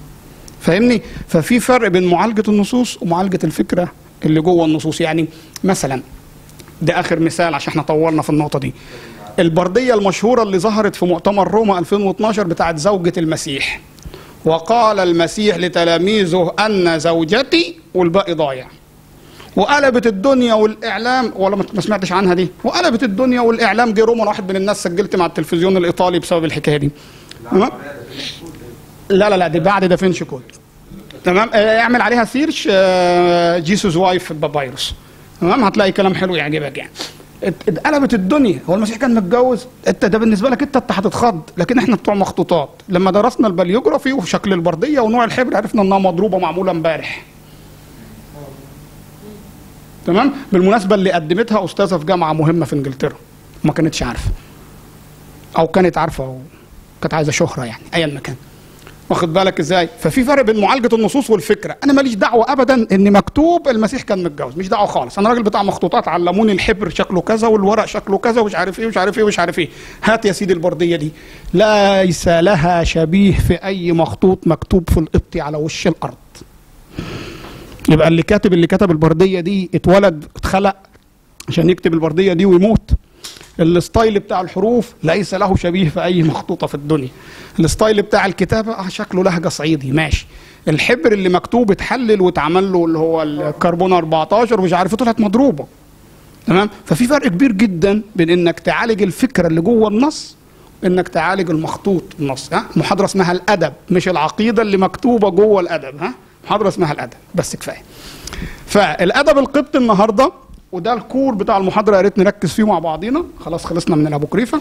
فاهمني ففي فرق بين معالجه النصوص ومعالجه الفكره اللي جوه النصوص يعني مثلا ده اخر مثال عشان احنا طولنا في النقطه دي البرديه المشهوره اللي ظهرت في مؤتمر روما 2012 بتاعت زوجة المسيح وقال المسيح لتلاميذه ان زوجتي والباقي ضايع وقلبت الدنيا والاعلام ولا ما ما سمعتش عنها دي وقلبت الدنيا والاعلام جه روما أنا واحد من الناس سجلت مع التلفزيون الايطالي بسبب الحكايه دي تمام لا لا لا دي بعد دافنشي كود تمام آه، اعمل عليها سيرش آه، جيسوس وايف بابايروس تمام هتلاقي كلام حلو يعجبك يعني ات- اتقلبت الدنيا هو المسيح كان متجوز انت ده بالنسبه لك انت انت هتتخض لكن احنا بتوع مخطوطات لما درسنا البليوجرافي وشكل البرديه ونوع الحبر عرفنا انها مضروبه معموله امبارح تمام بالمناسبه اللي قدمتها استاذه في جامعه مهمه في انجلترا ما كانتش عارفه او كانت عارفه او كانت عايزه شهره يعني ايا ما كان واخد بالك ازاي ففي فرق بين معالجه النصوص والفكره انا ماليش دعوه ابدا ان مكتوب المسيح كان متجوز مش دعوه خالص انا راجل بتاع مخطوطات علموني الحبر شكله كذا والورق شكله كذا ومش عارف ايه ومش عارف ايه ومش عارف ايه هات يا سيدي البرديه دي ليس لها شبيه في اي مخطوط مكتوب في القبطي على وش الارض يبقى اللي كاتب اللي كتب البرديه دي اتولد اتخلق عشان يكتب البرديه دي ويموت الستايل بتاع الحروف ليس له شبيه في اي مخطوطه في الدنيا الستايل بتاع الكتابه اه شكله لهجه صعيدي ماشي الحبر اللي مكتوب اتحلل واتعمل له اللي هو الكربون 14 ومش عارف إيه، طلعت مضروبه تمام ففي فرق كبير جدا بين انك تعالج الفكره اللي جوه النص انك تعالج المخطوط النص ها محاضره اسمها الادب مش العقيده اللي مكتوبه جوه الادب ها محاضره اسمها الادب بس كفايه فالادب القبطي النهارده وده الكور بتاع المحاضره يا ريت نركز فيه مع بعضينا خلاص خلصنا من الابوكريفه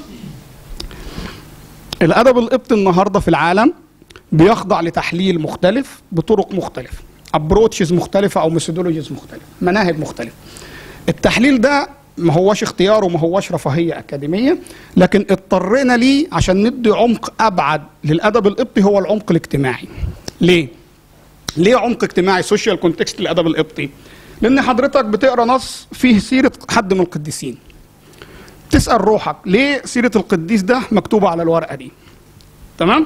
الادب القبطي النهارده في العالم بيخضع لتحليل مختلف بطرق مختلفه ابروتشز مختلفه او ميثودولوجيز مختلفه مناهج مختلفه التحليل ده ما هوش اختيار وما هوش رفاهيه اكاديميه لكن اضطرينا ليه عشان ندي عمق ابعد للادب القبطي هو العمق الاجتماعي ليه ليه عمق اجتماعي سوشيال كونتكست للادب القبطي لان حضرتك بتقرا نص فيه سيره حد من القديسين تسال روحك ليه سيره القديس ده مكتوبه على الورقه دي تمام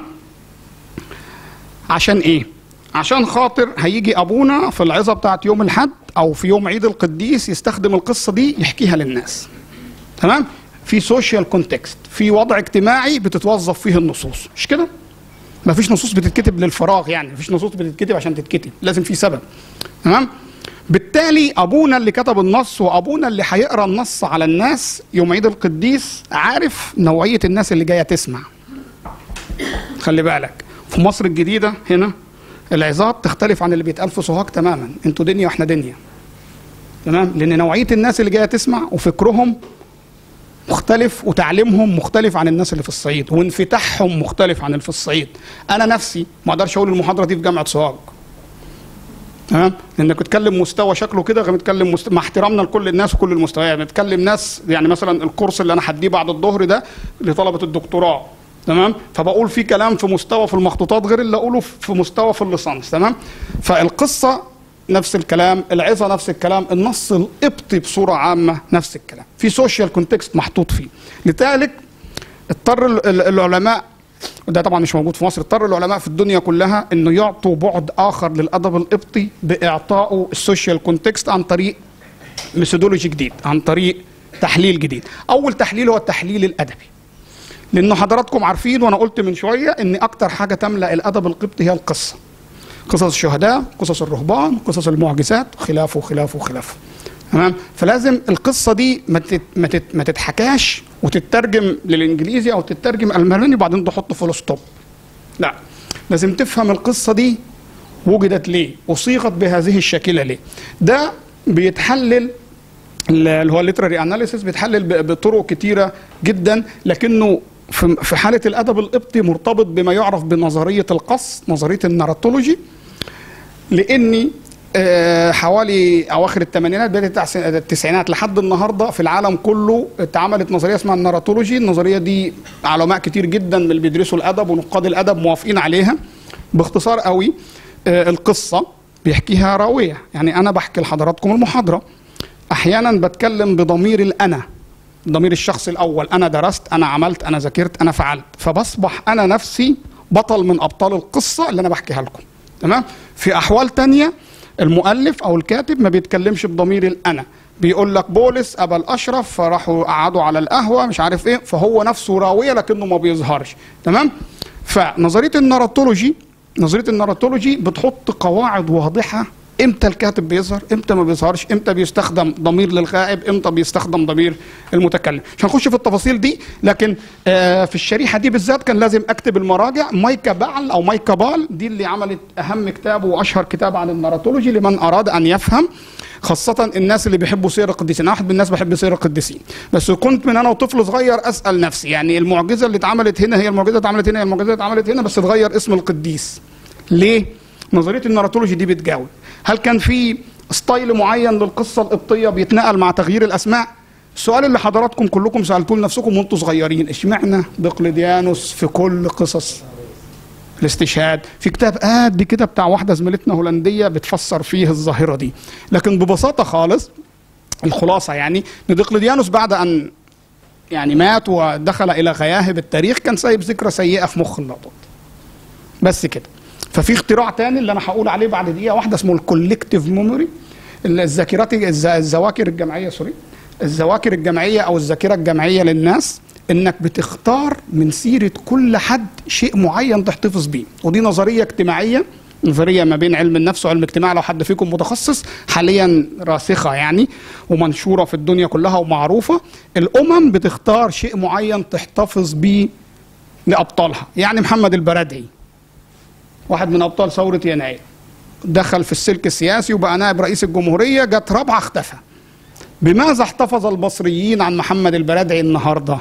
عشان ايه عشان خاطر هيجي ابونا في العظه بتاعت يوم الحد او في يوم عيد القديس يستخدم القصه دي يحكيها للناس تمام في سوشيال كونتكست في وضع اجتماعي بتتوظف فيه النصوص مش كده ما فيش نصوص بتتكتب للفراغ يعني ما فيش نصوص بتتكتب عشان تتكتب لازم في سبب تمام بالتالي ابونا اللي كتب النص وابونا اللي هيقرا النص على الناس يوم عيد القديس عارف نوعيه الناس اللي جايه تسمع خلي بالك في مصر الجديده هنا العظات تختلف عن اللي بيتقال في سوهاج تماما انتوا دنيا واحنا دنيا تمام لان نوعيه الناس اللي جايه تسمع وفكرهم مختلف وتعليمهم مختلف عن الناس اللي في الصعيد وانفتاحهم مختلف عن اللي في الصعيد انا نفسي ما اقدرش اقول المحاضره دي في جامعه سوهاج تمام لانك بتكلم مستوى شكله كده غير بتكلم مست... مع احترامنا لكل الناس وكل المستويات بتكلم ناس يعني مثلا الكورس اللي انا هديه بعد الظهر ده لطلبه الدكتوراه تمام فبقول في كلام في مستوى في المخطوطات غير اللي اقوله في مستوى في الليسانس تمام فالقصه نفس الكلام العظه نفس الكلام النص القبطي بصوره عامه نفس الكلام في سوشيال كونتكست محطوط فيه لذلك اضطر ال- ال- العلماء وده طبعا مش موجود في مصر اضطر العلماء في الدنيا كلها انه يعطوا بعد اخر للادب القبطي باعطائه السوشيال كونتكست عن طريق ميثودولوجي جديد عن طريق تحليل جديد اول تحليل هو التحليل الادبي لانه حضراتكم عارفين وانا قلت من شويه ان اكتر حاجه تملا الادب القبطي هي القصه قصص الشهداء قصص الرهبان قصص المعجزات خلافه خلافه خلافه تمام فلازم القصه دي ما تت- ما تت- ما تتحكاش وتترجم للانجليزي او تترجم الماني وبعدين تحط فول ستوب لا لازم تفهم القصه دي وجدت ليه وصيغت بهذه الشاكله ليه ده بيتحلل اللي هو الليتراري اناليسيس بيتحلل ب- بطرق كتيره جدا لكنه في في حاله الادب القبطي مرتبط بما يعرف بنظريه القص نظريه الناراتولوجي لاني آه، حوالي اواخر الثمانينات بدايه التعس- التسعينات لحد النهارده في العالم كله اتعملت نظريه اسمها الناراتولوجي النظريه دي علماء كتير جدا من اللي بيدرسوا الادب ونقاد الادب موافقين عليها باختصار قوي آه، القصه بيحكيها راويه يعني انا بحكي لحضراتكم المحاضره احيانا بتكلم بضمير الانا ضمير الشخص الاول انا درست انا عملت انا ذاكرت انا فعلت فبصبح انا نفسي بطل من ابطال القصه اللي انا بحكيها لكم تمام في احوال تانية المؤلف او الكاتب ما بيتكلمش بضمير الانا بيقول لك بولس ابا الاشرف فراحوا قعدوا على القهوه مش عارف ايه فهو نفسه راويه لكنه ما بيظهرش تمام فنظريه الناراتولوجي نظريه الناراتولوجي بتحط قواعد واضحه امتى الكاتب بيظهر امتى ما بيظهرش امتى بيستخدم ضمير للغائب امتى بيستخدم ضمير المتكلم مش هنخش في التفاصيل دي لكن آه في الشريحه دي بالذات كان لازم اكتب المراجع مايكا بعل او مايكا بال دي اللي عملت اهم كتاب واشهر كتاب عن الناراتولوجي لمن اراد ان يفهم خاصة الناس اللي بيحبوا سير القديسين، أنا واحد من الناس بحب سير القديسين، بس كنت من أنا وطفل صغير أسأل نفسي يعني المعجزة اللي اتعملت هنا هي المعجزة اللي اتعملت هنا هي المعجزة اللي اتعملت هنا بس اتغير اسم القديس. ليه؟ نظريه الناراتولوجي دي بتجاوب هل كان في ستايل معين للقصه القبطيه بيتنقل مع تغيير الاسماء السؤال اللي حضراتكم كلكم سالتوه لنفسكم وانتم صغيرين اشمعنى دقلديانوس في كل قصص الاستشهاد في كتاب قد كده بتاع واحده زميلتنا هولنديه بتفسر فيه الظاهره دي لكن ببساطه خالص الخلاصه يعني ان دقلديانوس بعد ان يعني مات ودخل الى غياهب التاريخ كان سايب ذكرى سيئه في مخ اللقطات بس كده ففي اختراع تاني اللي انا هقول عليه بعد دقيقه واحده اسمه الكولكتيف ميموري الذاكرات الز- الذواكر الجمعيه سوري الذواكر الجمعيه او الذاكره الجمعيه للناس انك بتختار من سيره كل حد شيء معين تحتفظ بيه ودي نظريه اجتماعيه نظريه ما بين علم النفس وعلم الاجتماع لو حد فيكم متخصص حاليا راسخه يعني ومنشوره في الدنيا كلها ومعروفه الامم بتختار شيء معين تحتفظ بيه لابطالها يعني محمد البرادعي واحد من ابطال ثوره يناير دخل في السلك السياسي وبقى نائب رئيس الجمهوريه جت رابعه اختفى بماذا احتفظ المصريين عن محمد البرادعي النهارده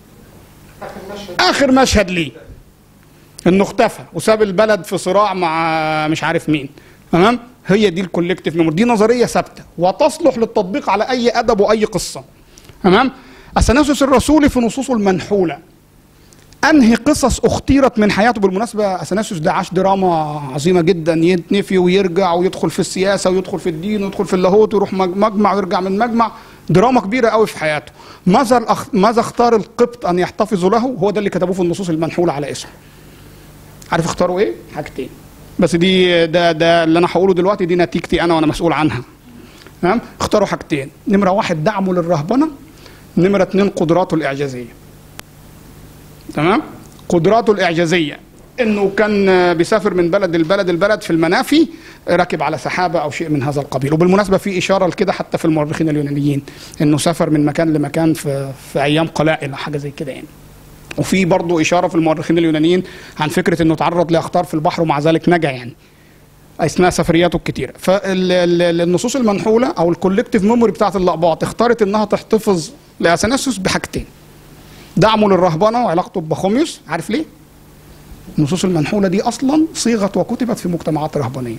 اخر مشهد ليه انه اختفى وساب البلد في صراع مع مش عارف مين تمام هي دي الكولكتيف ميموري دي نظريه ثابته وتصلح للتطبيق على اي ادب واي قصه تمام اثناسيوس الرسولي في نصوصه المنحوله انهي قصص اختيرت من حياته بالمناسبه اثناسيوس ده عاش دراما عظيمه جدا يتنفي ويرجع ويدخل في السياسه ويدخل في الدين ويدخل في اللاهوت ويروح مج- مجمع ويرجع من مجمع دراما كبيره قوي في حياته ماذا الأخ... ماذا اختار القبط ان يحتفظوا له هو ده اللي كتبوه في النصوص المنحوله على اسمه عارف اختاروا ايه حاجتين بس دي ده ده اللي انا هقوله دلوقتي دي نتيجتي انا وانا مسؤول عنها تمام اختاروا حاجتين نمره واحد دعمه للرهبنه نمره اتنين قدراته الاعجازيه تمام قدراته الاعجازيه انه كان بيسافر من بلد لبلد البلد في المنافي راكب على سحابه او شيء من هذا القبيل وبالمناسبه في اشاره لكده حتى في المؤرخين اليونانيين انه سافر من مكان لمكان في في ايام قلائل أو حاجه زي كده يعني وفي برضه اشاره في المؤرخين اليونانيين عن فكره انه تعرض لاخطار في البحر ومع ذلك نجا يعني اثناء سفرياته الكتيره فالنصوص المنحوله او الكولكتيف ميموري بتاعت الاقباط اختارت انها تحتفظ لاثناسيوس بحاجتين دعمه للرهبنه وعلاقته ببخوميوس عارف ليه؟ النصوص المنحوله دي اصلا صيغت وكتبت في مجتمعات رهبانيه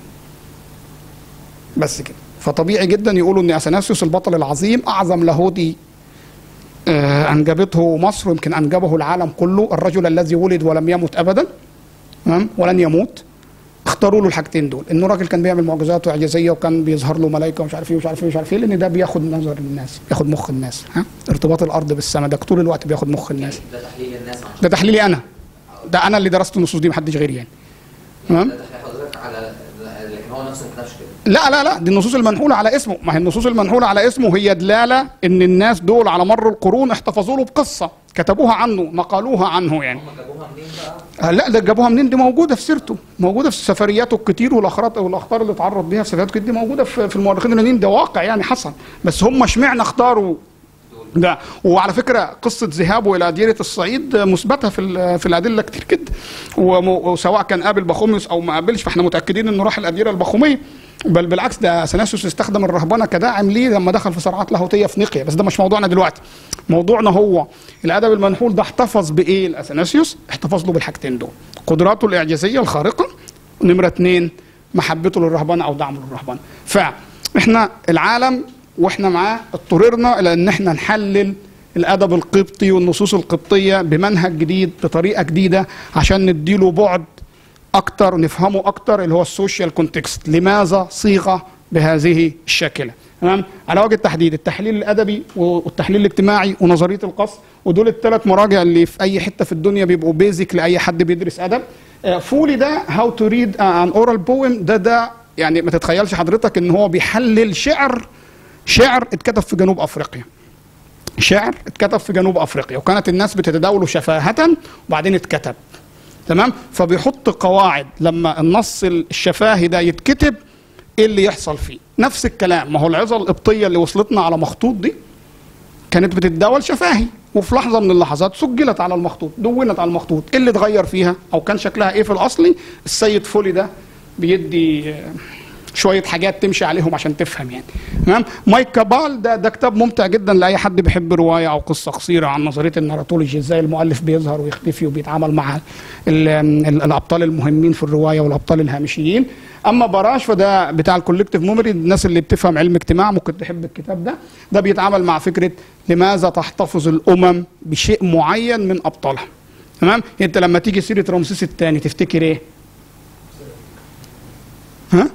بس كده فطبيعي جدا يقولوا ان اثناسيوس البطل العظيم اعظم لاهوتي آه، انجبته مصر ويمكن انجبه العالم كله الرجل الذي ولد ولم يمت ابدا تمام ولن يموت اختاروا له الحاجتين دول انه راجل كان بيعمل معجزات واعجازيه وكان بيظهر له ملائكه ومش عارف ايه ومش عارف ايه ومش عارف ايه لان ده بياخد نظر الناس بياخد مخ الناس ها ارتباط الارض بالسماء ده طول الوقت بياخد مخ الناس ده تحليل الناس عن ده تحليلي انا ده انا اللي درست النصوص دي محدش غيري يعني تمام ده تحليل حضرتك على لكن هو نفسه ما كتبش كده لا لا لا دي النصوص المنحولة على اسمه ما هي النصوص المنحولة على اسمه هي دلالة ان الناس دول على مر القرون احتفظوا له بقصة كتبوها عنه نقلوها عنه يعني هم جابوها منين بقى؟ آه، لا ده جابوها منين دي موجودة في سيرته موجودة في سفرياته الكتير والاخطار والاخطار اللي اتعرض بيها في سفرياته الكتير دي موجودة في في المؤرخين اليونانيين ده واقع يعني حصل بس هم اشمعنى اختاروا ده وعلى فكره قصه ذهابه الى ديره الصعيد مثبته في ال- في الادله كتير جدا وم- وسواء كان قابل بخوميوس او ما قابلش فاحنا متاكدين انه راح الاديره البخوميه بل بالعكس ده اثناسيوس استخدم الرهبنه كداعم ليه لما دخل في صراعات لاهوتيه في نيقيا بس ده مش موضوعنا دلوقتي موضوعنا هو الادب المنحول ده احتفظ بايه الاثناسيوس احتفظ له بالحاجتين دول قدراته الاعجازيه الخارقه نمره اثنين محبته للرهبنه او دعمه للرهبنه فاحنا العالم واحنا معاه اضطررنا الى ان احنا نحلل الادب القبطي والنصوص القبطيه بمنهج جديد بطريقه جديده عشان نديله بعد اكتر نفهمه اكتر اللي هو السوشيال كونتكست لماذا صيغه بهذه الشاكله تمام على وجه التحديد التحليل الادبي والتحليل الاجتماعي ونظريه القص ودول الثلاث مراجع اللي في اي حته في الدنيا بيبقوا بيزك لاي حد بيدرس ادب آه، فولي ده هاو تو ريد ان اورال بويم ده ده يعني ما تتخيلش حضرتك ان هو بيحلل شعر شعر اتكتب في جنوب افريقيا شعر اتكتب في جنوب افريقيا وكانت الناس بتتداوله شفاهه وبعدين اتكتب تمام فبيحط قواعد لما النص الشفاهي ده يتكتب ايه اللي يحصل فيه نفس الكلام ما هو العظه القبطيه اللي وصلتنا على مخطوط دي كانت بتتداول شفاهي وفي لحظه من اللحظات سجلت على المخطوط دونت على المخطوط ايه اللي اتغير فيها او كان شكلها ايه في الاصلي السيد فولي ده بيدي آه، شويه حاجات تمشي عليهم عشان تفهم يعني تمام مايك كابال ده ده كتاب ممتع جدا لاي حد بيحب روايه او قصه قصيره عن نظريه الناراتولوجي ازاي المؤلف بيظهر ويختفي وبيتعامل مع ال ال الابطال المهمين في الروايه والابطال الهامشيين اما براش فده بتاع الكولكتيف ميموري الناس اللي بتفهم علم اجتماع ممكن تحب الكتاب ده ده بيتعامل مع فكره لماذا تحتفظ الامم بشيء معين من ابطالها تمام انت لما تيجي سيره رمسيس الثاني تفتكر ايه ها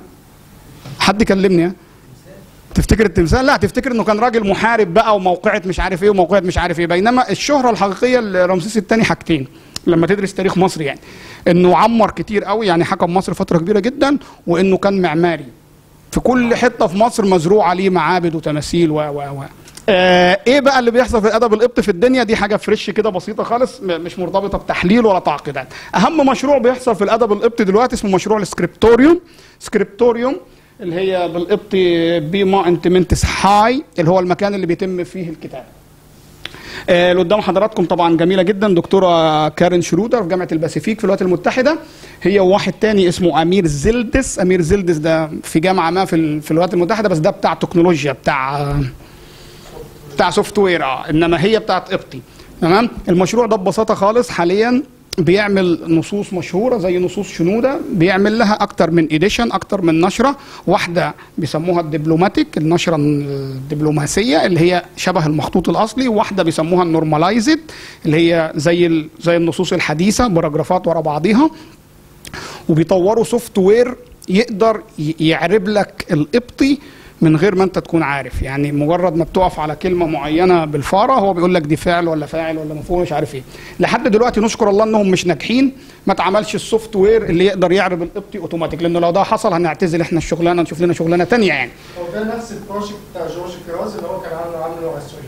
حد كلمني ها تفتكر التمثال لا تفتكر انه كان راجل محارب بقى وموقعة مش عارف ايه وموقعة مش عارف ايه بينما الشهرة الحقيقية لرمسيس الثاني حاجتين لما تدرس تاريخ مصر يعني انه عمر كتير قوي يعني حكم مصر فترة كبيرة جدا وانه كان معماري في كل حتة في مصر مزروع عليه معابد وتماثيل و و و آه ايه بقى اللي بيحصل في الادب القبطي في الدنيا دي حاجه فريش كده بسيطه خالص م- مش مرتبطه بتحليل ولا تعقيدات اهم مشروع بيحصل في الادب القبطي دلوقتي اسمه مشروع السكريبتوريوم سكريبتوريوم اللي هي بالقبطي بيما انتمنتس هاي اللي هو المكان اللي بيتم فيه الكتابه آه، اللي قدام حضراتكم طبعا جميله جدا دكتوره كارين شرودر في جامعه الباسيفيك في الولايات المتحده هي وواحد تاني اسمه امير زيلدس امير زيلدس ده في جامعه ما في, ال- في الولايات المتحده بس ده بتاع تكنولوجيا بتاع بتاع سوفت وير اه انما هي بتاعت قبطي تمام المشروع ده ببساطه خالص حاليا بيعمل نصوص مشهوره زي نصوص شنوده بيعمل لها اكتر من ايديشن اكتر من نشره واحده بيسموها الدبلوماتيك النشره الدبلوماسيه اللي هي شبه المخطوط الاصلي وواحده بيسموها النورماليزد اللي هي زي ال- زي النصوص الحديثه باراجرافات ورا بعضيها وبيطوروا سوفت وير يقدر ي- يعرب لك القبطي من غير ما انت تكون عارف يعني مجرد ما بتقف على كلمه معينه بالفاره هو بيقول لك دي فعل ولا فاعل ولا مفعول مش عارف ايه لحد دلوقتي نشكر الله انهم مش ناجحين ما اتعملش السوفت وير اللي يقدر يعرب القبطي اوتوماتيك لانه لو ده حصل هنعتزل احنا الشغلانه نشوف لنا شغلانه تانية يعني هو ده نفس البروجكت بتاع جورج كراز اللي هو كان عامله عامله على السوري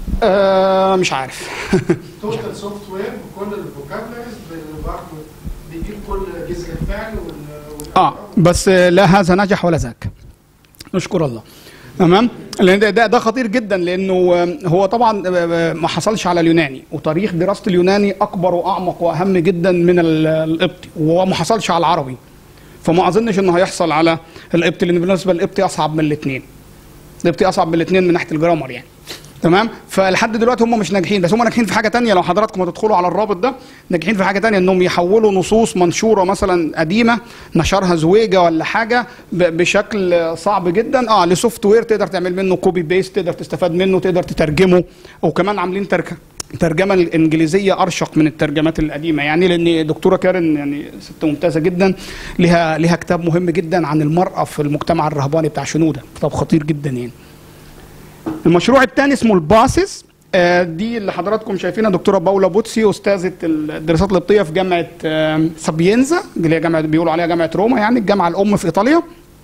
آه مش عارف توتال سوفت وير بكل الفوكابلريز برضه بيجيب كل جذر الفعل وال وال- اه بس لا هذا نجح ولا ذاك نشكر الله تمام لان ده, ده ده خطير جدا لانه آه، هو طبعا آه، ما حصلش على اليوناني وتاريخ دراسه اليوناني اكبر واعمق واهم جدا من ال- القبطي وما حصلش على العربي فما اظنش انه هيحصل على القبطي لان بالنسبه للقبطي اصعب من الاثنين القبطي اصعب من الاثنين من ناحيه الجرامر يعني تمام فلحد دلوقتي هم مش ناجحين بس هم ناجحين في حاجه تانية لو حضراتكم هتدخلوا على الرابط ده ناجحين في حاجه تانية انهم يحولوا نصوص منشوره مثلا قديمه نشرها زويجه ولا حاجه ب- بشكل صعب جدا اه لسوفت وير تقدر تعمل منه كوبي بيست تقدر تستفاد منه تقدر تترجمه وكمان عاملين ترك الترجمه الانجليزيه ارشق من الترجمات القديمه يعني لان دكتوره كارين يعني ست ممتازه جدا لها لها كتاب مهم جدا عن المراه في المجتمع الرهباني بتاع شنوده كتاب خطير جدا يعني المشروع الثاني اسمه الباسس آه، دي اللي حضراتكم شايفينها دكتوره باولا بوتسي استاذه الدراسات القبطيه في جامعه آه، سابينزا اللي هي جامعه بيقولوا عليها جامعه روما يعني الجامعه الام في ايطاليا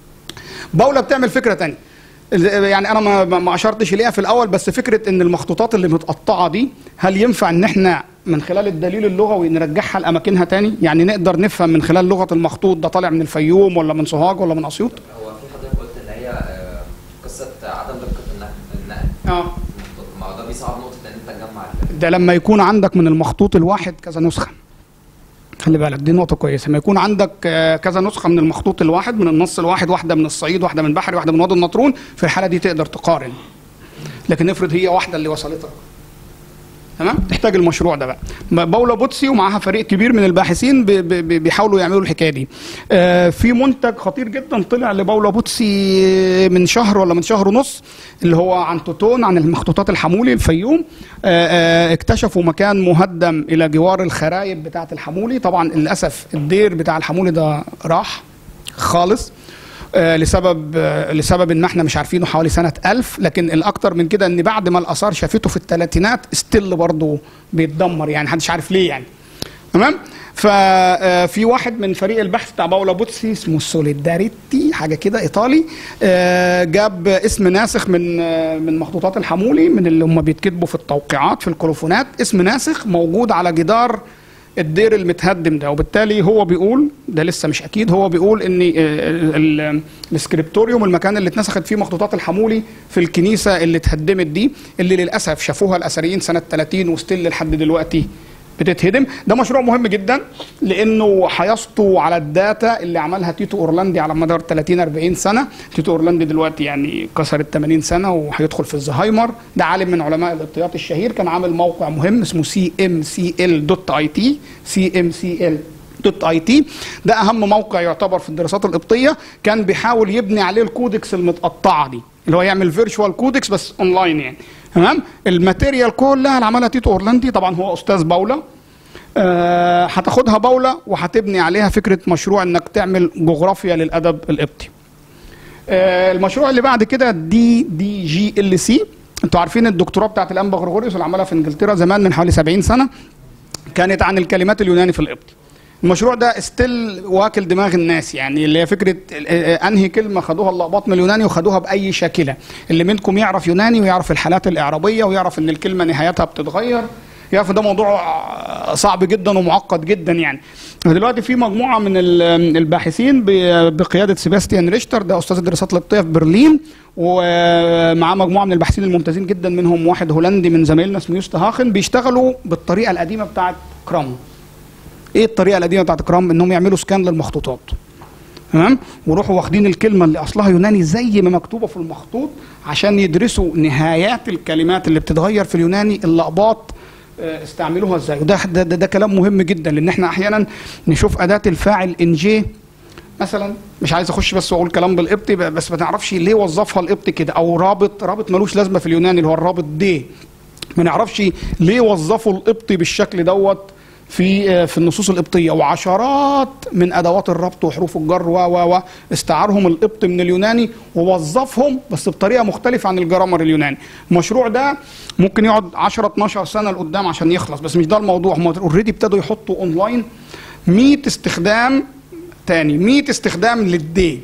باولا بتعمل فكره تانية يعني انا ما ما- ما اشرتش ليها في الاول بس فكره ان المخطوطات اللي متقطعه دي هل ينفع ان احنا من خلال الدليل اللغوي نرجعها لاماكنها تاني يعني نقدر نفهم من خلال لغه المخطوط ده طالع من الفيوم ولا من سوهاج ولا من اسيوط هو في حضرتك قلت ان هي آه، قصه عدم دقه النقل النقل اه ما هو ده بيصعب نقطه ان انت تجمع ال- ده لما يكون عندك من المخطوط الواحد كذا نسخه خلي بالك دي نقطة كويسة، لما يكون عندك آه، كذا نسخة من المخطوط الواحد من النص الواحد واحدة من الصعيد واحدة من بحري واحدة من وادي النطرون، في الحالة دي تقدر تقارن. لكن افرض هي واحدة اللي وصلتك. تمام؟ تحتاج المشروع ده بقى. ب- باولا بوتسي ومعاها فريق كبير من الباحثين ب- ب- ب- بيحاولوا يعملوا الحكاية دي. آه، في منتج خطير جدا طلع لباولا بوتسي من شهر ولا من شهر ونص اللي هو عن توتون عن المخطوطات الحمولي الفيوم آه، آه، اكتشفوا مكان مهدم الى جوار الخرايب بتاعه الحمولي طبعا للاسف الدير بتاع الحمولي ده راح خالص آه، لسبب آه، لسبب ان احنا مش عارفينه حوالي سنه 1000 لكن الاكتر من كده ان بعد ما الاثار شافته في الثلاثينات ستيل برضه بيتدمر يعني محدش عارف ليه يعني تمام ففي واحد من فريق البحث بتاع باولا بوتسي اسمه سوليداريتي حاجه كده ايطالي آه، جاب اسم ناسخ من آه، من مخطوطات الحمولي من اللي هم بيتكتبوا في التوقيعات في الكلوفونات اسم ناسخ موجود على جدار الدير المتهدم ده وبالتالي هو بيقول ده لسه مش اكيد هو بيقول ان آه، ال- ال- السكريبتوريوم المكان اللي اتنسخت فيه مخطوطات الحمولي في الكنيسه اللي اتهدمت دي اللي للاسف شافوها الاثريين سنه 30 وستيل لحد دلوقتي بتتهدم ده مشروع مهم جدا لانه هيسطو على الداتا اللي عملها تيتو اورلاندي على مدار 30 40 سنه تيتو اورلاندي دلوقتي يعني كسر ال 80 سنه وهيدخل في الزهايمر ده عالم من علماء الاطيات الشهير كان عامل موقع مهم اسمه سي ام سي ال دوت اي تي سي ام سي ال دوت اي تي ده اهم موقع يعتبر في الدراسات القبطيه كان بيحاول يبني عليه الكودكس المتقطعه دي اللي هو يعمل فيرتشوال كودكس بس اونلاين يعني تمام الماتيريال كلها اللي عملها تيتو اورلاندي طبعا هو استاذ باولا آه، هتاخدها باولا وهتبني عليها فكره مشروع انك تعمل جغرافيا للادب القبطي آه، المشروع اللي بعد كده دي دي جي ال سي انتوا عارفين الدكتوراه بتاعت الانبا غريغوريوس اللي عملها في انجلترا زمان من حوالي 70 سنه كانت عن الكلمات اليوناني في القبطي المشروع ده استيل واكل دماغ الناس يعني اللي هي فكره آه، آه، انهي كلمه خدوها اللقباط من اليوناني وخدوها باي شاكله اللي منكم يعرف يوناني ويعرف الحالات الاعرابيه ويعرف ان الكلمه نهايتها بتتغير يعرف ده موضوع آه، صعب جدا ومعقد جدا يعني دلوقتي في مجموعه من ال- الباحثين ب- بقياده سيباستيان ريشتر ده استاذ الدراسات القبطيه في برلين ومعاه مجموعه من الباحثين الممتازين جدا منهم واحد هولندي من زمايلنا اسمه يوست هاخن بيشتغلوا بالطريقه القديمه بتاعت كرام ايه الطريقه القديمه بتاعت كرام انهم يعملوا سكان للمخطوطات تمام ويروحوا واخدين الكلمه اللي اصلها يوناني زي ما مكتوبه في المخطوط عشان يدرسوا نهايات الكلمات اللي بتتغير في اليوناني اللقباط آه، استعملوها ازاي وده ده, ده, ده كلام مهم جدا لان احنا احيانا نشوف اداه الفاعل ان جي مثلا مش عايز اخش بس واقول كلام بالقبطي بس ما تعرفش ليه وظفها القبطي كده او رابط رابط ملوش لازمه في اليوناني اللي هو الرابط دي ما نعرفش ليه وظفوا القبطي بالشكل دوت في في النصوص القبطيه وعشرات من ادوات الربط وحروف الجر و و و استعارهم القبط من اليوناني ووظفهم بس بطريقه مختلفه عن الجرامر اليوناني المشروع ده ممكن يقعد 10 12 سنه لقدام عشان يخلص بس مش ده الموضوع هم اوريدي ابتدوا يحطوا اونلاين 100 استخدام تاني 100 استخدام للدي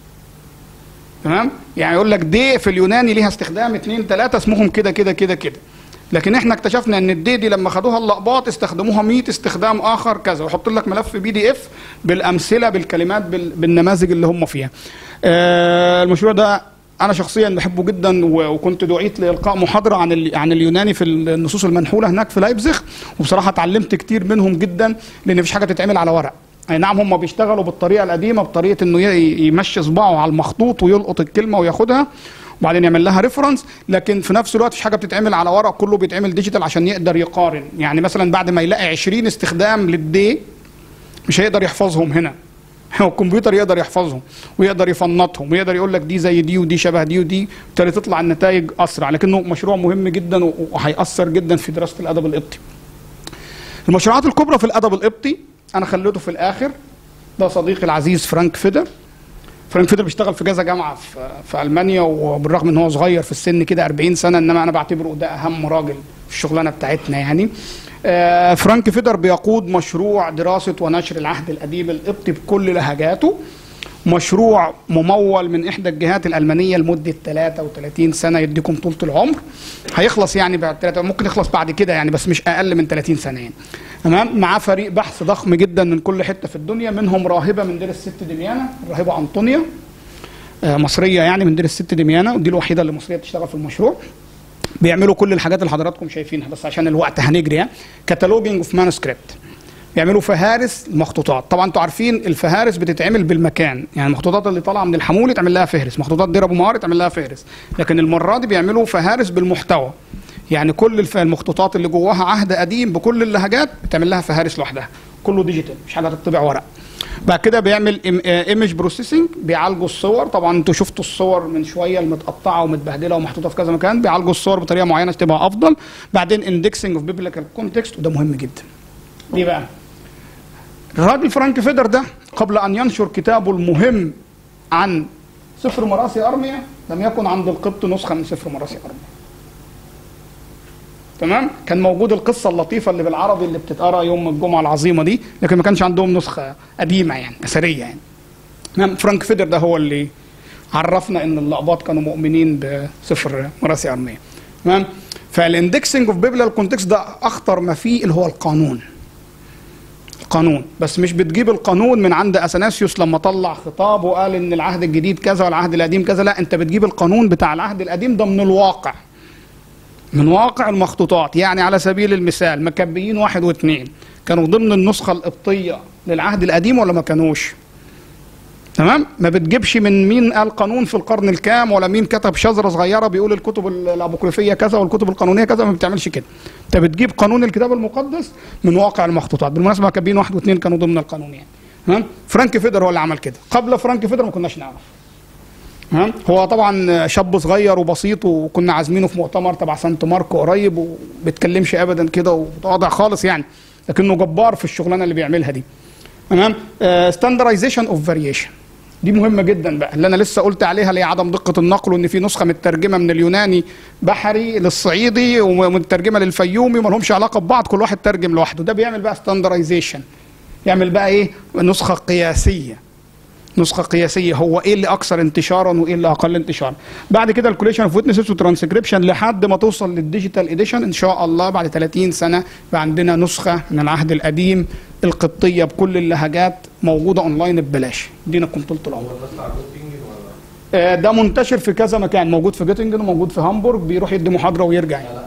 تمام يعني يقول لك دي في اليوناني ليها استخدام اثنين ثلاثه اسمهم كده كده كده كده لكن احنا اكتشفنا ان الدي دي لما خدوها اللقباط استخدموها 100 استخدام اخر كذا ويحط لك ملف بي دي اف بالامثله بالكلمات بال- بالنماذج اللي هم فيها آه المشروع ده انا شخصيا بحبه جدا و- وكنت دعيت لالقاء محاضره عن ال- عن اليوناني في النصوص المنحوله هناك في لايبزيغ وبصراحه اتعلمت كتير منهم جدا لان مفيش حاجه تتعمل على ورق اي نعم هم بيشتغلوا بالطريقه القديمه بطريقه انه ي- يمشي صباعه على المخطوط ويلقط الكلمه وياخدها وبعدين يعمل لها ريفرنس لكن في نفس الوقت مش حاجه بتتعمل على ورق كله بيتعمل ديجيتال عشان يقدر يقارن يعني مثلا بعد ما يلاقي 20 استخدام للدي مش هيقدر يحفظهم هنا هو الكمبيوتر يقدر يحفظهم ويقدر يفنطهم ويقدر يقول لك دي زي دي ودي شبه دي ودي وبالتالي تطلع النتائج اسرع لكنه مشروع مهم جدا و- وهيأثر جدا في دراسه الادب القبطي. المشروعات الكبرى في الادب القبطي انا خليته في الاخر ده صديقي العزيز فرانك فيدر فرانك فيدر بيشتغل في كذا جامعه في, في المانيا وبالرغم ان هو صغير في السن كده 40 سنه انما انا بعتبره ده اهم راجل في الشغلانه بتاعتنا يعني آه، فرانك فيدر بيقود مشروع دراسه ونشر العهد القديم القبطي بكل لهجاته مشروع ممول من احدى الجهات الالمانيه لمده 33 سنه يديكم طولة العمر هيخلص يعني بعد تلاتة- ممكن يخلص بعد كده يعني بس مش اقل من 30 سنه يعني تمام معاه فريق بحث ضخم جدا من كل حته في الدنيا منهم راهبه من دير الست دميانه الراهبه انطونيا آه، مصريه يعني من دير الست دميانه ودي الوحيده اللي مصريه بتشتغل في المشروع بيعملوا كل الحاجات اللي حضراتكم شايفينها بس عشان الوقت هنجري يعني كتالوجينج اوف مانuscript بيعملوا فهارس المخطوطات طبعا انتوا عارفين الفهارس بتتعمل بالمكان يعني المخطوطات اللي طالعه من الحمول يتعمل لها فهرس مخطوطات دير ابو مهار يتعمل لها فهرس لكن المره دي بيعملوا فهارس بالمحتوى يعني كل الف- المخطوطات اللي جواها عهد قديم بكل اللهجات بتعمل لها فهارس لوحدها كله ديجيتال مش حاجه تطبع ورق بعد كده بيعمل ايمج بروسيسنج بيعالجوا الصور طبعا انتوا شفتوا الصور من شويه المتقطعه ومتبهدله ومحطوطه في كذا مكان بيعالجوا الصور بطريقه معينه عشان تبقى افضل بعدين اندكسنج اوف بيبليكال كونتكست وده مهم جدا ليه بقى الراجل فرانك فيدر ده قبل ان ينشر كتابه المهم عن سفر مراسي ارميا لم يكن عند القبط نسخه من سفر مراسي ارميا تمام كان موجود القصه اللطيفه اللي بالعربي اللي بتتقرا يوم الجمعه العظيمه دي لكن ما كانش عندهم نسخه قديمه يعني اثريه يعني تمام فرانك فيدر ده هو اللي عرفنا ان اللقباط كانوا مؤمنين بسفر مراسي ارميا تمام فالاندكسنج اوف بيبلال كونتكست ده اخطر ما فيه اللي هو القانون قانون بس مش بتجيب القانون من عند اثناسيوس لما طلع خطاب وقال ان العهد الجديد كذا والعهد القديم كذا لا انت بتجيب القانون بتاع العهد القديم ده من الواقع من واقع المخطوطات يعني على سبيل المثال مكبيين واحد واثنين كانوا ضمن النسخة القبطية للعهد القديم ولا ما كانوش تمام ما بتجيبش من مين قال قانون في القرن الكام ولا مين كتب شذرة صغيرة بيقول الكتب الأبوكريفية كذا والكتب القانونية كذا ما بتعملش كده انت بتجيب قانون الكتاب المقدس من واقع المخطوطات بالمناسبة مكبيين واحد واثنين كانوا ضمن القانون يعني تمام فرانك فيدر هو اللي عمل كده قبل فرانك فيدر ما كناش نعرف تمام هو طبعا شاب صغير وبسيط وكنا عازمينه في مؤتمر تبع سانت ماركو قريب وبيتكلمش ابدا كده ومتواضع خالص يعني لكنه جبار في الشغلانه اللي بيعملها دي تمام ستاندرايزيشن اوف فاريشن دي مهمه جدا بقى اللي انا لسه قلت عليها اللي هي عدم دقه النقل وان في نسخه مترجمه من اليوناني بحري للصعيدي ومترجمه للفيومي وما لهمش علاقه ببعض كل واحد ترجم لوحده ده بيعمل بقى ستاندرايزيشن يعمل بقى ايه نسخه قياسيه نسخه قياسيه هو ايه اللي اكثر انتشارا وايه اللي اقل انتشارا بعد كده الكوليشن اوف ويتنسز وترانسكريبشن لحد ما توصل للديجيتال اديشن ان شاء الله بعد 30 سنه يبقى عندنا نسخه من العهد القديم القبطيه بكل اللهجات موجوده اونلاين ببلاش دينا كنتولة العمر آه، ده منتشر في كذا مكان موجود في جوتنجن وموجود في هامبورغ بيروح يدي محاضره ويرجع يعني.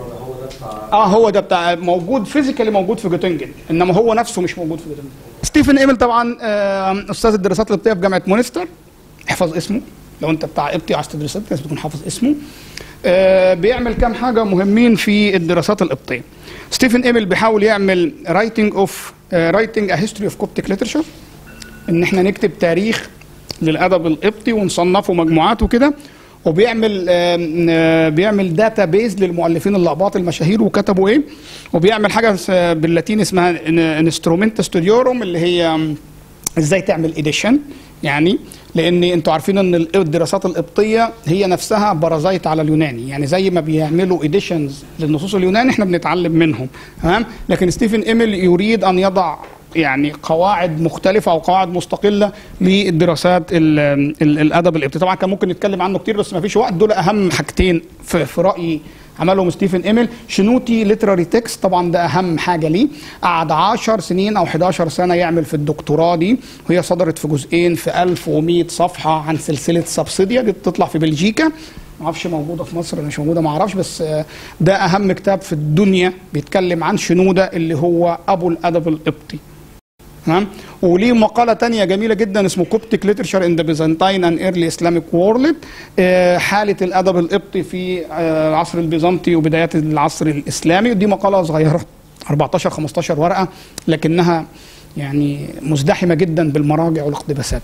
اه هو ده بتاع موجود فيزيكالي موجود في جوتنجن انما هو نفسه مش موجود في جوتنجن ستيفن ايميل طبعا آه، استاذ الدراسات القبطيه في جامعه مونستر احفظ اسمه لو انت بتاع قبطي عايز تدرس قبطي لازم تكون حافظ اسمه آه، بيعمل كام حاجه مهمين في الدراسات القبطيه ستيفن ايميل بيحاول يعمل رايتنج اوف رايتنج ا هيستوري اوف كوبتيك ليترشر ان احنا نكتب تاريخ للادب القبطي ونصنفه مجموعات وكده وبيعمل آم، آه، بيعمل داتا بيز للمؤلفين الاقباط المشاهير وكتبوا ايه وبيعمل حاجه س- باللاتين اسمها انسترومنت ستوديوروم اللي هي آم، ازاي تعمل اديشن يعني لان انتوا عارفين ان ال- الدراسات القبطيه هي نفسها بارازايت على اليوناني يعني زي ما بيعملوا اديشنز للنصوص اليوناني احنا بنتعلم منهم تمام لكن ستيفن ايميل يريد ان يضع يعني قواعد مختلفة أو قواعد مستقلة للدراسات ال ال الأدب القبطي طبعا كان ممكن نتكلم عنه كتير بس ما فيش وقت دول أهم حاجتين في, في رأيي عملهم ستيفن ايميل شنوتي ليتراري تكست طبعا ده اهم حاجه ليه قعد 10 سنين او 11 سنه يعمل في الدكتوراه دي وهي صدرت في جزئين في 1100 صفحه عن سلسله سبسيديا دي بتطلع في بلجيكا ما اعرفش موجوده في مصر ولا مش موجوده ما اعرفش بس آه، ده اهم كتاب في الدنيا بيتكلم عن شنوده اللي هو ابو الادب القبطي تمام وليه مقالة تانية جميلة جدا اسمه كوبتيك ليترشر ان ذا بيزنتاين اند ايرلي اسلاميك وورلد حالة الأدب القبطي في آه، العصر البيزنطي وبدايات العصر الإسلامي ودي مقالة صغيرة 14 15 ورقة لكنها يعني مزدحمة جدا بالمراجع والاقتباسات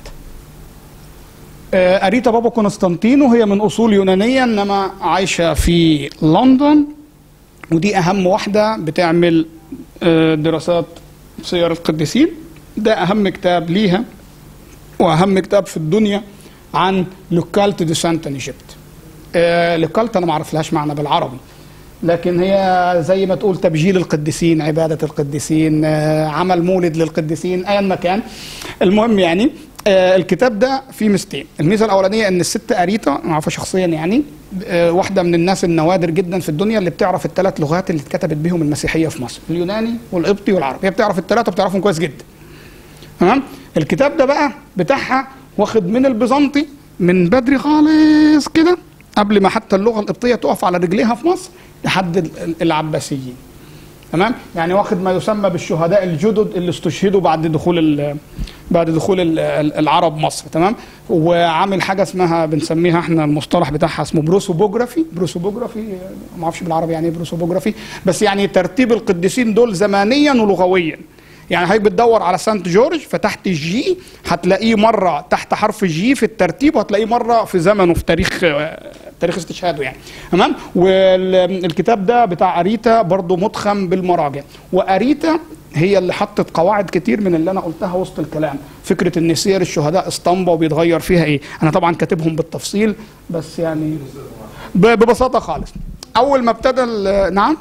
آه، أريتا بابا قسطنطينو هي من أصول يونانية إنما عايشة في لندن ودي أهم واحدة بتعمل آه، دراسات سير القديسين ده أهم كتاب ليها واهم كتاب في الدنيا عن لوكالت دي سانت ايجيبت آه لوكالت انا ما اعرفلهاش معنى بالعربي لكن هي زي ما تقول تبجيل القديسين عبادة القديسين آه، عمل مولد للقديسين أيا ما كان المهم يعني آه، الكتاب ده فيه ميزتين الميزة الأولانية أن الست أريتا أنا أعرفها شخصيا يعني آه، واحدة من الناس النوادر جدا في الدنيا اللي بتعرف الثلاث لغات اللي اتكتبت بيهم المسيحية في مصر اليوناني والقبطي والعربي هي بتعرف الثلاثة بتعرفهم كويس جدا تمام الكتاب ده بقى بتاعها واخد من البيزنطي من بدري خالص كده قبل ما حتى اللغه القبطيه تقف على رجليها في مصر لحد ال- ال- العباسيين تمام يعني واخد ما يسمى بالشهداء الجدد اللي استشهدوا بعد دخول ال- بعد دخول ال- ال- العرب مصر تمام وعامل حاجه اسمها بنسميها احنا المصطلح بتاعها اسمه بروسوبوجرافي بروسوبوجرافي ما اعرفش بالعربي يعني ايه بروسوبوجرافي بس يعني ترتيب القديسين دول زمانيا ولغويا يعني هي بتدور على سانت جورج فتحت الجي هتلاقيه مره تحت حرف الجي في الترتيب وهتلاقيه مره في زمنه في تاريخ تاريخ استشهاده يعني تمام والكتاب ده بتاع اريتا برضو متخم بالمراجع واريتا هي اللي حطت قواعد كتير من اللي انا قلتها وسط الكلام فكره ان سير الشهداء اسطمبه وبيتغير فيها ايه انا طبعا كاتبهم بالتفصيل بس يعني ب- ببساطه خالص اول ما ابتدى ال- نعم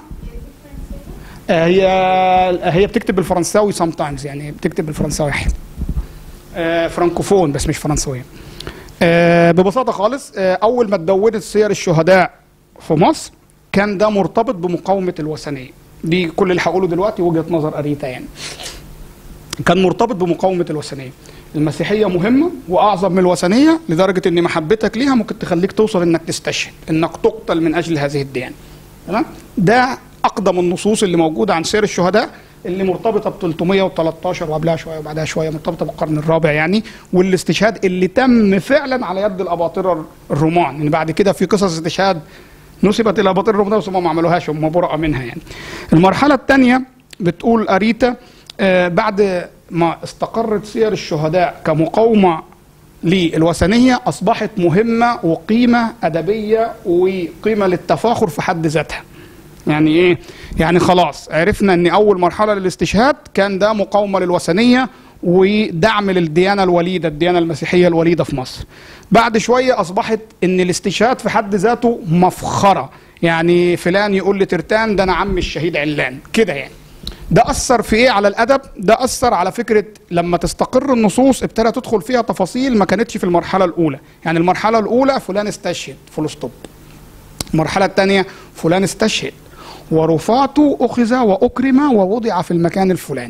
آه، هي هي بتكتب بالفرنساوي سام تايمز يعني بتكتب بالفرنساوي احيانا آه، فرانكوفون بس مش فرنسويه آه، ببساطه خالص آه، اول ما اتدونت سير الشهداء في مصر كان ده مرتبط بمقاومه الوثنيه دي كل اللي هقوله دلوقتي وجهه نظر اريتا يعني كان مرتبط بمقاومه الوثنيه المسيحيه مهمه واعظم من الوثنيه لدرجه ان محبتك ليها ممكن تخليك توصل انك تستشهد انك تقتل من اجل هذه الديانه تمام ده اقدم النصوص اللي موجوده عن سير الشهداء اللي مرتبطه ب 313 وقبلها شويه وبعدها شويه مرتبطه بالقرن الرابع يعني والاستشهاد اللي تم فعلا على يد الاباطره الرومان يعني بعد كده في قصص استشهاد نسبت الى اباطره الرومان بس هم ما عملوهاش هم براء منها يعني المرحله الثانيه بتقول اريتا آه، بعد ما استقرت سير الشهداء كمقاومه للوثنيه اصبحت مهمه وقيمه ادبيه وقيمه للتفاخر في حد ذاتها. يعني ايه؟ يعني خلاص عرفنا ان اول مرحله للاستشهاد كان ده مقاومه للوثنيه ودعم للديانه الوليده، الديانه المسيحيه الوليده في مصر. بعد شويه اصبحت ان الاستشهاد في حد ذاته مفخره، يعني فلان يقول لترتان ده انا عم الشهيد علان، كده يعني. ده اثر في ايه على الادب ده اثر على فكره لما تستقر النصوص ابتدى تدخل فيها تفاصيل ما كانتش في المرحله الاولى يعني المرحله الاولى فلان استشهد فول ستوب المرحله الثانيه فلان استشهد ورفاته اخذ واكرم ووضع في المكان الفلاني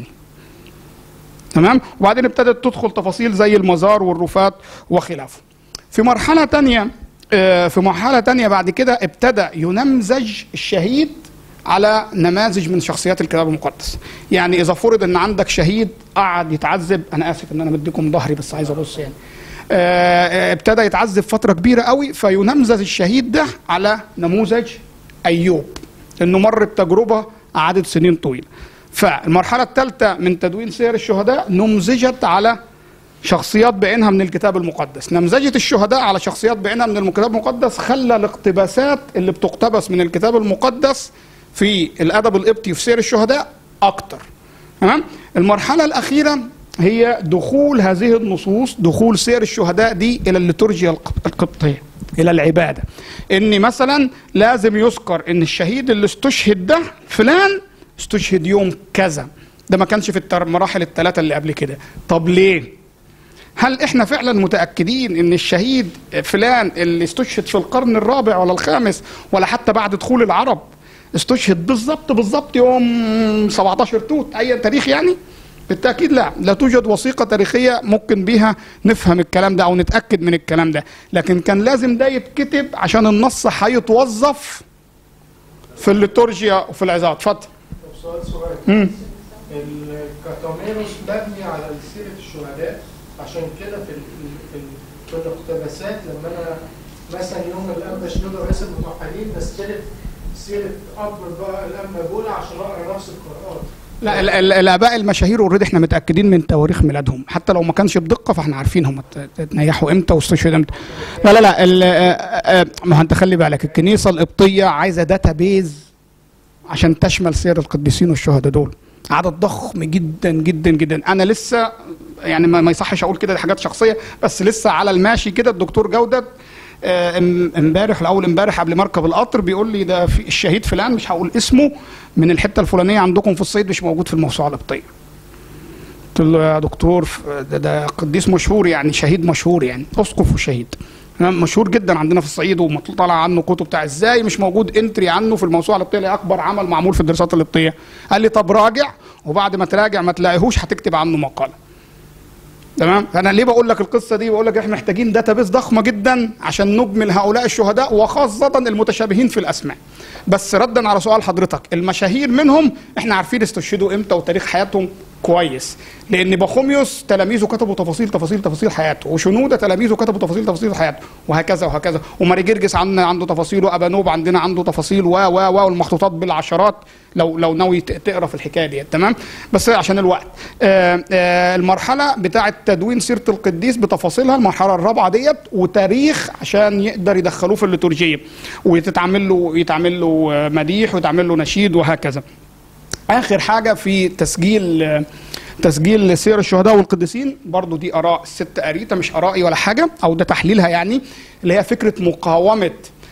تمام وبعدين ابتدت تدخل تفاصيل زي المزار والرفات وخلافه في مرحله تانية آه، في مرحله تانية بعد كده ابتدى ينمزج الشهيد على نماذج من شخصيات الكتاب المقدس يعني اذا فرض ان عندك شهيد قعد يتعذب انا اسف ان انا مديكم ظهري بس عايز ابص يعني آه، آه، ابتدى يتعذب فتره كبيره قوي فينمزج الشهيد ده على نموذج ايوب انه مر بتجربه قعدت سنين طويله فالمرحله الثالثه من تدوين سير الشهداء نمزجت على شخصيات بعينها من الكتاب المقدس نمذجة الشهداء على شخصيات بعينها من الكتاب المقدس خلى الاقتباسات اللي بتقتبس من الكتاب المقدس في الادب القبطي في سير الشهداء اكتر تمام المرحله الاخيره هي دخول هذه النصوص دخول سير الشهداء دي الى الليتورجيا الق- القبطيه الى العباده ان مثلا لازم يذكر ان الشهيد اللي استشهد ده فلان استشهد يوم كذا ده ما كانش في التر- المراحل الثلاثه اللي قبل كده طب ليه هل احنا فعلا متاكدين ان الشهيد فلان اللي استشهد في القرن الرابع ولا الخامس ولا حتى بعد دخول العرب استشهد بالظبط بالظبط يوم 17 توت اي تاريخ يعني بالتاكيد لا لا توجد وثيقه تاريخيه ممكن بيها نفهم الكلام ده او نتاكد من الكلام ده لكن كان لازم ده يتكتب عشان النص هيتوظف في الليتورجيا وفي العظات اتفضل طب سؤال صغير مم. الكاتاميروس مبني على سيرة الشهداء عشان كده في ال في, ال في الاقتباسات لما انا مثلا يوم الانبا شنودة رئيس المتوحدين بستلف سيرة اب بقى الانبا بولا عشان اقرا نفس القراءات لا ال- ال- الاباء المشاهير اوريدي احنا متاكدين من تواريخ ميلادهم حتى لو ما كانش بدقه فاحنا عارفين هم ات- اتنيحوا امتى واستشهدوا امتى لا لا لا ال- آه، آه، ما هو انت خلي بالك الكنيسه القبطيه عايزه داتا بيز عشان تشمل سير القديسين والشهداء دول عدد ضخم جدا جدا جدا انا لسه يعني ما ما يصحش اقول كده دي حاجات شخصيه بس لسه على الماشي كده الدكتور جوده آه، ام- امبارح الاول امبارح قبل ما اركب القطر بيقول لي ده في الشهيد فلان مش هقول اسمه من الحته الفلانيه عندكم في الصعيد مش موجود في الموسوعه القبطيه قلت له يا دكتور ف- ده, ده قديس مشهور يعني شهيد مشهور يعني اسقف وشهيد تمام؟ مشهور جدا عندنا في الصعيد وطلع عنه كتب بتاع ازاي مش موجود انتري عنه في الموسوعه القبطيه اللي هي اكبر عمل معمول في الدراسات القبطيه قال لي طب راجع وبعد ما تراجع ما تلاقيهوش هتكتب عنه مقاله تمام فانا ليه بقول لك القصه دي بقول لك احنا محتاجين داتابيس ضخمه جدا عشان نجمل هؤلاء الشهداء وخاصه المتشابهين في الاسماء بس ردا على سؤال حضرتك المشاهير منهم احنا عارفين استشهدوا امتى وتاريخ حياتهم كويس لان بخوميوس تلاميذه كتبوا تفاصيل تفاصيل تفاصيل حياته وشنوده تلاميذه كتبوا تفاصيل تفاصيل حياته وهكذا وهكذا وماريجرجس عندنا عنده تفاصيل وابانوب عندنا عنده تفاصيل و و و والمخطوطات بالعشرات لو لو ناوي ت- تقرا في الحكايه دي تمام بس عشان الوقت آه آه المرحله بتاعه تدوين سيره القديس بتفاصيلها المرحله الرابعه ديت وتاريخ عشان يقدر يدخلوه في الليتورجيه ويتعمل له يتعمل له آه، مديح ويتعمل له نشيد وهكذا اخر حاجه في تسجيل تسجيل سير الشهداء والقديسين برضو دي اراء الست اريتا مش ارائي ولا حاجه او ده تحليلها يعني اللي هي فكره مقاومه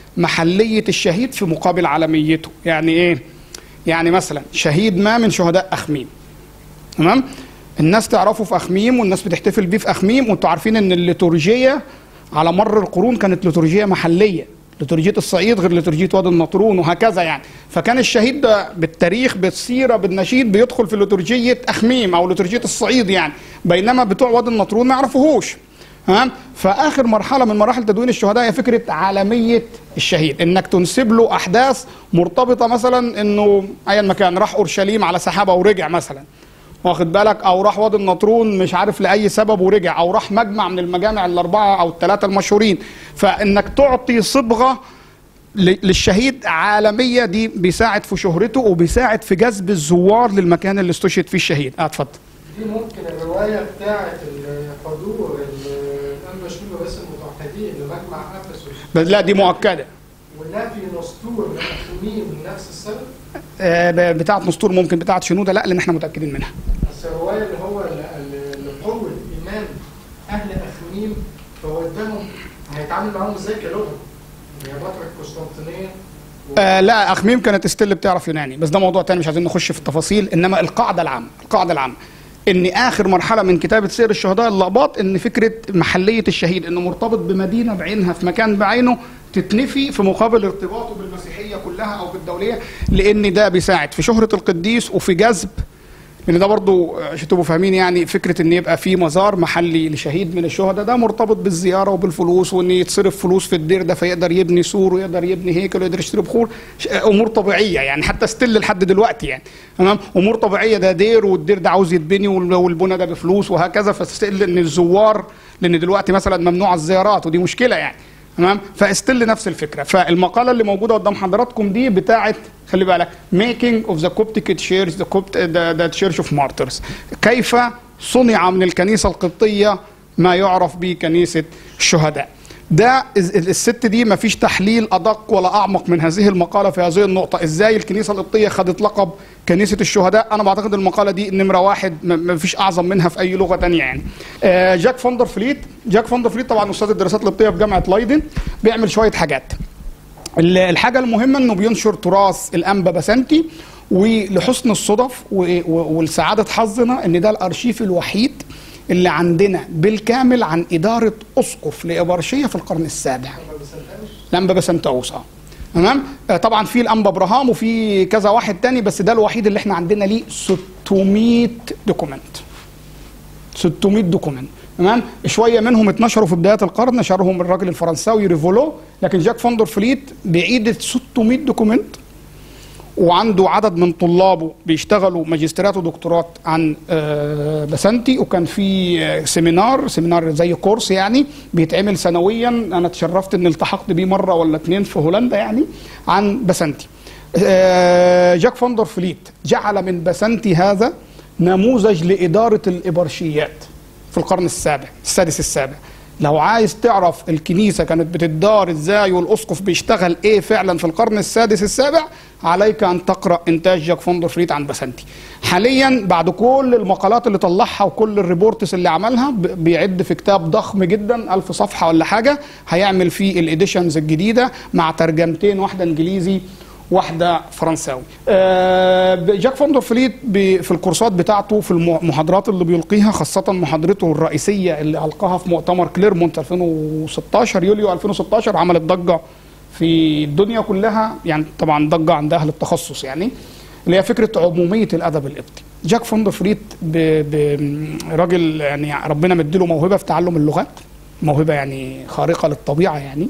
محليه الشهيد في مقابل عالميته يعني ايه يعني مثلا شهيد ما من شهداء اخميم تمام الناس تعرفه في اخميم والناس بتحتفل بيه في اخميم وانتوا عارفين ان الليتورجيه على مر القرون كانت ليتورجيه محليه ليتورجيه الصعيد غير ليتورجيه وادي النطرون وهكذا يعني فكان الشهيد ده بالتاريخ بالسيره بالنشيد بيدخل في ليتورجيه اخميم او ليتورجيه الصعيد يعني بينما بتوع وادي النطرون ما يعرفوهوش ها فاخر مرحله من مراحل تدوين الشهداء هي فكره عالميه الشهيد انك تنسب له احداث مرتبطه مثلا انه ايا مكان راح اورشليم على سحابه ورجع مثلا واخد بالك او راح وادي النطرون مش عارف لاي سبب ورجع او راح مجمع من المجامع الاربعه او الثلاثه المشهورين فانك تعطي صبغه ل- للشهيد عالميه دي بيساعد في شهرته وبيساعد في جذب الزوار للمكان اللي استشهد فيه الشهيد اه اتفضل دي ممكن الرواية بتاعت الحضور الأنبا شنو رئيس المتوحدين لمجمع أفسس بس لا دي مؤكده ونفي نسطور من أخميم من نفس السنة آه ب- بتاعه نسطور ممكن بتاعه شنوده لا لان احنا متاكدين منها بس الرواية اللي هو ل- ل- لقوة إيمان أهل أخميم فهو اداهم هيتعامل معاهم إزاي كلغة هي بطرك قسطنطينية و- آه لا اخميم كانت ستيل بتعرف يوناني بس ده موضوع تاني مش عايزين نخش في التفاصيل انما القاعده العامه القاعده العامه ان اخر مرحله من كتابه سير الشهداء اللقباط ان فكره محليه الشهيد انه مرتبط بمدينه بعينها في مكان بعينه تتنفي في مقابل ارتباطه بالمسيحيه كلها او بالدوليه لان ده بيساعد في شهره القديس وفي جذب لان ده برضو عشان تبقوا فاهمين يعني فكره ان يبقى في مزار محلي لشهيد من الشهداء ده مرتبط بالزياره وبالفلوس وان يتصرف فلوس في الدير ده فيقدر يبني سور ويقدر يبني هيكل ويقدر يشتري بخور ش- امور طبيعيه يعني حتى ستيل لحد دلوقتي يعني تمام امور طبيعيه ده دير والدير ده عاوز يتبني وال- والبنى ده بفلوس وهكذا فستيل ان الزوار لان دلوقتي مثلا ممنوع الزيارات ودي مشكله يعني تمام فاستل نفس الفكره فالمقاله اللي موجوده قدام حضراتكم دي بتاعه خلي بالك making of the Coptic church the, Copt, the, the church of martyrs كيف صنع من الكنيسه القبطيه ما يعرف بكنيسه الشهداء ده الز- الست دي ما فيش تحليل ادق ولا اعمق من هذه المقاله في هذه النقطه ازاي الكنيسه القبطيه خدت لقب كنيسه الشهداء انا بعتقد المقاله دي نمره واحد ما- ما فيش اعظم منها في اي لغه تانية يعني آه، جاك فاندر فليت جاك فاندر فليت طبعا استاذ الدراسات القبطيه في جامعه لايدن بيعمل شويه حاجات ال- الحاجه المهمه انه بينشر تراث الانبا بسنتي ولحسن الصدف و- و- ولسعاده حظنا ان ده الارشيف الوحيد اللي عندنا بالكامل عن اداره اسقف لابرشيه في القرن السابع ما بيسالهاش الانبا بسنتاوس اه تمام آه، طبعا في الانبا ابراهام وفي كذا واحد تاني بس ده الوحيد اللي احنا عندنا ليه 600 دوكومنت 600 دوكومنت تمام شويه منهم اتنشروا في بدايه القرن نشرهم الراجل الفرنساوي ريفولو لكن جاك فاندر فليت بعيد 600 دوكومنت وعنده عدد من طلابه بيشتغلوا ماجستيرات ودكتورات عن آه، بسنتي وكان في آه، سيمينار سيمينار زي كورس يعني بيتعمل سنويا انا اتشرفت ان التحقت بيه مره ولا اتنين في هولندا يعني عن بسنتي آه، جاك فاندر فليت جعل من بسنتي هذا نموذج لإدارة الإبرشيات في القرن السابع السادس السابع لو عايز تعرف الكنيسه كانت بتدار ازاي والاسقف بيشتغل ايه فعلا في القرن السادس السابع عليك ان تقرا انتاج جاك فوندر فريد عن بسنتي حاليا بعد كل المقالات اللي طلعها وكل الريبورتس اللي عملها ب- بيعد في كتاب ضخم جدا ألف صفحه ولا حاجه هيعمل فيه الاديشنز الجديده مع ترجمتين واحده انجليزي واحده فرنساوي آه، جاك فوندر فليت ب- في الكورسات بتاعته في المحاضرات اللي بيلقيها خاصه محاضرته الرئيسيه اللي القاها في مؤتمر كليرمونت 2016 يوليو 2016 عملت ضجه في الدنيا كلها يعني طبعا ضجه عند اهل التخصص يعني اللي هي فكره عموميه الادب القبطي جاك فوندر فريت ب- ب- راجل يعني ربنا مديله موهبه في تعلم اللغات موهبه يعني خارقه للطبيعه يعني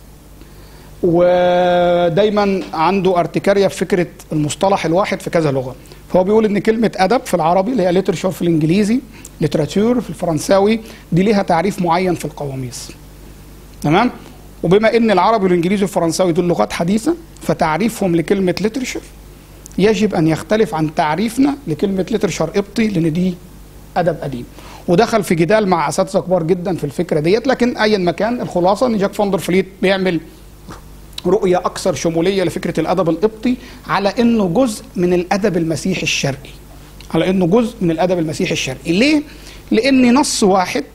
ودايما عنده ارتكاريه في فكره المصطلح الواحد في كذا لغه فهو بيقول ان كلمه ادب في العربي اللي هي ليترشر في الانجليزي ليتراتور في الفرنساوي دي ليها تعريف معين في القواميس تمام وبما ان العربي والانجليزي والفرنساوي دول لغات حديثه فتعريفهم لكلمه ليترشر يجب ان يختلف عن تعريفنا لكلمه ليترشر قبطي لان دي ادب قديم ودخل في جدال مع اساتذه كبار جدا في الفكره ديت لكن ايا ما كان الخلاصه ان جاك فوندر فليت بيعمل رؤية أكثر شمولية لفكرة الأدب القبطي على إنه جزء من الأدب المسيحي الشرقي على إنه جزء من الأدب المسيحي الشرقي ليه؟ لأن نص واحد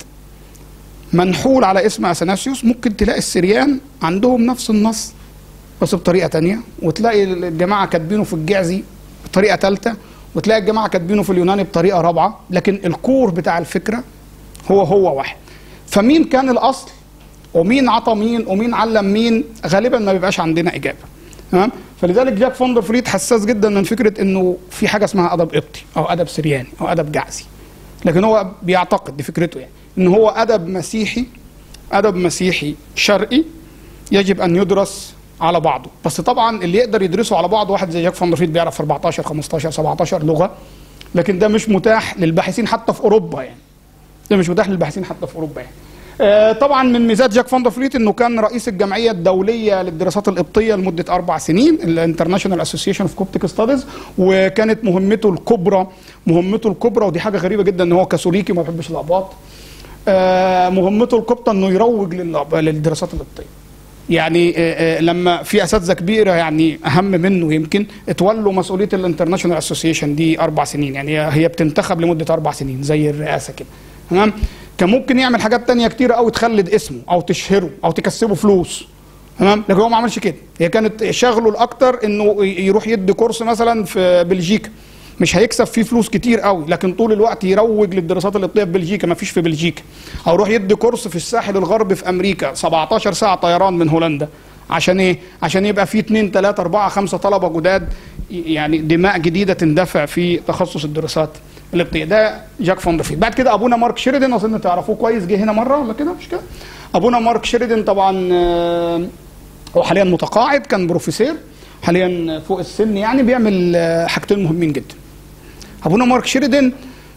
منحول على اسم أثناسيوس ممكن تلاقي السريان عندهم نفس النص بس بطريقة تانية وتلاقي الجماعة كاتبينه في الجعزي بطريقة ثالثة وتلاقي الجماعة كاتبينه في اليوناني بطريقة رابعة لكن الكور بتاع الفكرة هو هو واحد فمين كان الأصل ومين عطى مين ومين علم مين غالبا ما بيبقاش عندنا اجابه تمام فلذلك جاك فوندر فريد حساس جدا من فكره انه في حاجه اسمها ادب قبطي او ادب سرياني او ادب جعزي لكن هو بيعتقد دي فكرته يعني ان هو ادب مسيحي ادب مسيحي شرقي يجب ان يدرس على بعضه بس طبعا اللي يقدر يدرسه على بعضه واحد زي جاك فوندر فريد بيعرف 14 15 17 لغه لكن ده مش متاح للباحثين حتى في اوروبا يعني ده مش متاح للباحثين حتى في اوروبا يعني آه، طبعا من ميزات جاك فاندر فليت انه كان رئيس الجمعيه الدوليه للدراسات القبطيه لمده اربع سنين الانترناشونال اسوسيشن اوف كوبتيك ستاديز وكانت مهمته الكبرى مهمته الكبرى ودي حاجه غريبه جدا ان هو كاثوليكي ما بيحبش الاباط آه، مهمته الكبرى انه يروج للأب- للدراسات القبطيه يعني آه، آه، لما في اساتذه كبيره يعني اهم منه يمكن اتولوا مسؤوليه الانترناشونال اسوسيشن دي اربع سنين يعني هي- هي بتنتخب لمده اربع سنين زي الرئاسه كده تمام كان ممكن يعمل حاجات تانية كتيرة قوي تخلد اسمه او تشهره او تكسبه فلوس تمام لكن هو ما عملش كده هي كانت شغله الاكتر انه ي- يروح يدي كورس مثلا في بلجيكا مش هيكسب فيه فلوس كتير قوي لكن طول الوقت يروج للدراسات القبطيه في بلجيكا ما فيش في بلجيكا او يروح يدي كورس في الساحل الغربي في امريكا 17 ساعه طيران من هولندا عشان ايه عشان يبقى في 2 3 4 5 طلبه جداد ي- يعني دماء جديده تندفع في تخصص الدراسات القبطيه ده جاك فوندر فيد بعد كده ابونا مارك شيريدن اظن تعرفوه كويس جه هنا مره ولا كده مش كده ابونا مارك شيريدن طبعا آه، هو حاليا متقاعد كان بروفيسور حاليا فوق السن يعني بيعمل آه، حاجتين مهمين جدا ابونا مارك شيريدن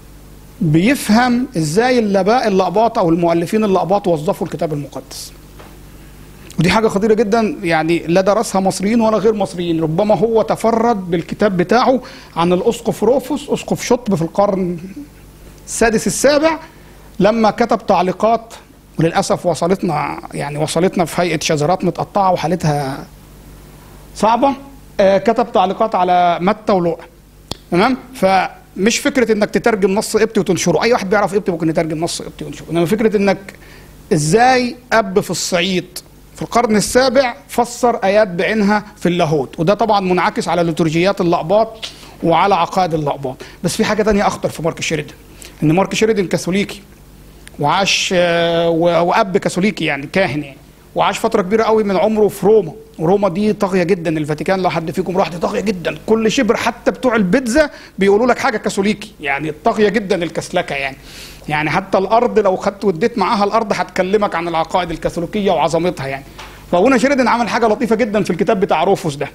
بيفهم ازاي اللباء اللقباط او المؤلفين اللقباط وظفوا الكتاب المقدس ودي حاجة خطيرة جدا يعني لا درسها مصريين ولا غير مصريين ربما هو تفرد بالكتاب بتاعه عن الأسقف روفوس أسقف شطب في القرن السادس السابع لما كتب تعليقات وللأسف وصلتنا يعني وصلتنا في هيئة شذرات متقطعة وحالتها صعبة آه، كتب تعليقات على متى ولوقا تمام فمش فكرة انك تترجم نص قبطي وتنشره اي واحد بيعرف قبطي ممكن يترجم نص قبطي وينشره انما فكرة انك ازاي اب في الصعيد في القرن السابع فسر ايات بعينها في اللاهوت وده طبعا منعكس على ليتورجيات اللقباط وعلى عقائد اللقباط بس في حاجه تانية اخطر في مارك شيريدن ان مارك شيريدن كاثوليكي وعاش آه، و- واب كاثوليكي يعني كاهن يعني وعاش فتره كبيره قوي من عمره في روما وروما دي طاغيه جدا الفاتيكان لو حد فيكم راح دي طاغيه جدا كل شبر حتى بتوع البيتزا بيقولوا لك حاجه كاثوليكي يعني طاغيه جدا الكسلكه يعني يعني حتى الارض لو خدت واديت معاها الارض هتكلمك عن العقائد الكاثوليكيه وعظمتها يعني فابونا شيريدن عمل حاجه لطيفه جدا في الكتاب بتاع روفوس ده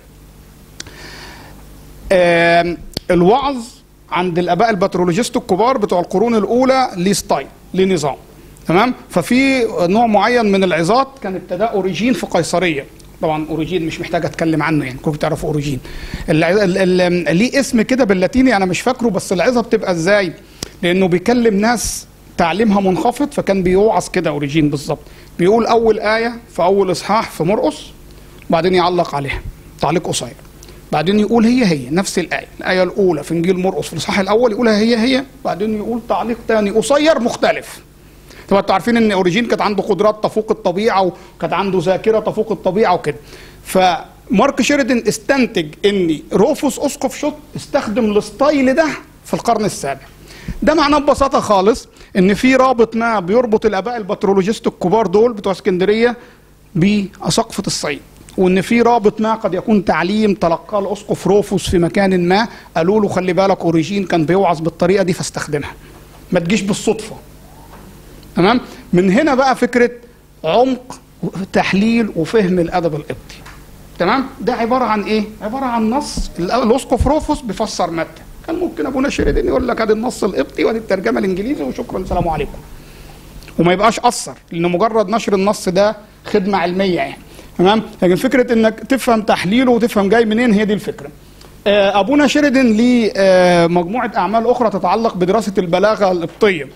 آم، الوعظ عند الاباء البترولوجيست الكبار بتوع القرون الاولى ليه ستايل ليه نظام تمام ففي نوع معين من العظات كان ابتداء اوريجين في قيصريه طبعا اوريجين مش محتاج اتكلم عنه يعني كلكم تعرفوا اوريجين الع- ال- ال- ليه اسم كده باللاتيني انا مش فاكره بس العظه بتبقى ازاي لانه بيكلم ناس تعليمها منخفض فكان بيوعظ كده اوريجين بالظبط بيقول اول ايه في اول اصحاح في مرقس بعدين يعلق عليها تعليق قصير بعدين يقول هي هي نفس الايه الايه الاولى في انجيل مرقس في الاصحاح الاول يقولها هي هي بعدين يقول تعليق تاني قصير مختلف طبعا انتوا عارفين ان اوريجين كانت عنده قدرات تفوق الطبيعه وكانت عنده ذاكره تفوق الطبيعه وكده فمارك شيريدن استنتج ان روفوس اسقف شوت استخدم الستايل ده في القرن السابع ده معناه ببساطه خالص ان في رابط ما بيربط الاباء البترولوجيست الكبار دول بتوع اسكندريه بسقفه الصعيد وان في رابط ما قد يكون تعليم تلقاه الاسقف روفوس في مكان ما قالوا له خلي بالك اوريجين كان بيوعظ بالطريقه دي فاستخدمها ما تجيش بالصدفه تمام من هنا بقى فكره عمق تحليل وفهم الادب القبطي تمام ده عباره عن ايه عباره عن نص الاسقف روفوس بيفسر ماده كان ممكن ابونا شيريدين يقول لك ادي النص القبطي وادي الترجمه الانجليزي وشكرا السلام عليكم وما يبقاش اثر لان مجرد نشر النص ده خدمه علميه يعني تمام لكن فكره انك تفهم تحليله وتفهم جاي منين هي دي الفكره آه، ابونا شيريدن ليه آه، مجموعه اعمال اخرى تتعلق بدراسه البلاغه القبطيه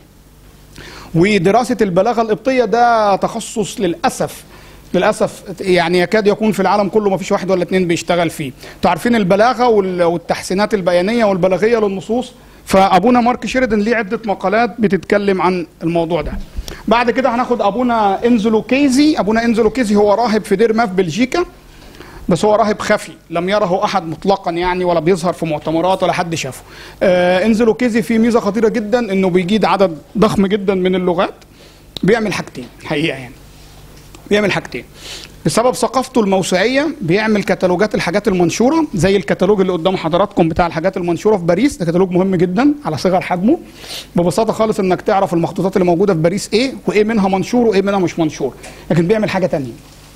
ودراسه البلاغه القبطيه ده تخصص للاسف للاسف يعني يكاد يكون في العالم كله ما فيش واحد ولا اتنين بيشتغل فيه انتوا عارفين البلاغه وال- والتحسينات البيانيه والبلاغيه للنصوص فابونا مارك شيريدن ليه عده مقالات بتتكلم عن الموضوع ده بعد كده هناخد ابونا انزلو كيزي ابونا انزلو كيزي هو راهب في دير ما في بلجيكا بس هو راهب خفي لم يره احد مطلقا يعني ولا بيظهر في مؤتمرات ولا حد شافه آه انزلو كيزي فيه ميزه خطيره جدا انه بيجيد عدد ضخم جدا من اللغات بيعمل حاجتين حقيقه يعني بيعمل حاجتين بسبب ثقافته الموسوعيه بيعمل كتالوجات الحاجات المنشوره زي الكتالوج اللي قدام حضراتكم بتاع الحاجات المنشوره في باريس ده كتالوج مهم جدا على صغر حجمه ببساطه خالص انك تعرف المخطوطات اللي موجوده في باريس ايه وايه منها منشور وايه منها مش منشور لكن بيعمل حاجه تانية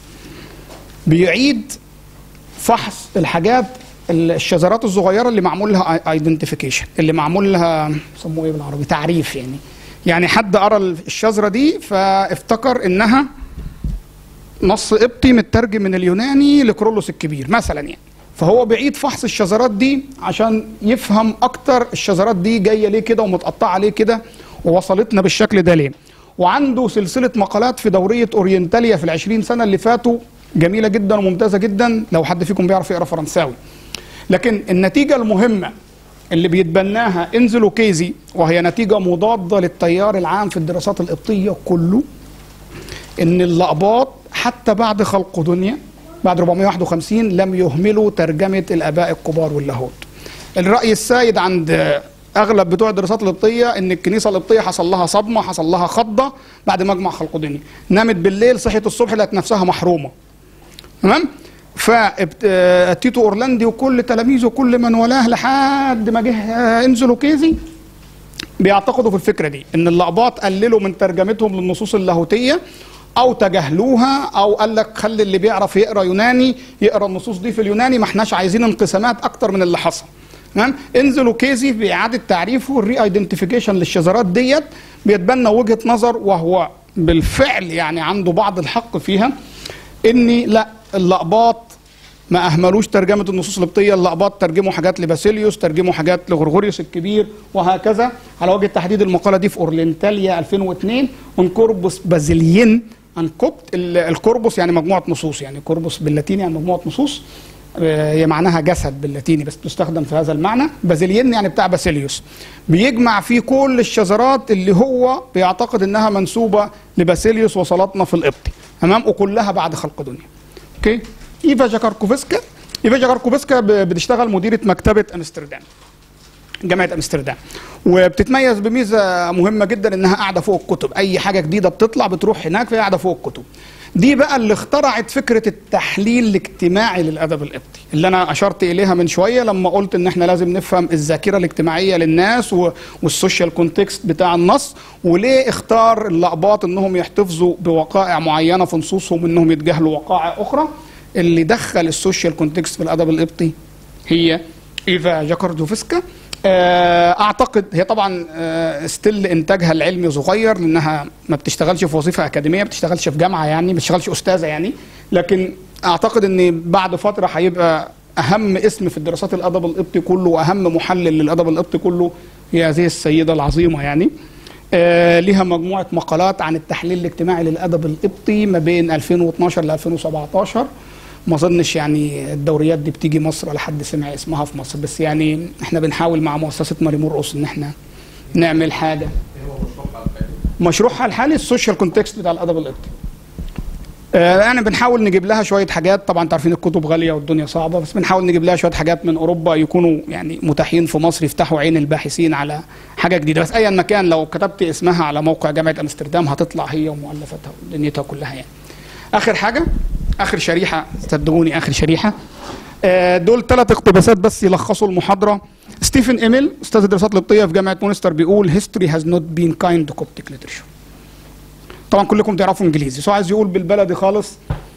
بيعيد فحص الحاجات الشذرات الصغيره اللي معمول لها ايدنتيفيكيشن اللي معمول لها سموه ايه بالعربي تعريف يعني يعني حد قرا الشذره دي فافتكر انها نص قبطي مترجم من اليوناني لكرولوس الكبير مثلا يعني فهو بيعيد فحص الشذرات دي عشان يفهم اكتر الشذرات دي جايه ليه كده ومتقطعه ليه كده ووصلتنا بالشكل ده ليه وعنده سلسله مقالات في دوريه اورينتاليا في العشرين سنه اللي فاتوا جميله جدا وممتازه جدا لو حد فيكم بيعرف يقرا فرنساوي لكن النتيجه المهمه اللي بيتبناها انزلو كيزي وهي نتيجه مضاده للتيار العام في الدراسات القبطيه كله ان اللقباط حتى بعد خلق دنيا بعد 451 لم يهملوا ترجمه الاباء الكبار واللاهوت. الراي السائد عند اغلب بتوع الدراسات القبطيه ان الكنيسه القبطيه حصل لها صدمه حصل لها خضه بعد مجمع خلق دنيا. نامت بالليل صحيت الصبح لقت نفسها محرومه. تمام؟ فتيتو اورلاندي وكل تلاميذه وكل من ولاه لحد ما جه انزلو كيزي بيعتقدوا في الفكره دي ان اللقباط قللوا من ترجمتهم للنصوص اللاهوتيه او تجاهلوها او قال لك خلي اللي بيعرف يقرا يوناني يقرا النصوص دي في اليوناني ما احناش عايزين انقسامات اكتر من اللي حصل تمام انزلوا كيزي باعاده تعريفه الري ايدنتيفيكيشن للشذرات ديت بيتبنى وجهه نظر وهو بالفعل يعني عنده بعض الحق فيها ان لا اللقباط ما اهملوش ترجمه النصوص القبطيه اللقباط ترجموا حاجات لباسيليوس ترجموا حاجات لغرغوريوس الكبير وهكذا على وجه التحديد المقاله دي في اورلينتاليا 2002 من كوربوس بازيليين عن كوبت ال- الكوربوس يعني مجموعه نصوص يعني كوربوس باللاتيني يعني مجموعه نصوص آه، هي معناها جسد باللاتيني بس تستخدم في هذا المعنى بازيليين يعني بتاع باسيليوس بيجمع فيه كل الشذرات اللي هو بيعتقد انها منسوبه لباسيليوس وصلاتنا في القبطي تمام وكلها بعد خلق دنيا اوكي ايفا جاكاركوفسكا ايفا جاكاركوفسكا ب- بتشتغل مديره مكتبه امستردام جامعه امستردام وبتتميز بميزه مهمه جدا انها قاعده فوق الكتب اي حاجه جديده بتطلع بتروح هناك فهي قاعده فوق الكتب دي بقى اللي اخترعت فكره التحليل الاجتماعي للادب القبطي اللي انا اشرت اليها من شويه لما قلت ان احنا لازم نفهم الذاكره الاجتماعيه للناس و- والسوشيال كونتكست بتاع النص وليه اختار اللقباط انهم يحتفظوا بوقائع معينه في نصوصهم انهم يتجاهلوا وقائع اخرى اللي دخل السوشيال كونتكست في الادب القبطي هي ايفا جاكاردوفسكا آه، اعتقد هي طبعا ستيل انتاجها العلمي صغير لانها ما بتشتغلش في وظيفه اكاديميه ما بتشتغلش في جامعه يعني ما بتشتغلش استاذه يعني لكن اعتقد ان بعد فتره هيبقى اهم اسم في الدراسات الادب القبطي كله واهم محلل للادب القبطي كله هي هذه السيده العظيمه يعني آه، ليها مجموعه مقالات عن التحليل الاجتماعي للادب القبطي ما بين 2012 ل 2017 ما اظنش يعني الدوريات دي بتيجي مصر ولا حد سمع اسمها في مصر بس يعني احنا بنحاول مع مؤسسه ماري مرقص ان احنا نعمل حاجه مشروعها الحالي السوشيال كونتكست بتاع الادب القبطي آه، يعني بنحاول نجيب لها شويه حاجات طبعا انتوا عارفين الكتب غاليه والدنيا صعبه بس بنحاول نجيب لها شويه حاجات من اوروبا يكونوا يعني متاحين في مصر يفتحوا عين الباحثين على حاجه جديده بس ايا مكان لو كتبت اسمها على موقع جامعه امستردام هتطلع هي ومؤلفاتها ودنيتها كلها يعني اخر حاجه اخر شريحه صدقوني اخر شريحه آه، دول ثلاث اقتباسات بس يلخصوا المحاضره ستيفن ايميل استاذ الدراسات القبطيه في جامعه مونستر بيقول history has not been kind to Coptic literature طبعا كلكم تعرفوا انجليزي سو عايز يقول بالبلدي خالص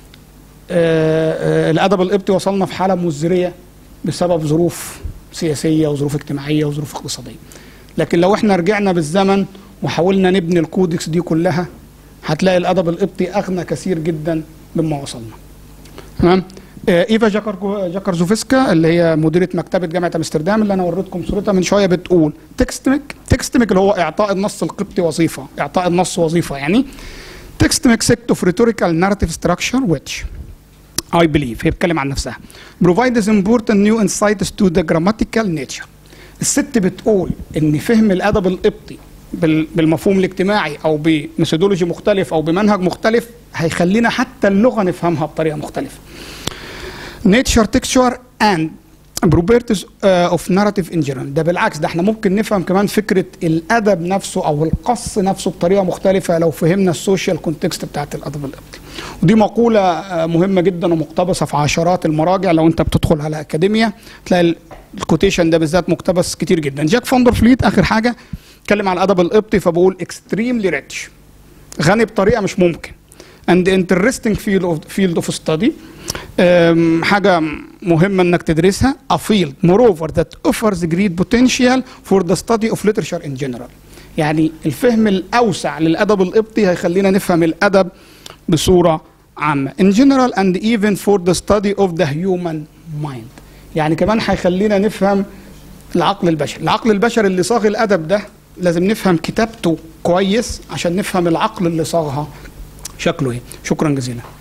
آه، آه، الادب القبطي وصلنا في حاله مزريه بسبب ظروف سياسيه وظروف اجتماعيه وظروف اقتصاديه لكن لو احنا رجعنا بالزمن وحاولنا نبني الكودكس دي كلها هتلاقي الادب القبطي اغنى كثير جدا مما وصلنا تمام آه، ايفا جاكر جاكرزوفسكا اللي هي مديره مكتبه جامعه امستردام اللي انا وريتكم صورتها من شويه بتقول تكستمك تكستمك اللي هو اعطاء النص القبطي وظيفه اعطاء النص وظيفه يعني تكستمك sect of rhetorical narrative structure which I believe هي بتتكلم عن نفسها provides important new insights to the grammatical nature الست بتقول ان فهم الادب القبطي بال- بالمفهوم الاجتماعي او بميثودولوجي مختلف او بمنهج مختلف هيخلينا حتى اللغه نفهمها بطريقه مختلفه nature texture and properties uh, of narrative in general ده بالعكس ده احنا ممكن نفهم كمان فكره الادب نفسه او القص نفسه بطريقه مختلفه لو فهمنا السوشيال كونتكست بتاعت الادب القبطي ودي مقوله آه، مهمه جدا ومقتبسه في عشرات المراجع لو انت بتدخل على اكاديميا تلاقي ال- الكوتيشن ده بالذات مقتبس كتير جدا جاك فاندر فليت اخر حاجه اتكلم على الادب القبطي فبقول extremely rich غني بطريقه مش ممكن and interesting field of field of study أم، حاجة مهمة انك تدرسها a field moreover that offers great potential for the study of literature in general يعني الفهم الأوسع للأدب القبطي هيخلينا نفهم الأدب بصورة عامة in general and even for the study of the human mind يعني كمان هيخلينا نفهم العقل البشري العقل البشري اللي صاغ الأدب ده لازم نفهم كتابته كويس عشان نفهم العقل اللي صاغها شكله ايه شكرا جزيلا